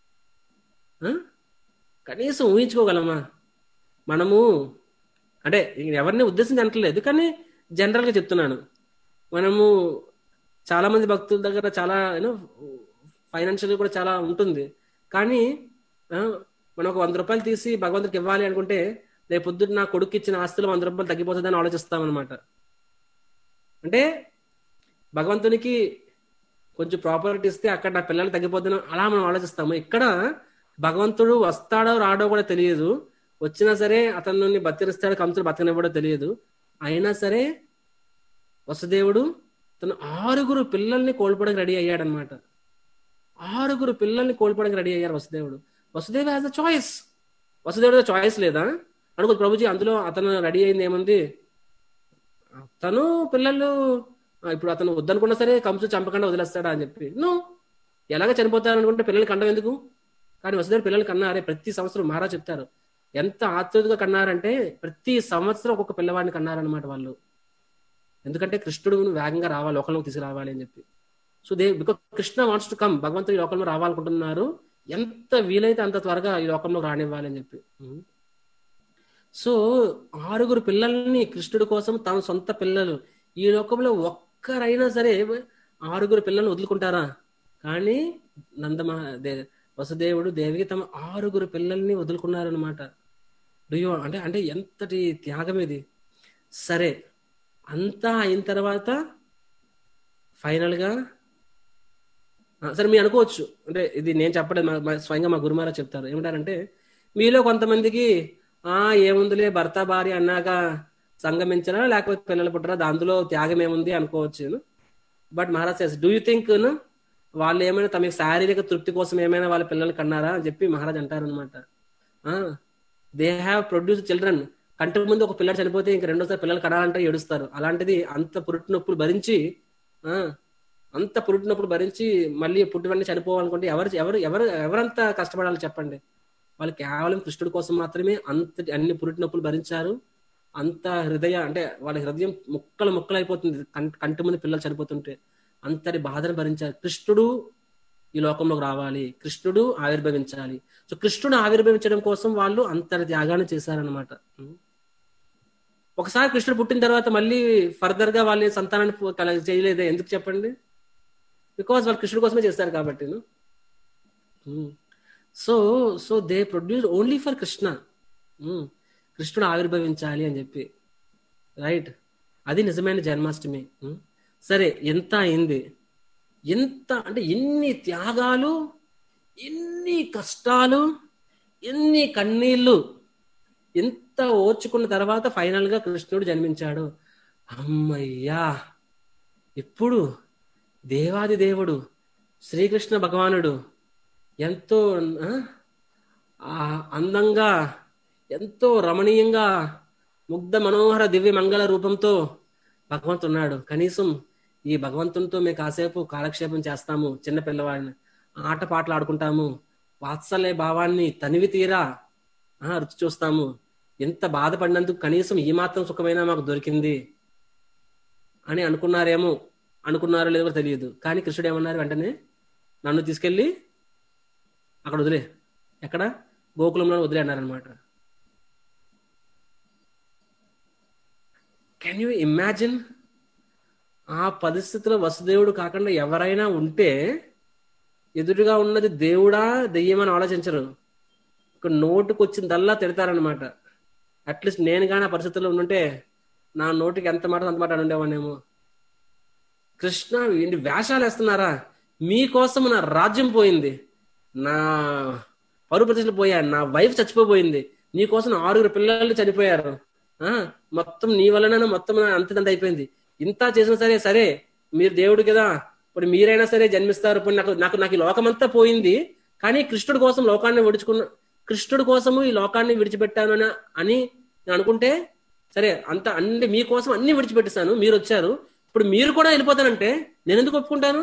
ఆ? కనీసం ఊహించుకోగలమా మనము అంటే ఎవరిని ఉద్దేశించి అనట్లేదు కానీ జనరల్ గా చెప్తున్నాను మనము చాలా మంది భక్తుల దగ్గర చాలా యూనో ఫైనాన్షియల్ కూడా చాలా ఉంటుంది కానీ ఆ, మనం ఒక వంద రూపాయలు తీసి భగవంతుడికి ఇవ్వాలి అనుకుంటే రేపు పొద్దున్న నా కొడుకు ఇచ్చిన ఆస్తులు వంద రూపాయలు తగ్గిపోతుందని ఆలోచిస్తాం అనమాట అంటే భగవంతునికి కొంచెం ప్రాపర్టీ ఇస్తే అక్కడ నా పిల్లలు తగ్గిపోతున్నా అలా మనం ఆలోచిస్తాము ఇక్కడ భగవంతుడు వస్తాడో రాడో కూడా తెలియదు వచ్చినా సరే అతను బతిరిస్తాడు కంసుడు బతకనివ్వడో తెలియదు అయినా సరే వసుదేవుడు తను ఆరుగురు పిల్లల్ని కోల్పోవడానికి రెడీ అయ్యాడనమాట ఆరుగురు పిల్లల్ని కోల్పోవడానికి రెడీ అయ్యారు వసుదేవుడు వసుదేవ్ హ్యాస్ అ చాయిస్ వసుదేవుడు చాయిస్ లేదా అనుకో ప్రభుజీ అందులో అతను రెడీ అయింది ఏముంది తను పిల్లలు ఆ, ఇప్పుడు అతను వద్దనుకున్నా సరే కంసు చంపకుండా వదిలేస్తాడా అని చెప్పి నో ఎలాగ చనిపోతారు అనుకుంటే పిల్లలు కండం ఎందుకు కానీ వసుదేవుడు పిల్లలు కన్నారే ప్రతి సంవత్సరం మహారాజ్ చెప్తారు ఎంత ఆతృతగా కన్నారంటే ప్రతి సంవత్సరం ఒక్కొక్క పిల్లవాడిని కన్నారనమాట వాళ్ళు ఎందుకంటే కృష్ణుడు వేగంగా రావాలి లోకంలోకి తీసుకురావాలి అని చెప్పి so they because Krishna wants to come భగవంతుడు ఈ లోకంలో రావాలనుకుంటున్నారు ఎంత వీలైతే అంత త్వరగా ఈ లోకంలో రానివ్వాలి అని చెప్పి ఉం. సో ఆరుగురు పిల్లల్ని కృష్ణుడి కోసం తమ సొంత పిల్లలు ఈ లోకంలో ఒక్కరైనా సరే ఆరుగురు పిల్లల్ని వదులుకుంటారా కానీ నందమ దే- వసుదేవుడు దేవికి తమ ఆరుగురు పిల్లల్ని వదులుకున్నారనమాట డూ అంటే అంటే ఎంతటి త్యాగం ఇది సరే అంతా అయిన తర్వాత ఫైనల్ గా ఆ, సరే మీరు అనుకోవచ్చు అంటే ఇది నేను చెప్పలేదు మా- మా- స్వయంగా మా గురుమారా చెప్తారు ఏమంటారంటే మీలో కొంతమందికి ఆ ఏముందిలే భర్త భార్య అన్నాక సంగమించరా లేకపోతే పిల్లలు పుట్టరా అందులో త్యాగం ఏముంది అనుకోవచ్చు but Maharaj says do you think వాళ్ళు ఏమైనా తమ శారీరక తృప్తి కోసం ఏమైనా వాళ్ళ పిల్లలు కన్నారా అని చెప్పి మహారాజ్ అంటారనమాట దే హ్యావ్ ప్రొడ్యూస్ చిల్డ్రన్ కంటి ముందు ఒక పిల్లడు చనిపోతే ఇంక రెండోసారి పిల్లలు కనాలంటే ఏడుస్తారు అలాంటిది అంత పురుటి నొప్పులు భరించి ఆ అంత పురుటి నొప్పులు భరించి మళ్ళీ పుట్టి వెంటనే చనిపోవాలనుకుంటే ఎవరు ఎవరు ఎవరు ఎవరంతా కష్టపడాలి చెప్పండి వాళ్ళు కేవలం కృష్ణుడి కోసం మాత్రమే అంత అన్ని పురుటి నొప్పులు భరించారు అంత హృదయ అంటే వాళ్ళ హృదయం ముక్కలు ముక్కలు అయిపోతుంది కం- కంటి ముందు పిల్లలు చనిపోతుంటే అంతటి బాధను భరించారు కృష్ణుడు ఈ లోకంలోకి రావాలి కృష్ణుడు ఆవిర్భవించాలి సో కృష్ణుడు ఆవిర్భవించడం కోసం వాళ్ళు అంతటి త్యాగాన్ని చేశారనమాట ఒకసారి కృష్ణుడు పుట్టిన తర్వాత మళ్ళీ ఫర్దర్ గా వాళ్ళ సంతానాన్ని పో- కల- చేయలేదే ఎందుకు చెప్పండి బికాస్ వాళ్ళు కృష్ణుడి కోసమే చేస్తారు కాబట్టి so so they produce only for Krishna um, కృష్ణుడు ఆవిర్భవించాలి అని చెప్పి రైట్ అది నిజమైన జన్మాష్టమి ఉమ్, సరే ఎంత అయింది ఎంత అంటే ఎన్ని త్యాగాలు ఎన్ని కష్టాలు ఎన్ని కన్నీళ్ళు ఎంత ఓర్చుకున్న తర్వాత ఫైనల్ గా కృష్ణుడు జన్మించాడు అమ్మయ్యా ఇప్పుడు దేవాది దేవుడు శ్రీకృష్ణ భగవానుడు ఎంతో ఆ, ఆ అందంగా ఎంతో రమణీయంగా ముగ్ధ మనోహర దివ్య మంగళ రూపంతో భగవంతున్నాడు కనీసం ఈ భగవంతునితో మేము కాసేపు కాలక్షేపం చేస్తాము చిన్న పిల్లవాడిని ఆట పాటలు ఆడుకుంటాము వాత్సల్య భావాన్ని తనివి తీరా ఆ, రుచి చూస్తాము ఎంత బాధపడినందుకు కనీసం ఈ మాత్రం సుఖమైనా మాకు దొరికింది అని అనుకున్నారేమో అనుకున్నారో లేదో కూడా తెలియదు కానీ కృష్ణుడు ఏమన్నారు వెంటనే నన్ను తీసుకెళ్ళి అక్కడ వదిలే ఎక్కడ గోకులంలో వదిలే అన్నారనమాట కెన్ యూ ఇమాజిన్ ఆ పరిస్థితిలో వసుదేవుడు కాకుండా ఎవరైనా ఉంటే ఎదురుగా ఉన్నది దేవుడా దెయ్యమని ఆలోచించరు ఒక నోటుకు వచ్చిందల్లా తిడతారనమాట అట్లీస్ట్ నేను కానీ ఆ పరిస్థితుల్లో ఉండుంటే నా నోటికి ఎంత మాట అంత మాట అని ఉండేవాడినేమో కృష్ణ ఏంటి వేషాలు వేస్తున్నారా మీకోసం నా రాజ్యం పోయింది నా పరువు ప్రతిష్టలు పోయా నా వైఫ్ చచ్చిపోయింది నీకోసం నా ఆరుగురు పిల్లలు చనిపోయారు ఆ మొత్తం నీ వలన మొత్తం అంతదంత అయిపోయింది ఇంత చేసినా సరే సరే మీరు దేవుడు కదా ఇప్పుడు మీరైనా సరే జన్మిస్తారు ఇప్పుడు నాకు నాకు నాకు ఈ లోకమంతా పోయింది కానీ కృష్ణుడి కోసం లోకాన్ని విడుచుకున్న కృష్ణుడి కోసము ఈ లోకాన్ని విడిచిపెట్టాను అని అని నేను అనుకుంటే సరే అంత అన్ని మీకోసం అన్ని విడిచిపెట్టేశాను మీరు వచ్చారు ఇప్పుడు మీరు కూడా వెళ్ళిపోతానంటే నేను ఎందుకు ఒప్పుకుంటాను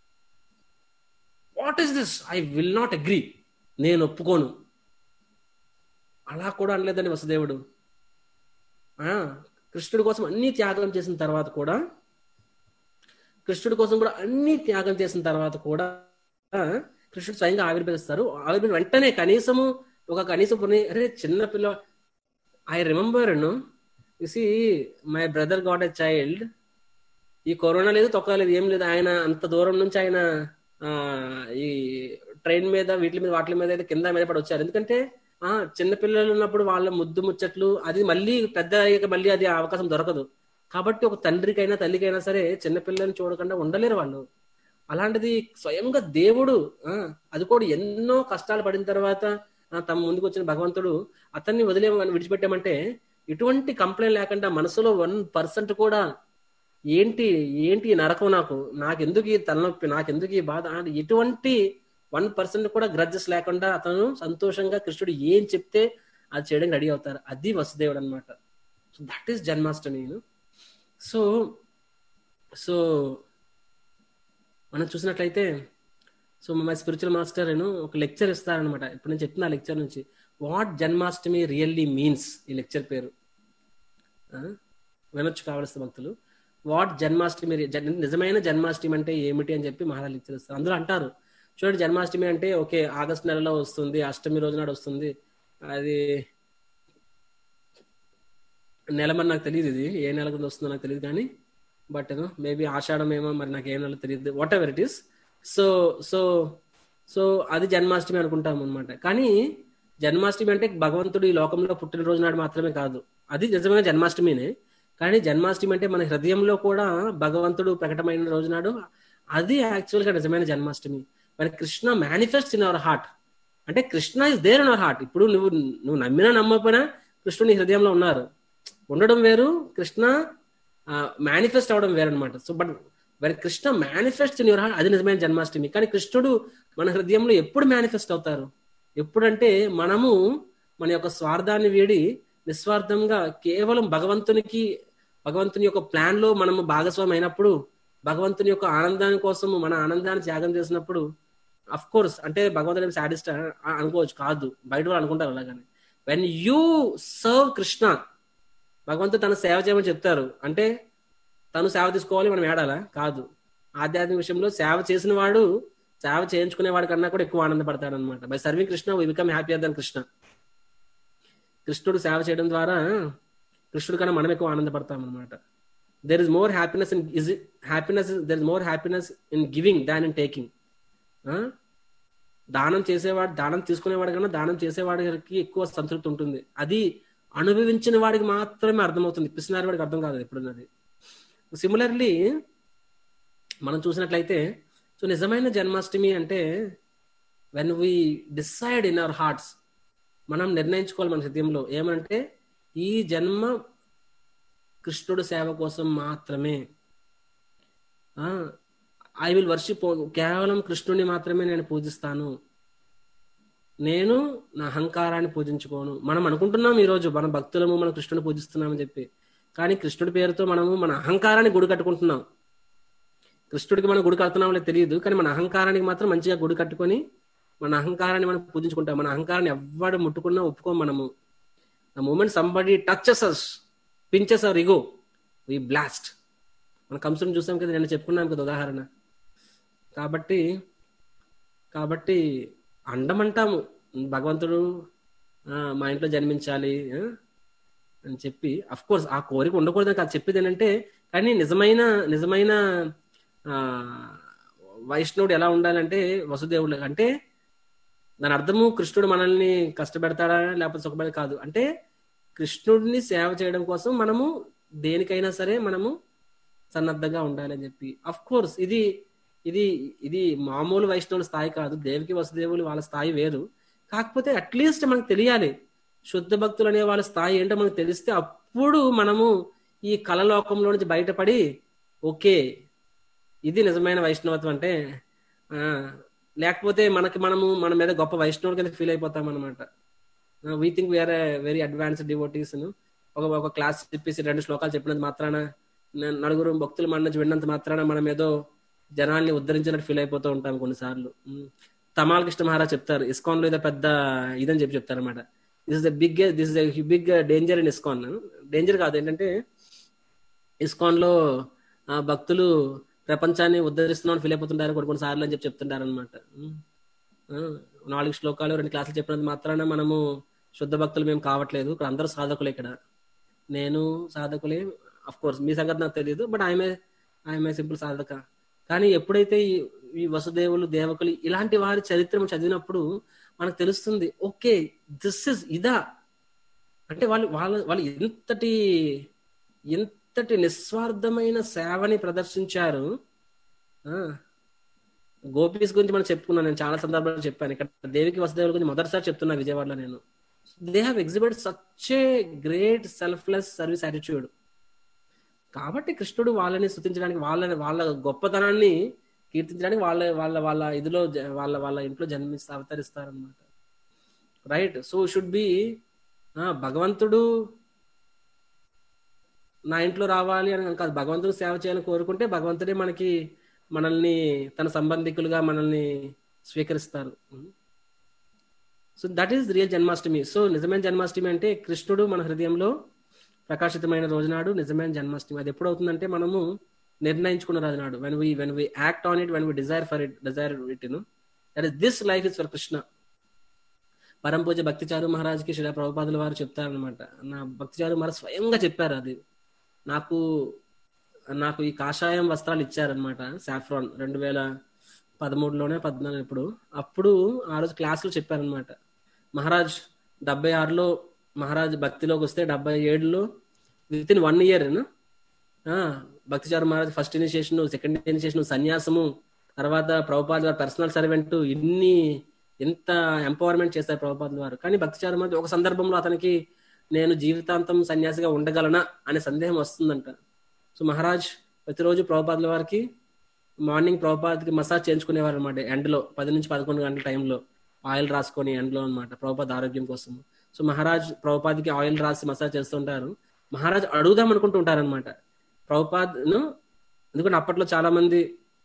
what is this I will not agree నేను ఒప్పుకోను అలా కూడా అనలేదండి వసుదేవుడు ఆ కృష్ణుడి కోసం అన్ని త్యాగం చేసిన తర్వాత కూడా కృష్ణుడి కోసం కూడా అన్ని త్యాగం చేసిన తర్వాత కూడా ఆ, కృష్ణుడు స్వయంగా ఆవిర్భవిస్తారు ఆవిర్భవించిన వెంటనే కనీసము ఒక కనీసం పుణ్య అరే చిన్న పిల్ల I remember see my brother got a child ఈ కరోనా లేదు తొక్క లేదు ఏం లేదు ఆయన అంత దూరం నుంచి ఆయన ఆ ఈ ట్రైన్ మీద వీటి మీద వాటి మీద అయితే కింద మీద పడి వచ్చారు ఎందుకంటే ఆ చిన్న పిల్లలు ఉన్నప్పుడు వాళ్ళ ముద్దు ముచ్చట్లు అది మళ్ళీ పెద్ద అయ్యాక మళ్ళీ అది అవకాశం దొరకదు కాబట్టి ఒక తండ్రికైనా తల్లికైనా సరే చిన్న పిల్లల్ని చూడకుండా ఉండలేరు వాళ్ళు అలాంటిది స్వయంగా దేవుడు ఆ అది కూడా ఎన్నో కష్టాలు పడిన తర్వాత ఆ, తమ ముందుకు వచ్చిన భగవంతుడు అతన్ని వదిలే విడిచిపెట్టామంటే ఎటువంటి కంప్లైంట్ లేకుండా మనసులో వన్ పర్సెంట్ కూడా ఏంటి ఏంటి ఈ నరకం నాకు నాకెందుకు ఈ తలనొప్పి నాకెందుకు ఈ బాధ అని ఎటువంటి వన్ పర్సెంట్ కూడా గ్రడ్జెస్ లేకుండా అతను సంతోషంగా కృష్ణుడు ఏం చెప్తే అది చేయడానికి రెడీ అవుతారు అది వసుదేవుడు అనమాట so that is Janmashtami so so మనం చూసినట్లయితే సో మా స్పిరిచువల్ మాస్టర్ నేను ఒక లెక్చర్ ఇస్తారనమాట ఇప్పుడు నేను చెప్తున్నా లెక్చర్ నుంచి వాట్ జన్మాష్టమి రియల్లీ మీన్స్ ఈ లెక్చర్ పేరు ఆ? వినొచ్చు కావలసిన భక్తులు వాట్ జన్మాష్టమి రి- జన్- నిజమైన జన్మాష్టమి అంటే ఏమిటి అని చెప్పి మహారాజ్ లెక్చర్ ఇస్తారు అందులో అంటారు చూడండి జన్మాష్టమి అంటే ఓకే ఆగస్ట్ నెలలో వస్తుంది అష్టమి రోజు నాడు వస్తుంది అది నెల మరి నాకు తెలియదు ఇది ఏ నెల కింద వస్తుందో నాకు తెలియదు కానీ బట్ మేబీ ఆషాఢం ఏమో మరి నాకు ఏ నెల తెలియదు whatever it is so so so అది జన్మాష్టమి అనుకుంటాం అనమాట కానీ జన్మాష్టమి అంటే భగవంతుడు ఈ లోకంలో పుట్టినరోజు నాడు మాత్రమే కాదు అది నిజమైన జన్మాష్టమినే కానీ జన్మాష్టమి అంటే మన హృదయంలో కూడా భగవంతుడు ప్రకటమైన రోజు నాడు అది యాక్చువల్ గా నిజమైన జన్మాష్టమి మరి Krishna manifest in our heart అంటే Krishna is there in our heart ఇప్పుడు నువ్వు నువ్వు నమ్మినా నమ్మకపోయినా కృష్ణుడు నీ హృదయంలో ఉన్నారు ఉండడం వేరు కృష్ణ మేనిఫెస్ట్ అవడం వేరు అనమాట సో బట్ మరి Krishna manifest in your heart అది నిజమైన జన్మాష్టమి కానీ కృష్ణుడు మన హృదయంలో ఎప్పుడు మేనిఫెస్ట్ అవుతారు ఎప్పుడంటే మనము మన యొక్క స్వార్థాన్ని వీడి నిస్వార్థంగా కేవలం భగవంతునికి భగవంతుని యొక్క ప్లాన్ లో మనము భాగస్వామి అయినప్పుడు భగవంతుని యొక్క ఆనందాన్ని కోసం మన ఆనందాన్ని త్యాగం చేసినప్పుడు అఫ్ కోర్స్ అంటే భగవంతుడు సాటిస్ట్ అనుకోవచ్చు కాదు బయట వాళ్ళు అనుకుంటారు అలాగని వెన్ యూ సర్వ్ కృష్ణ భగవంతుడు తన సేవ చేయమని చెప్తారు అంటే తను సేవ తీసుకోవాలి మనం ఏడాలా కాదు ఆధ్యాత్మిక విషయంలో సేవ చేసిన వాడు సేవ చేయించుకునే వాడి కన్నా కూడా ఎక్కువ ఆనందపడతాడు అనమాట by serving Krishna we become happier than Krishna కృష్ణుడు సేవ చేయడం ద్వారా కృష్ణుడు కన్నా మనం ఎక్కువ ఆనందపడతాం అనమాట there is more happiness in is happiness there is more happiness in giving than in taking దానం చేసేవాడు దానం తీసుకునేవాడు కన్నా దానం చేసేవాడికి ఎక్కువ సంతృప్తి ఉంటుంది అది అనుభవించిన వాడికి మాత్రమే అర్థమవుతుంది పిసినారి వాడికి అర్థం కాదు ఎప్పుడున్నది సిమిలర్లీ మనం చూసినట్లయితే సో నిజమైన జన్మాష్టమి అంటే when we decide in our hearts మనం నిర్ణయించుకోవాలి మన హృదయంలో ఏమంటే ఈ జన్మ కృష్ణుడు సేవ కోసం మాత్రమే ఐ విల్ వర్షిప్ కేవలం కృష్ణుడిని మాత్రమే నేను పూజిస్తాను నేను నా అహంకారాన్ని పూజించుకోను మనం అనుకుంటున్నాం ఈ రోజు మన భక్తులము మన కృష్ణుని పూజిస్తున్నామని చెప్పి కానీ కృష్ణుడి పేరుతో మనము మన అహంకారాన్ని గుడి కట్టుకుంటున్నాం కృష్ణుడికి మనం గుడి కడుతున్నామో లేదో తెలియదు కానీ మన అహంకారానికి మాత్రం మంచిగా గుడి కట్టుకొని మన అహంకారాన్ని మనం పూజించుకుంటాం మన అహంకారాన్ని ఎవ్వడు ముట్టుకున్నా ఒప్పుకోం మనము the moment somebody touches us pinches our ego we blast మన కంసుని చూసాం కదా నేను చెప్పుకున్నాం కదా ఉదాహరణ కాబట్టి కాబట్టి అండమంటాము భగవంతుడు ఆ, మా ఇంట్లో జన్మించాలి ఆ, అని చెప్పి అఫ్ కోర్స్ ఆ కోరిక ఉండకూడదని కాదు చెప్పేది ఏంటంటే కానీ నిజమైన నిజమైన ఆ, వైష్ణవుడు ఎలా ఉండాలంటే వసుదేవుడు అంటే దాని అర్థము కృష్ణుడు మనల్ని కష్టపెడతాడా లేకపోతే సుఖపడి కాదు అంటే కృష్ణుడిని సేవ చేయడం కోసం మనము దేనికైనా సరే మనము సన్నద్ధంగా ఉండాలి అని చెప్పి అఫ్ కోర్స్ ఇది ఇది ఇది మామూలు వైష్ణవుల స్థాయి కాదు దేవికి వసుదేవులు వాళ్ళ స్థాయి వేరు కాకపోతే అట్లీస్ట్ మనకు తెలియాలి శుద్ధ భక్తులు అనే వాళ్ళ స్థాయి ఏంటో మనకు తెలిస్తే అప్పుడు మనము ఈ కళలోకంలో నుంచి బయటపడి ఓకే ఇది నిజమైన వైష్ణవత్వం అంటే ఆ, లేకపోతే మనకి మనము మన మీద గొప్ప వైష్ణవుడి కింద ఫీల్ అయిపోతాం అనమాట we think we are very advanced devotees ఒక ఒక క్లాస్ చెప్పేసి రెండు శ్లోకాలు చెప్పినంత మాత్రాన న- నలుగురు భక్తులు మన నుంచి విన్నంత మాత్రాన మనం ఏదో జనాల్ని ఉద్ధరించినట్టు ఫీల్ అయిపోతూ ఉంటాం కొన్నిసార్లు ఉమ్. తమాల్ కృష్ణ మహారాజ్ చెప్తారు ఇస్కాన్ లో ఏదో పెద్ద ఇదని చెప్పి చెప్తారు అనమాట this the big this big danger in ISKCON danger కాదు ఏంటంటే ఇస్కాన్ లో ఆ, భక్తులు ప్రపంచాన్ని ఉద్ధరిస్తున్నామని ఫీల్ అయిపోతుంటారు కొన్ని కొన్ని సార్లు అని చెప్పి చెప్తుంటారు అనమాట నాలుగు శ్లోకాలు రెండు క్లాసులు చెప్పినంత మాత్రాన మనము శుద్ధ భక్తులు మేము కావట్లేదు ఇక్కడ అందరూ సాధకులే ఇక్కడ నేను సాధకులే అఫ్ కోర్స్ మీ సంగతి నాకు తెలియదు బట్ ఆమె ఆమె సింపుల్ సాధక కానీ ఎప్పుడైతే ఈ- ఈ వసుదేవులు దేవకులు ఇలాంటి వారి చరిత్ర మనం చదివినప్పుడు మనకు తెలుస్తుంది ఓకే దిస్ ఇస్ ఇదా అంటే వాళ్ళు వాళ్ళ వాళ్ళు ఎంతటి ఎంతటి నిస్వార్థమైన సేవని ప్రదర్శించారు ఆ గోపీస్ గురించి మనం చెప్పుకున్నాను నేను చాలా సందర్భాలు చెప్పాను ఇక్కడ దేవికి వసుదేవుల గురించి మొదటిసారి చెప్తున్నా విజయవాడలో నేను they have exhibit such a great selfless service attitude కాబట్టి కృష్ణుడు వాళ్ళని స్థుతించడానికి వాళ్ళని వాళ్ళ గొప్పతనాన్ని కీర్తించడానికి వాళ్ళ వాళ్ళ వాళ్ళ ఇదిలో జ- వాళ్ళ వాళ్ళ ఇంట్లో జన్మిస్తే అవతరిస్తారనమాట రైట్ సో షుడ్ బి భగవంతుడు నా ఇంట్లో రావాలి అని కాదు భగవంతుడు సేవ చేయాలని కోరుకుంటే భగవంతుడే మనకి మనల్ని తన సంబంధికులుగా మనల్ని స్వీకరిస్తారు so that is real Janmashtami so నిజమైన జన్మాష్టమి అంటే కృష్ణుడు మన హృదయంలో ప్రకాశితమైన రోజునాడు నిజమైన జన్మాష్టమి అది ఎప్పుడు అవుతుందంటే మనము నిర్ణయించుకున్న రోజు నాడు when we when we act on it when we desire for it desire it ను that is this life is for Krishna Param Puja భక్తిచారు మహారాజ్కి శ్రీ ప్రభుపాదుల వారు చెప్తారనమాట నా భక్తిచారు మహారాజ్ స్వయంగా చెప్పారు అది నాకు నాకు ఈ కాషాయం వస్త్రాలు ఇచ్చారనమాట సాఫ్రాన్ రెండు వేల పదమూడులోనే పద్నాలుగు ఇప్పుడు అప్పుడు ఆ రోజు క్లాసులు చెప్పారనమాట మహారాజ్ డెబ్బై ఆరులో మహారాజ్ భక్తిలోకి వస్తే డెబ్బై ఏడులో within one year Bhakticharu Maharaj first initiation second initiation సన్యాసము తర్వాత ప్రభుపాద వారి పర్సనల్ సర్వెంట్ ఇన్ని ఎంత ఎంపవర్మెంట్ చేశారు ప్రభుపాదుల వారు కానీ భక్తిచారు మహారాజ్ ఒక సందర్భంలో అతనికి నేను జీవితాంతం సన్యాసిగా ఉండగలనా అనే సందేహం వస్తుందంట సో మహారాజ్ ప్రతిరోజు ప్రభుపాదుల వారికి మార్నింగ్ ప్రభుపాద్కి మసాజ్ చేయించుకునేవారు అనమాట ఎండ్లో పది నుంచి పదకొండు గంటల టైంలో ఆయిల్ రాసుకొని ఎండ్లో అనమాట ప్రభుపాద్ ఆరోగ్యం కోసం సో మహారాజ్ ప్రభుపాద్కి ఆయిల్ రాసి మసాజ్ చేస్తుంటారు మహారాజ్ అడుగుదాం అనుకుంటూ ఉంటారనమాట ప్రభుపాద్ ను ఎందుకంటే అప్పట్లో చాలా మంది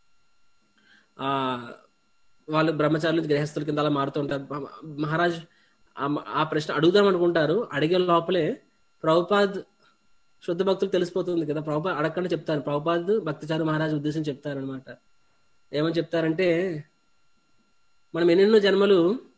ఆ వాళ్ళు బ్రహ్మచారులు గృహస్థుల కింద అలా మారుతూ ఉంటారు మహారాజ్ ఆ- ఆ ప్రశ్న అడుగుదాం అనుకుంటారు అడిగే లోపలే ప్రభుపాద్ శుద్ధ భక్తులు తెలిసిపోతుంది కదా ప్రభుపాద్ అడగకుండా చెప్తారు ప్రభుపాద్ భక్తిచారు మహారాజ్ ఉద్దేశం చెప్తారు అనమాట ఏమని చెప్తారంటే మనం ఎన్నెన్నో జన్మలు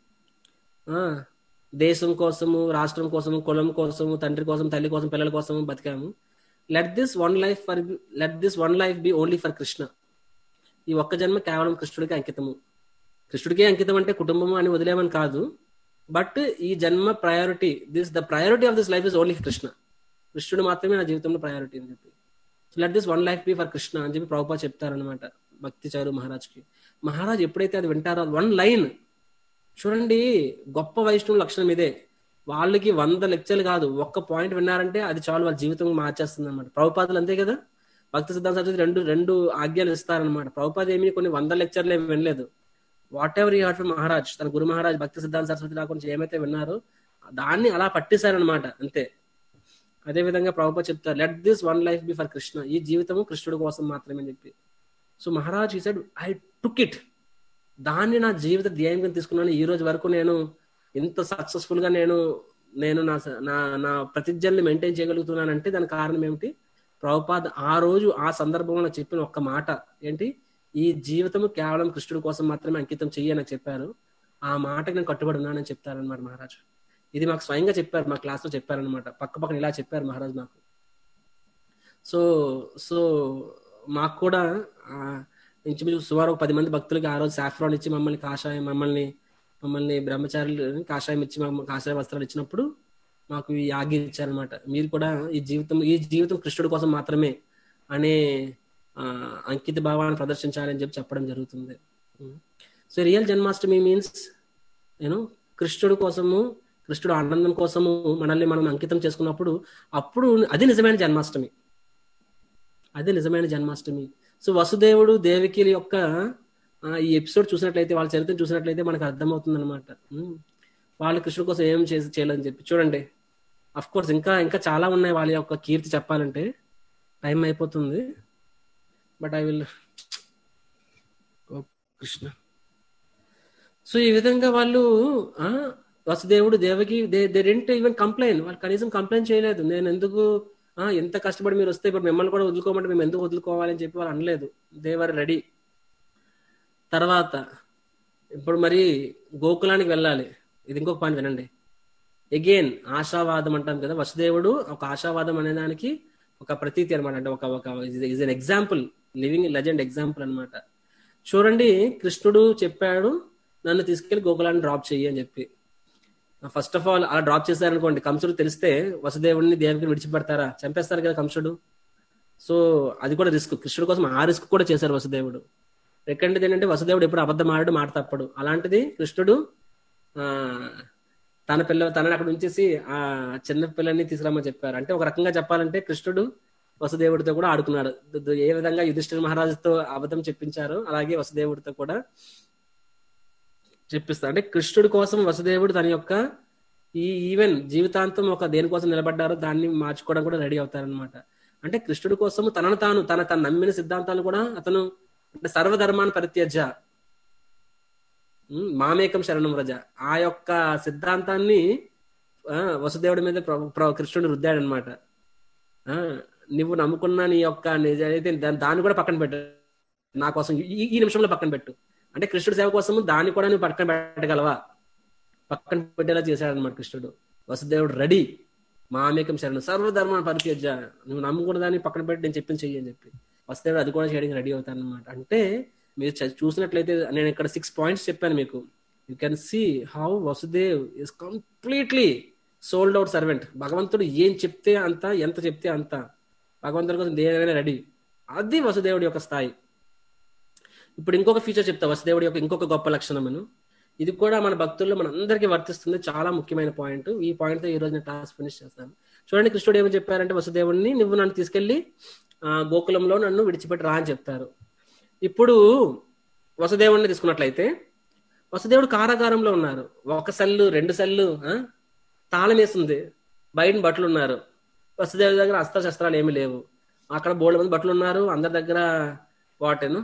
ఆ దేశం కోసము రాష్ట్రం కోసము కులం కోసము తండ్రి కోసం తల్లి కోసం పిల్లల కోసం బతికాము let this one life for let this one life be only for Krishna ఈ ఒక్క జన్మ కేవలం కృష్ణుడికి అంకితము కృష్ణుడికే అంకితం అంటే కుటుంబము అని వదిలేమని కాదు బట్ ఈ జన్మ priority this the priority of this life is only Krishna కృష్ణుడు మాత్రమే నా జీవితంలో ప్రయారిటీ అని చెప్పి let this one life be for Krishna అని చెప్పి ప్రభుపా చెప్తారనమాట భక్తి చారు మహారాజ్కి మహారాజ్ ఎప్పుడైతే అది వింటారో వన్ లైన్ చూడండి గొప్ప వైష్ణవ లక్షణం ఇదే వాళ్ళకి వంద లెక్చర్లు కాదు ఒక్క పాయింట్ విన్నారంటే అది చాలు వాళ్ళ జీవితం మార్చేస్తుంది అనమాట ప్రభుపాదులు అంతే కదా భక్తి సిద్ధాంత సరస్వతి రెండు రెండు ఆజ్ఞలు ఇస్తారనమాట ప్రభుపాద ఏమి కొన్ని వంద లెక్చర్లు ఏమి వినలేదు వాట్ ఎవర్ ఈ హార్ట్ ఫ్రమ్ మహారాజ్ తన గురు మహారాజ్ భక్తి సిద్ధాంత సరస్వతి లా కొంచెం ఏమైతే విన్నారో దాన్ని అలా పట్టేశారనమాట అంతే అదే విధంగా ప్రభుపా చెప్తారు let this one life be for Krishna ఈ జీవితము కృష్ణుడి కోసం మాత్రమే అని చెప్పి సో మహారాజ్ ఈ సెడ్ ఐ టుక్ ఇట్ దాన్ని నా జీవిత ధ్యేయంగా తీసుకున్నాను ఈ రోజు వరకు నేను ఇంత సక్సెస్ఫుల్ గా నేను నేను నా నా నా ప్రతిజ్ఞల్ని మెయింటైన్ చేయగలుగుతున్నానంటే దానికి కారణం ఏమిటి ప్రభుపాద్ ఆ రోజు ఆ సందర్భంలో చెప్పిన ఒక్క మాట ఏంటి ఈ జీవితము కేవలం కృష్ణుడి కోసం మాత్రమే అంకితం చెయ్యి అని చెప్పారు ఆ మాటకి నేను కట్టుబడి ఉన్నానని చెప్తారనమాట మహారాజ్ ఇది మాకు స్వయంగా చెప్పారు మా క్లాస్ లో చెప్పారనమాట పక్క పక్కన ఇలా చెప్పారు మహారాజ్ నాకు సో సో మాకు కూడా ఆ, ఇంచుమించు సుమారు ఒక పది మంది భక్తులకి ఆ రోజు సాఫ్రాన్ ఇచ్చి మమ్మల్ని కాషాయం మమ్మల్ని మమ్మల్ని బ్రహ్మచారులు కాషాయం ఇచ్చి మమ్మల్ని కాషాయ వస్త్రాలు ఇచ్చినప్పుడు మాకు ఈ ఆజ్ఞ ఇచ్చారనమాట మీరు కూడా ఈ జీవితం ఈ జీవితం కృష్ణుడి కోసం మాత్రమే అనే ఆ, అంకిత భావాన్ని ప్రదర్శించాలని చెప్పి చెప్పడం జరుగుతుంది సో రియల్ జన్మాష్టమి మీన్స్ నేను కృష్ణుడి కోసము కృష్ణుడు ఆనందం కోసము మనల్ని మనం అంకితం చేసుకున్నప్పుడు అప్పుడు అది నిజమైన జన్మాష్టమి అది నిజమైన జన్మాష్టమి సో వసుదేవుడు దేవికి యొక్క ఆ, ఈ ఎపిసోడ్ చూసినట్లయితే వాళ్ళ చరిత్ర చూసినట్లయితే మనకు అర్థమవుతుంది అనమాట వాళ్ళు కృష్ణుడి కోసం ఏం చేసి చేయాలని చెప్పి చూడండి అఫ్ కోర్స్ ఇంకా ఇంకా చాలా ఉన్నాయి వాళ్ళ యొక్క కీర్తి చెప్పాలంటే టైం అయిపోతుంది but I will o Krishna so ఈ విధంగా వాళ్ళు ఆ వసుదేవుడు దేవకి they they didn't even complain వాళ్ళు కనీసం కంప్లైంట్ చేయలేదు నేను ఎందుకు ఆ ఎంత కష్టపడి మీరు వస్తే ఇప్పుడు మిమ్మల్ని కూడా వదులుకోమంటే మేము ఎందుకు వదులుకోవాలని చెప్పి వాళ్ళు అనలేదు దేవర్ రెడీ తర్వాత ఇప్పుడు మరి గోకులానికి వెళ్ళాలి ఇది ఇంకొక పాయింట్ వినండి అగైన్ ఆశావాదం అంటాం కదా వసుదేవుడు ఒక ఆశావాదం అనే దానికి ఒక ప్రతీతి అనమాట అంటే ఒక ఒక is an example living legend example అన్నమాట చూడండి కృష్ణుడు చెప్పాడు నన్ను తీసుకెళ్లి గోకులాన్ని డ్రాప్ చెయ్యి అని చెప్పి ఫస్ట్ ఆఫ్ ఆల్ అలా డ్రాప్ చేశారనుకోండి కంసుడు తెలిస్తే వసుదేవుడిని దేవికి విడిచిపెడతారా చంపేస్తారు కదా కంసుడు సో అది కూడా రిస్క్ కృష్ణుడి కోసం ఆ రిస్క్ కూడా చేశారు వసుదేవుడు రెండోది ఏంటంటే వసుదేవుడు ఎప్పుడు అబద్ధం ఆడాడు మాట తప్పడు అలాంటిది కృష్ణుడు ఆ తన పిల్ల తనని అక్కడ ఉంచేసి ఆ చిన్న పిల్లల్ని తీసుకురామని చెప్పారు అంటే ఒక రకంగా చెప్పాలంటే కృష్ణుడు వసుదేవుడితో కూడా ఆడుకున్నాడు ద- ద- ఏ విధంగా యుధిష్ఠిర మహారాజుతో అబద్ధం చెప్పించారో అలాగే వసుదేవుడితో కూడా చెప్పిస్తారు అంటే కృష్ణుడి కోసం వసుదేవుడు తన యొక్క ఈ ఈవెన్ జీవితాంతం ఒక దేనికోసం నిలబడ్డారో దాన్ని మార్చుకోవడం కూడా రెడీ అవుతారనమాట అంటే కృష్ణుడి కోసం తనను తాను తన తన నమ్మిన సిద్ధాంతాలు కూడా అతను అంటే సర్వధర్మాన్ని పరిత్యజ ఉమ్, మామేకం శరణం రజ ఆ యొక్క సిద్ధాంతాన్ని ఆ, వసుదేవుడి మీద ప్ర- ప్ర- కృష్ణుడు రుద్దాడనమాట ఆ, నువ్వు నమ్ముకున్న నీ యొక్క నిజాయితీ దాన్ని దాన్ని కూడా పక్కన పెట్టు నా కోసం ఈ ఈ నిమిషంలో పక్కన పెట్టు అంటే కృష్ణుడి సేవ కోసం దాన్ని కూడా నువ్వు పక్కన పెట్టగలవా పక్కన పెట్టేలా చేశాడనమాట కృష్ణుడు వసుదేవుడు రెడీ మామేకం శరణం సర్వధర్మ పరిత్యజ నువ్వు నమ్ముకున్న దాన్ని పక్కన పెట్టి నేను చెప్పింది చెయ్యి అని చెప్పి వసుదేవుడు అది కూడా చేయడానికి రెడీ అవుతాను అనమాట అంటే మీరు చ- చూసినట్లయితే నేను ఇక్కడ సిక్స్ పాయింట్స్ చెప్పాను మీకు you can see how Vasudev is completely sold out servant భగవంతుడు ఏం చెప్తే అంత ఎంత చెప్తే అంత భగవంతుడి కోసం దేవైనా రెడీ అది వసుదేవుడి యొక్క స్థాయి ఇప్పుడు ఇంకొక ఫీచర్ చెప్తా వసుదేవుడి యొక్క ఇంకొక గొప్ప లక్షణమును ఇది కూడా మన భక్తుల్లో మన అందరికీ వర్తిస్తుంది చాలా ముఖ్యమైన పాయింట్ ఈ పాయింట్ తో ఈ రోజు నేను టాస్క్ ఫినిష్ చేస్తాను చూడండి కృష్ణుడు ఏమని చెప్పారంటే వసుదేవుడిని నువ్వు నన్ను తీసుకెళ్లి ఆ, గోకులంలో నన్ను విడిచిపెట్టి రా అని చెప్తారు ఇప్పుడు వసుదేవుడిని తీసుకున్నట్లయితే వసుదేవుడు కారాగారంలో ఉన్నారు ఒక సెల్లు రెండు సెల్లు ఆ? తాళం వేస్తుంది బయట బట్టలు ఉన్నారు వసుదేవుడి దగ్గర అస్త్ర శస్త్రాలు ఏమీ లేవు అక్కడ బోల్డ్ మంది బట్టలు ఉన్నారు అందరి దగ్గర వాటేను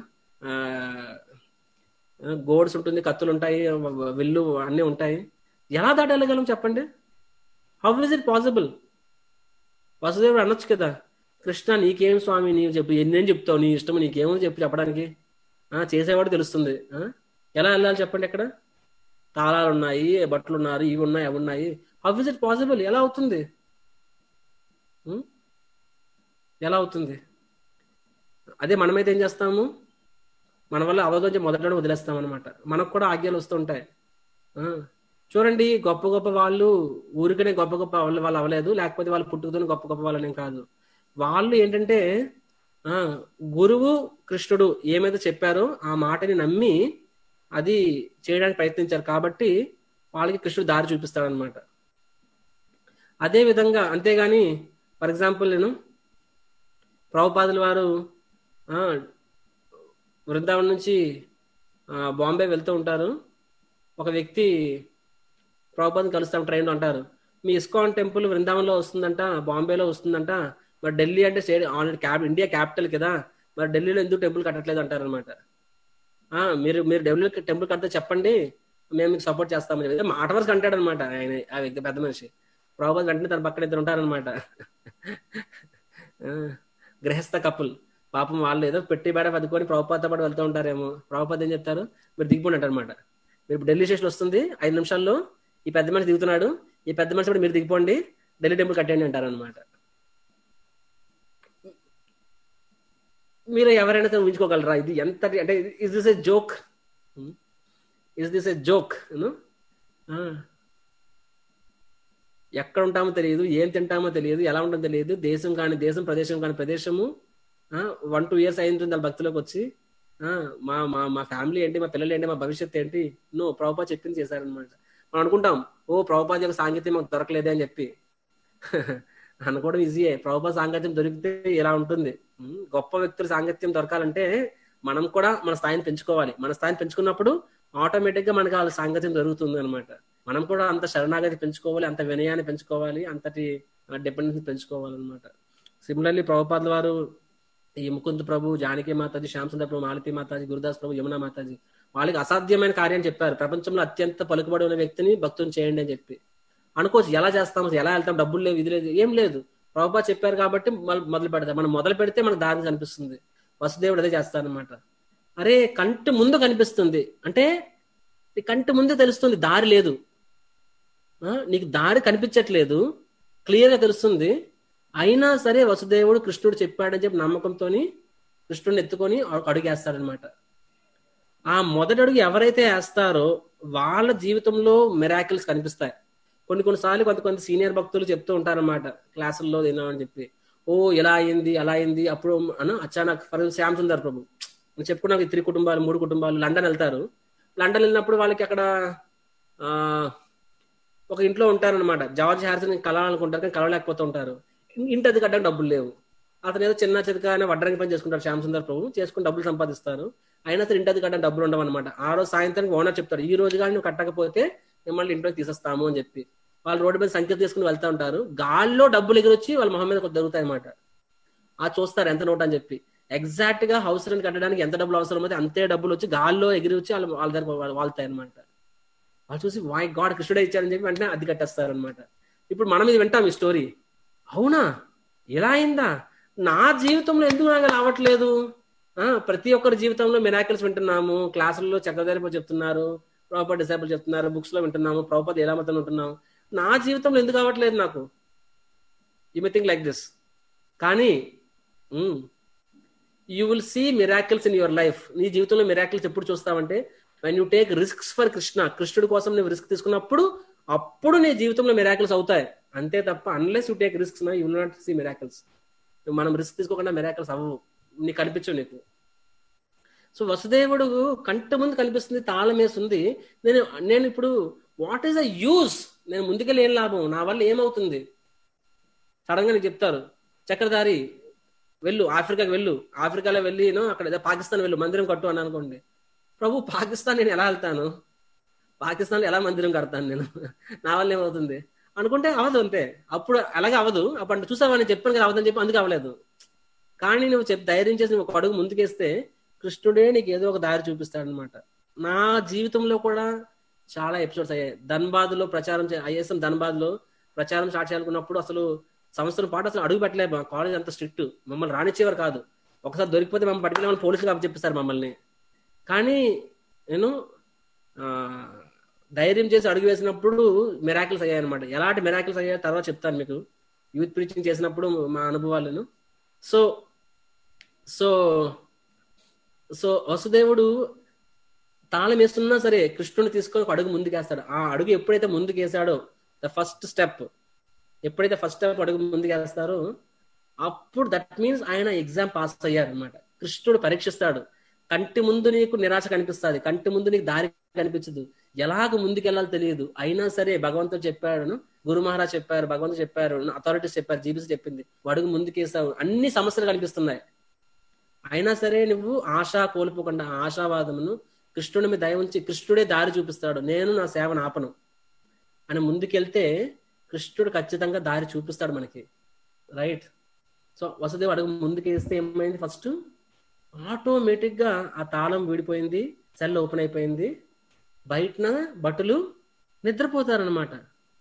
గోడ్స్ ఉంటుంది కత్తులు ఉంటాయి విల్లు అన్నీ ఉంటాయి ఎలా దాటగలం చెప్పండి హౌ ఇస్ ఇట్ పాసిబుల్ వసుదేవుడు అనొచ్చు కదా కృష్ణ నీకేం స్వామి నీవు చెప్పు ఎన్నేం చెప్తావు నీ ఇష్టం నీకేమో చెప్పు చెప్పడానికి ఆ చేసేవాడు తెలుస్తుంది ఆ ఎలా వెళ్ళాలి చెప్పండి ఇక్కడ తాళాలు ఉన్నాయి బట్టలు ఉన్నారు ఇవి ఉన్నాయి అవి ఉన్నాయి హౌ ఇస్ ఇట్ పాసిబుల్ ఎలా అవుతుంది ఉం? ఎలా అవుతుంది అదే మనమైతే ఏం చేస్తాము మన వల్ల అవధం మొదట వదిలేస్తాం అనమాట మనకు కూడా ఆజ్ఞలు వస్తుంటాయి ఆ, చూడండి గొప్ప గొప్ప వాళ్ళు ఊరికనే గొప్ప గొప్ప వాళ్ళు వాళ్ళు అవ్వలేదు లేకపోతే వాళ్ళు పుట్టుకతోనే గొప్ప గొప్ప వాళ్ళనేం కాదు వాళ్ళు ఏంటంటే ఆ గురువు కృష్ణుడు ఏమైతే చెప్పారో ఆ మాటని నమ్మి అది చేయడానికి ప్రయత్నించారు కాబట్టి వాళ్ళకి కృష్ణుడు దారి చూపిస్తాడు అనమాట అదే విధంగా అంతేగాని ఫర్ ఎగ్జాంపుల్ నేను ప్రభుపాదుల వారు ఆ, బృందావనం నుంచి ఆ, బాంబే వెళ్తూ ఉంటారు ఒక వ్యక్తి ప్రభుపాదం కలుస్తాం ట్రైన్ అంటారు మీ ఇస్కాన్ టెంపుల్ బృందావనంలో వస్తుందంట బాంబేలో వస్తుందంట మరి ఢిల్లీ అంటే state already cap India capital కదా మరి ఢిల్లీలో ఎందుకు టెంపుల్ కట్టట్లేదు అంటారు అనమాట మీరు మీరు ఢిల్లీ టెంపుల్ కడితే చెప్పండి మేము మీకు సపోర్ట్ చేస్తామని చెప్పి మాట వరకు అంటాడు అనమాట ఆయన ఆ వ్యక్తి పెద్ద మనిషి ప్రభుపాద్ వెంటనే తన పక్కన ఇద్దరు ఉంటారనమాట గృహస్థ కపుల్ పాపం వాళ్ళు ఏదో పెట్టి బేడ పదుకొని ప్రభుపాదతో పాటు వెళ్తూ ఉంటారేమో ప్రభుపాద్ ఏం చెప్తారు మీరు దిగిపోండి అంటారనమాట మీరు ఇప్పుడు ఢిల్లీ స్టేషన్ వస్తుంది ఐదు నిమిషాల్లో ఈ పెద్ద మనిషి దిగుతున్నాడు ఈ పెద్ద మనిషి కూడా మీరు దిగిపోండి ఢిల్లీ టెంపుల్ కట్టండి అంటారు అనమాట మీరు ఎవరైనా సరే ఊహించుకోగలరా ఇది ఎంత అంటే is this a joke is this a joke ఎక్కడ ఉంటామో తెలియదు ఏం తింటామో తెలియదు ఎలా ఉంటుందో తెలియదు దేశం కాని దేశం ప్రదేశం కాని ప్రదేశము వన్ టూ ఇయర్స్ అయింది వాళ్ళ భక్తిలోకి వచ్చి ఆ, మా మా మా ఫ్యామిలీ ఏంటి మా పిల్లలు ఏంటి మా భవిష్యత్తు ఏంటి నో ప్రభుపా చెప్పింది చేశారనమాట మనం అనుకుంటాం ఓ ప్రభుపా యొక్క సాంగత్యం మాకు దొరకలేదే అని చెప్పి అనుకోవడం ఈజీయే ప్రభుపా సాంగత్యం దొరికితే ఇలా ఉంటుంది ఉమ్, గొప్ప వ్యక్తుల సాంగత్యం దొరకాలంటే మనం కూడా మన స్థాయిని పెంచుకోవాలి మన స్థాయిని పెంచుకున్నప్పుడు ఆటోమేటిక్ గా మనకి వాళ్ళ సాంగత్యం జరుగుతుంది అనమాట మనం కూడా అంత శరణాగతి పెంచుకోవాలి అంత వినయాన్ని పెంచుకోవాలి అంతటి డిపెండెన్స్ పెంచుకోవాలన్నమాట సిమిలర్లీ ప్రభుపాదుల వారు ఈ ముకుంద్ ప్రభు జానకి మాతాజీ శ్యామ్ సుందర్ ప్రభు మాలతి మాతాజీ గురుదాస్ ప్రభు యమునా మాతాజీ వాళ్ళకి అసాధ్యమైన కార్యం చెప్పారు ప్రపంచంలో అత్యంత పలుకుబడి ఉన్న వ్యక్తిని భక్తుని చేయండి అని చెప్పి అనుకోవచ్చు ఎలా చేస్తాం అసలు ఎలా వెళ్తాం డబ్బులు లేవు ఇది లేదు ఏం లేదు ప్రభుపా చెప్పారు కాబట్టి మొదలు మొదలు పెడతాం మనం మొదలు పెడితే మనకు దారి కనిపిస్తుంది వసుదేవుడు అదే చేస్తారనమాట అరే కంటి ముందు కనిపిస్తుంది అంటే నీ కంటి ముందే తెలుస్తుంది దారి లేదు ఆ, నీకు దారి కనిపించట్లేదు క్లియర్ గా తెలుస్తుంది అయినా సరే వసుదేవుడు కృష్ణుడు చెప్పాడని చెప్పి నమ్మకంతో కృష్ణుడిని ఎత్తుకొని అడుగేస్తాడనమాట ఆ మొదటి అడుగు ఎవరైతే వేస్తారో వాళ్ళ జీవితంలో మెరాకిల్స్ కనిపిస్తాయి కొన్ని కొన్నిసార్లు కొంత కొంత సీనియర్ భక్తులు చెప్తూ ఉంటారన్నమాట క్లాసుల్లో తిన్నామని చెప్పి ఓ ఇలా అయింది అలా అయింది అప్పుడు అను అచానక్ ఫర్ శ్యామ్ సుందర్ ప్రభు నేను చెప్పుకున్నాక ఇద్దరు కుటుంబాలు మూడు కుటుంబాలు లండన్ వెళ్తారు లండన్ వెళ్ళినప్పుడు వాళ్ళకి అక్కడ ఆ ఒక ఇంట్లో ఉంటారనమాట జార్జ్ హ్యారిసన్ కలవాలనుకుంటారు కానీ కలవలేకపోతూ ఉంటారు ఇంటి అది కట్టడానికి డబ్బులు లేవు అతను ఏదో చిన్న చితక అయినా వడ్రంగి పని చేసుకుంటారు శ్యామ్ సుందర్ ప్రభు చేసుకుని డబ్బులు సంపాదిస్తారు అయినా సరే ఇంటి అది కట్టడానికి డబ్బులు ఉండవు అనమాట ఆ రోజు సాయంత్రానికి ఓనర్ చెప్తారు ఈ రోజు కానీ నువ్వు కట్టకపోతే మిమ్మల్ని ఇంట్లోకి తీసేస్తాము అని చెప్పి వాళ్ళు రోడ్డు మీద సంఖ్య తీసుకుని వెళ్తా ఉంటారు గాల్లో డబ్బులు ఎగిరొచ్చి వాళ్ళ మొహం మీద దొరుకుతాయి అనమాట ఆ చూస్తారు ఎంత నోట్ అని చెప్పి ఎగ్జాక్ట్ గా హౌస్ రెంట్ కట్టడానికి ఎంత డబ్బులు అవసరం అయితే అంతే డబ్బులు వచ్చి గాల్లో ఎగిరి వచ్చి వాళ్ళ వాళ్ళ దగ్గర వాళ్ళ- వాళ్తాయి అనమాట వాళ్ళు చూసి వై గాడ్ కృష్ణుడే ఇచ్చారని చెప్పి వెంటనే అది కట్టేస్తారు అనమాట ఇప్పుడు మనం ఇది వింటాం ఈ స్టోరీ అవునా ఇలా అయిందా నా జీవితంలో ఎందుకు నాకు అలా అవ్వట్లేదు ఆ, ప్రతి ఒక్కరి జీవితంలో మిరాకిల్స్ వింటున్నాము క్లాసుల్లో చక్రధారి చెప్తున్నారు ప్రభుపా డిసైపుల్ చెప్తున్నారు బుక్స్ లో వింటున్నాము ప్రభుపతి ఎలా మతం వింటున్నాము నా జీవితంలో ఎందుకు అవ్వట్లేదు నాకు you may think like this కానీ you will see miracles in your life నీ జీవితంలో మిరాకిల్స్ ఎప్పుడు చూస్తావంటే when you take risks for Krishna కృష్ణుడి కోసం నువ్వు రిస్క్ తీసుకున్నప్పుడు అప్పుడు నీ జీవితంలో మిరాకిల్స్ అవుతాయి అంతే తప్ప unless you take risks you will not see miracles మనం రిస్క్ తీసుకోకుండా మిరాకిల్స్ అవ్వవు నీకు కనిపించవు నీకు సో వసుదేవుడు కంటి ముందు కనిపిస్తుంది తాళం వేస్తుంది నేను నేను ఇప్పుడు వాట్ ఈస్ ద యూస్ నేను ముందుకెళ్ళి ఏం లాభం నా వల్ల ఏమవుతుంది సడన్ గా నీకు చెప్తారు చక్రధారి వెళ్ళు ఆఫ్రికాకి వెళ్ళు ఆఫ్రికాలో వెళ్ళి నో అక్కడ ఏదో పాకిస్తాన్ వెళ్ళు మందిరం కట్టు అని అనుకోండి ప్రభు పాకిస్తాన్ నేను ఎలా వెళ్తాను పాకిస్తాన్ ఎలా మందిరం కడతాను నేను నా వల్ల ఏమవుతుంది అనుకుంటే అవదు అంతే అప్పుడు అలాగే అవదు అప్పుడు అంటే చూసావా నేను చెప్పాను కదా అవదని చెప్పి అందుకు అవ్వలేదు కానీ నువ్వు చెప్పి ధైర్యం చేసి నువ్వు ఒక అడుగు ముందుకేస్తే కృష్ణుడే నీకు ఏదో ఒక దారి చూపిస్తాడు అనమాట నా జీవితంలో కూడా చాలా ఎపిసోడ్స్ అయ్యాయి ధన్బాద్ లో ప్రచారం ఐఎస్ఎం ధన్బాద్ లో ప్రచారం స్టార్ట్ చేయాలనుకున్నప్పుడు అసలు సంవత్సరం పాటు అసలు అడుగు పెట్టలేదు మా కాలేజ్ అంత స్ట్రిక్ట్ మమ్మల్ని రానిచ్చేవారు కాదు ఒకసారి దొరికిపోతే మమ్మల్ని పట్టుకెళ్ళి పోలీసులు అప్పు చెప్పిస్తారు మమ్మల్ని కానీ నేను ఆ, ధైర్యం చేసి అడుగు వేసినప్పుడు మిరాకిల్స్ అయ్యాయి అనమాట ఎలాంటి మిరాకిల్స్ అయ్యాయో తర్వాత చెప్తాను మీకు యూత్ ప్రీచింగ్ చేసినప్పుడు మా అనుభవాలను సో సో సో వసుదేవుడు తాళం వేస్తున్నా సరే కృష్ణుని తీసుకొని ఒక అడుగు ముందుకేస్తాడు ఆ అడుగు ఎప్పుడైతే ముందుకేసాడో ద ఫస్ట్ స్టెప్ ఎప్పుడైతే ఫస్ట్ స్టెప్ అడుగు ముందుకేస్తారో అప్పుడు దట్ మీన్స్ ఆయన ఎగ్జామ్ పాస్ అయ్యారు అనమాట కృష్ణుడు పరీక్షిస్తాడు కంటి ముందు నీకు నిరాశ కనిపిస్తుంది కంటి ముందు నీకు దారి కనిపించదు ఎలాగ ముందుకెళ్ళాలో తెలియదు అయినా సరే భగవంతుడు చెప్పాడు గురు మహారాజ్ చెప్పారు భగవంతుడు చెప్పారు అథారిటీస్ చెప్పారు జీబీసీ చెప్పింది అడుగు ముందుకేసావు అన్ని సమస్యలు కనిపిస్తున్నాయి అయినా సరే నువ్వు ఆశ కోల్పోకుండా ఆ ఆశావాదమును కృష్ణుడి మీద దయ ఉంచి కృష్ణుడే దారి చూపిస్తాడు నేను నా సేవను ఆపను అని ముందుకెళ్తే కృష్ణుడు ఖచ్చితంగా దారి చూపిస్తాడు మనకి రైట్ సో వసుదేవ్ అడుగు ముందుకేస్తే ఏమైంది ఫస్ట్ ఆటోమేటిక్ గా ఆ తాళం వీడిపోయింది సెల్ ఓపెన్ అయిపోయింది బయటన భటులు నిద్రపోతారనమాట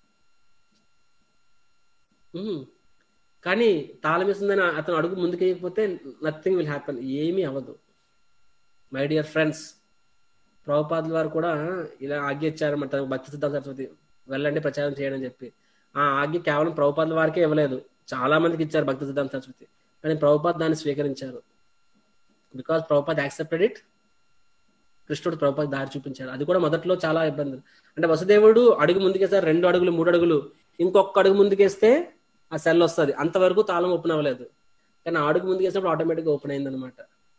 కానీ తాళం వేసిందని అతను అడుగు ముందుకేయకపోతే నథింగ్ విల్ హ్యాపన్ ఏమీ అవ్వదు మై డియర్ ఫ్రెండ్స్ ప్రభుపాదుల వారు కూడా ఇలా ఆజ్ఞ ఇచ్చారన్నమాట భక్తి సిద్ధాంత సరస్వతి వెళ్ళండి ప్రచారం చేయడం అని చెప్పి ఆ ఆజ్ఞ కేవలం ప్రభుపాదుల వారికే ఇవ్వలేదు చాలా మందికి ఇచ్చారు భక్తి సిద్ధాంత సరస్వతి కానీ ప్రభుపాద్ దాన్ని స్వీకరించారు బికాస్ ప్రభుపాద్ యాక్సెప్టెడ్ ఇట్ కృష్ణుడు ప్రభుపాద్ దారి చూపించాడు అది కూడా మొదట్లో చాలా ఇబ్బందులు అంటే వసుదేవుడు అడుగు ముందుకేస్తారు రెండు అడుగులు మూడు అడుగులు ఇంకొక అడుగు ముందుకేస్తే ఆ సెల్ వస్తుంది అంతవరకు తాళం ఓపెన్ అవ్వలేదు కానీ ఆ అడుగు ముందుకేసినప్పుడు ఆటోమేటిక్ ఓపెన్ అయింది అనమాట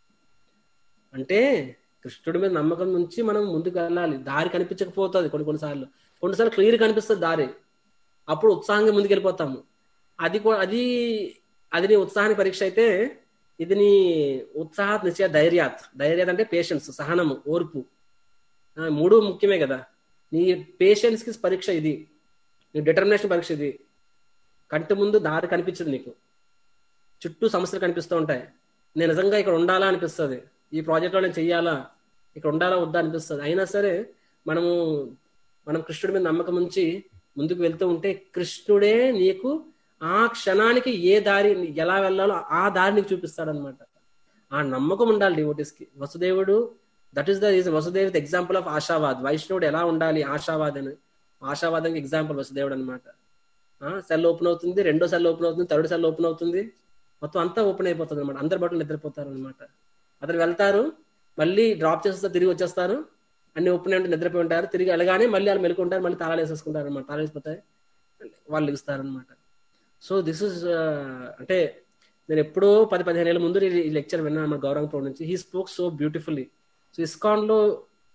అంటే కృష్ణుడి మీద నమ్మకం నుంచి మనం ముందుకు వెళ్ళాలి దారి కనిపించకపోతుంది కొన్ని కొన్నిసార్లు కొన్నిసార్లు క్లియర్ కనిపిస్తుంది దారి అప్పుడు ఉత్సాహంగా ముందుకు వెళ్ళిపోతాము అది కూడా అది అది నీ ఉత్సాహాన్ని పరీక్ష అయితే ఇది నీ ఉత్సాహాత్ నిశ్చయ ధైర్యాత్ ధైర్యాత్ అంటే పేషెన్స్ సహనము ఓర్పు ఆ, మూడు ముఖ్యమే కదా నీ పేషెన్స్ కి పరీక్ష ఇది నీ డిటర్మినేషన్ పరీక్ష ఇది కంటి ముందు దారి కనిపించదు నీకు చుట్టూ సమస్యలు కనిపిస్తూ ఉంటాయి నేను నిజంగా ఇక్కడ ఉండాలా అనిపిస్తుంది ఈ ప్రాజెక్ట్ లో నేను చెయ్యాలా ఇక్కడ ఉండాలా వద్దా అనిపిస్తుంది అయినా సరే మనము మనం కృష్ణుడి మీద నమ్మకం ఉంచి ముందుకు వెళ్తూ ఉంటే కృష్ణుడే నీకు ఆ క్షణానికి ఏ దారి ఎలా వెళ్ళాలో ఆ దారి నీకు చూపిస్తాడనమాట ఆ నమ్మకం ఉండాలి డివోటీస్ కి వసుదేవుడు that is the reason Vasudev example of ఆశావాద్ వైష్ణవుడు ఎలా ఉండాలి ఆశావాద్ అని ఆశావాదానికి ఎగ్జాంపుల్ వసుదేవుడు అనమాట సెల్ ఓపెన్ అవుతుంది రెండో సెల్ ఓపెన్ అవుతుంది థర్డ్ సెల్ ఓపెన్ అవుతుంది మొత్తం అంతా ఓపెన్ అయిపోతుంది అనమాట అందరి బట్టలు నిద్రపోతారు అనమాట అతను వెళ్తారు మళ్ళీ డ్రాప్ చేస్తారు తిరిగి వచ్చేస్తారు అన్ని ఓపెన్ అంటే నిద్రపోయి ఉంటారు తిరిగి వెళ్ళగానే మళ్ళీ వాళ్ళు మెలుకుంటారు మళ్ళీ తాళాలు వేసేసుకుంటారు అనమాట తాళాలు వేసిపోతాయి వాళ్ళు లెగుస్తారు అనమాట సో దిస్ ఇస్ అంటే నేను ఎప్పుడో పది పదిహేను ఏళ్ళ ముందు ఈ లెక్చర్ విన్నాను మన గౌరవంపూర్ నుంచి he spoke so beautifully so ISKCON లో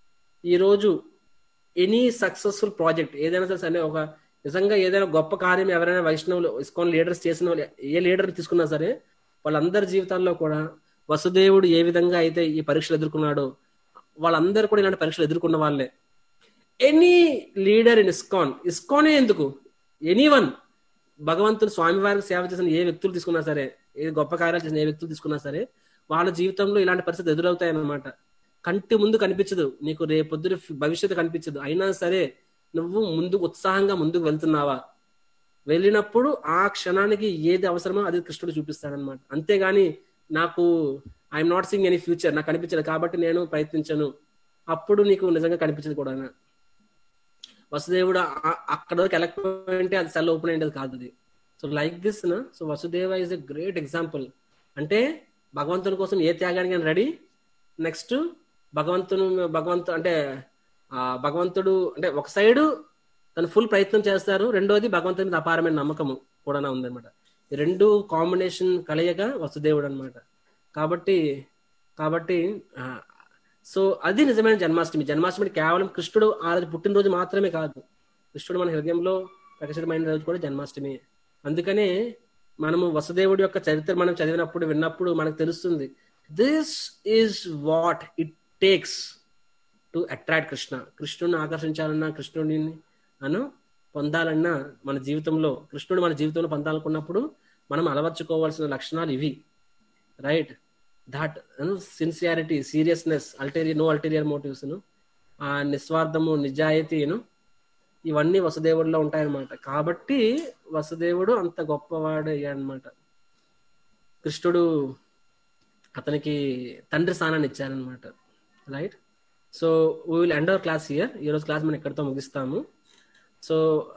ఈ రోజు ఎనీ సక్సెస్ఫుల్ ప్రాజెక్ట్ ఏదైనా సరే సరే ఒక నిజంగా ఏదైనా గొప్ప కార్యం ఎవరైనా వైష్ణవులు ఇస్కాన్ లీడర్స్ చేసిన వాళ్ళు ఏ లీడర్ తీసుకున్నా సరే వాళ్ళందరి జీవితాల్లో కూడా వసుదేవుడు ఏ విధంగా అయితే ఈ పరీక్షలు ఎదుర్కొన్నాడో వాళ్ళందరూ కూడా ఇలాంటి పరీక్షలు ఎదుర్కొన్న వాళ్ళే ఎనీ లీడర్ ఇన్ ఇస్కాన్ ఇస్కానే ఎందుకు ఎనీ వన్ భగవంతుడు స్వామివారికి సేవ చేసిన ఏ వ్యక్తులు తీసుకున్నా సరే ఏ గొప్ప కార్యాలు చేసిన ఏ వ్యక్తులు తీసుకున్నా సరే వాళ్ళ జీవితంలో ఇలాంటి పరిస్థితి ఎదురవుతాయి అన్నమాట కంటి ముందు కనిపించదు నీకు రేపొద్దు భవిష్యత్తు కనిపించదు అయినా సరే నువ్వు ముందుకు ఉత్సాహంగా ముందుకు వెళ్తున్నావా వెళ్ళినప్పుడు ఆ క్షణానికి ఏది అవసరమో అది కృష్ణుడు చూపిస్తాడనమాట అంతేగాని నాకు I'm not seeing any future నాకు కనిపించదు కాబట్టి నేను ప్రయత్నించను అప్పుడు నీకు నిజంగా కనిపించదు కూడా వసుదేవుడు ఆ- అక్కడ వరకు వెళ్ళకపోయింటే అది సెల్ ఓపెన్ అయ్యేది కాదు అది సో లైక్ దిస్ నా so Vasudeva is a great example అంటే భగవంతుని కోసం ఏ త్యాగానికి రెడీ నెక్స్ట్ భగవంతుని భగవంతు అంటే ఆ భగవంతుడు అంటే ఒక సైడు తను ఫుల్ ప్రయత్నం చేస్తారు రెండోది భగవంతుని మీద అపారమైన నమ్మకము కూడా ఉందన్నమాట ఈ రెండు కాంబినేషన్ కలయిక వసుదేవుడు అన్నమాట కాబట్టి కాబట్టి ఆ, సో అది నిజమైన జన్మాష్టమి జన్మాష్టమి కేవలం కృష్ణుడు ఆ రోజు పుట్టినరోజు మాత్రమే కాదు కృష్ణుడు మన హృదయంలో ప్రకటితమైన రోజు కూడా జన్మాష్టమి అందుకనే మనము వసుదేవుడి యొక్క చరిత్ర మనం చదివినప్పుడు విన్నప్పుడు మనకు తెలుస్తుంది this is what it takes to attract Krishna కృష్ణుడిని ఆకర్షించాలన్నా కృష్ణుడిని అను పొందాలన్నా మన జీవితంలో కృష్ణుడు మన జీవితంలో పొందాలనుకున్నప్పుడు మనం అలవర్చుకోవాల్సిన లక్షణాలు ఇవి right that sincerity seriousness ulterior no ulterior motives ఆ నిస్వార్థము నిజాయితీను ఇవన్నీ వసుదేవుడిలో ఉంటాయన్నమాట కాబట్టి వసుదేవుడు అంత గొప్పవాడు అయ్యాడనమాట కృష్ణుడు అతనికి తండ్రి స్థానాన్ని ఇచ్చారనమాట right so we will end our class here ఈ రోజు క్లాస్ మనం ఎక్కడితో ముగిస్తాము సో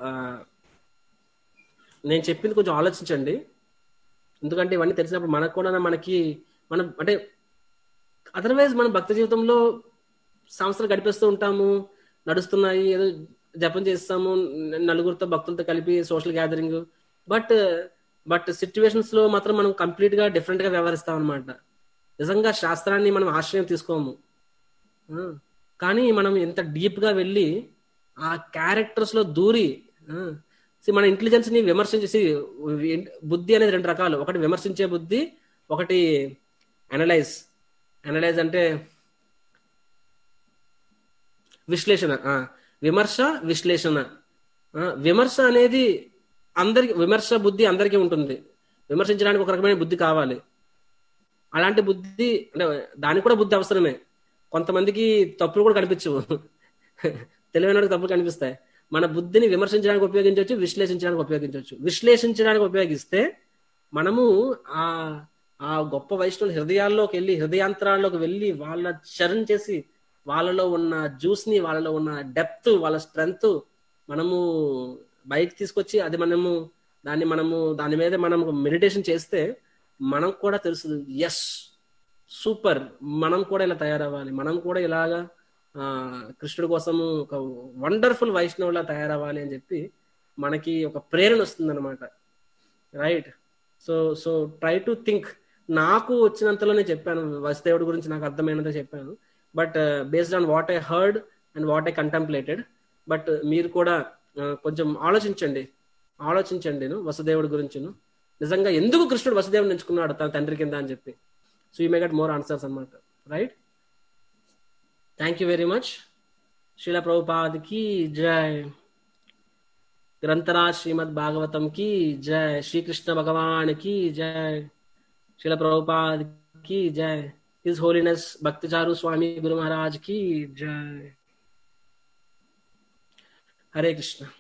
నేను చెప్పింది కొంచెం ఆలోచించండి ఎందుకంటే ఇవన్నీ తెలిసినప్పుడు మనకు కూడా మనకి మనం అంటే అదర్వైజ్ మన భక్తి జీవితంలో సంవత్సరాలు గడిపేస్తూ ఉంటాము నడుస్తున్నాయి ఏదో జపం చేస్తాము న- నలుగురితో భక్తులతో కలిపి social gathering but but situations లో మాత్రం మనం కంప్లీట్ గా డిఫరెంట్ గా వ్యవహరిస్తాం అనమాట నిజంగా శాస్త్రాన్ని మనం ఆశ్రయం తీసుకోము ఆ, కానీ మనం ఎంత డీప్ గా వెళ్ళి ఆ క్యారెక్టర్స్ లో దూరి ఆ, see, మన ఇంటెలిజెన్స్ ని విమర్శించేసి బుద్ధి అనేది రెండు రకాలు ఒకటి విమర్శించే బుద్ధి ఒకటి అనలైజ్ అనలైజ్ అంటే విశ్లేషణ ఆ, విమర్శ విశ్లేషణ ఆ, విమర్శ అనేది అందరికి విమర్శ బుద్ధి అందరికీ ఉంటుంది విమర్శించడానికి ఒక రకమైన బుద్ధి కావాలి అలాంటి బుద్ధి అంటే దానికి కూడా బుద్ధి అవసరమే కొంతమందికి తప్పులు కూడా కనిపించవు తెలివైన వాడికి తప్పులు కనిపిస్తాయి మన బుద్ధిని విమర్శించడానికి ఉపయోగించవచ్చు విశ్లేషించడానికి ఉపయోగించవచ్చు విశ్లేషించడానికి ఉపయోగిస్తే మనము ఆ ఆ గొప్ప వైష్ణవుల హృదయాల్లోకి వెళ్ళి హృదయాంతరాల్లోకి వెళ్ళి వాళ్ళ చరణ్ చేసి వాళ్ళలో ఉన్న జ్యూస్ ని వాళ్ళలో ఉన్న డెప్త్ వాళ్ళ స్ట్రెంగ్త్ మనము బయట తీసుకొచ్చి అది మనము దాన్ని మనము దాని మీద మనం మెడిటేషన్ చేస్తే మనకు కూడా తెలుస్తుంది ఎస్ సూపర్ మనం కూడా ఇలా తయారవ్వాలి మనం కూడా ఇలాగా ఆ, కృష్ణుడి కోసము ఒక వండర్ఫుల్ వైష్ణవులా తయారవ్వాలి అని చెప్పి మనకి ఒక ప్రేరణ వస్తుంది అనమాట right so so try to think నాకు వచ్చినంతలోనే చెప్పాను వసుదేవుడి గురించి నాకు అర్థమైనంత చెప్పాను but based on what I heard and what I contemplated but మీరు కూడా ఆ, కొంచెం ఆలోచించండి ఆలోచించండి నేను వసుదేవుడి గురించిను నిజంగా ఎందుకు కృష్ణుడు వసుదేవుని ఎంచుకున్నాడు తన తండ్రి కింద అని చెప్పి so you may get more answers అనమాట right thank you very much Srila ప్రభుపాద్కి జై గ్రంథరాజ్ శ్రీమద్ భాగవతం కి జై శ్రీకృష్ణ భగవాన్ కి జై శిల ప్రభుపాద్ కి జై హిజ్ హోలీనెస్ భక్తిచారు స్వామి గురు మహారాజ్ కి జై హరే కృష్ణ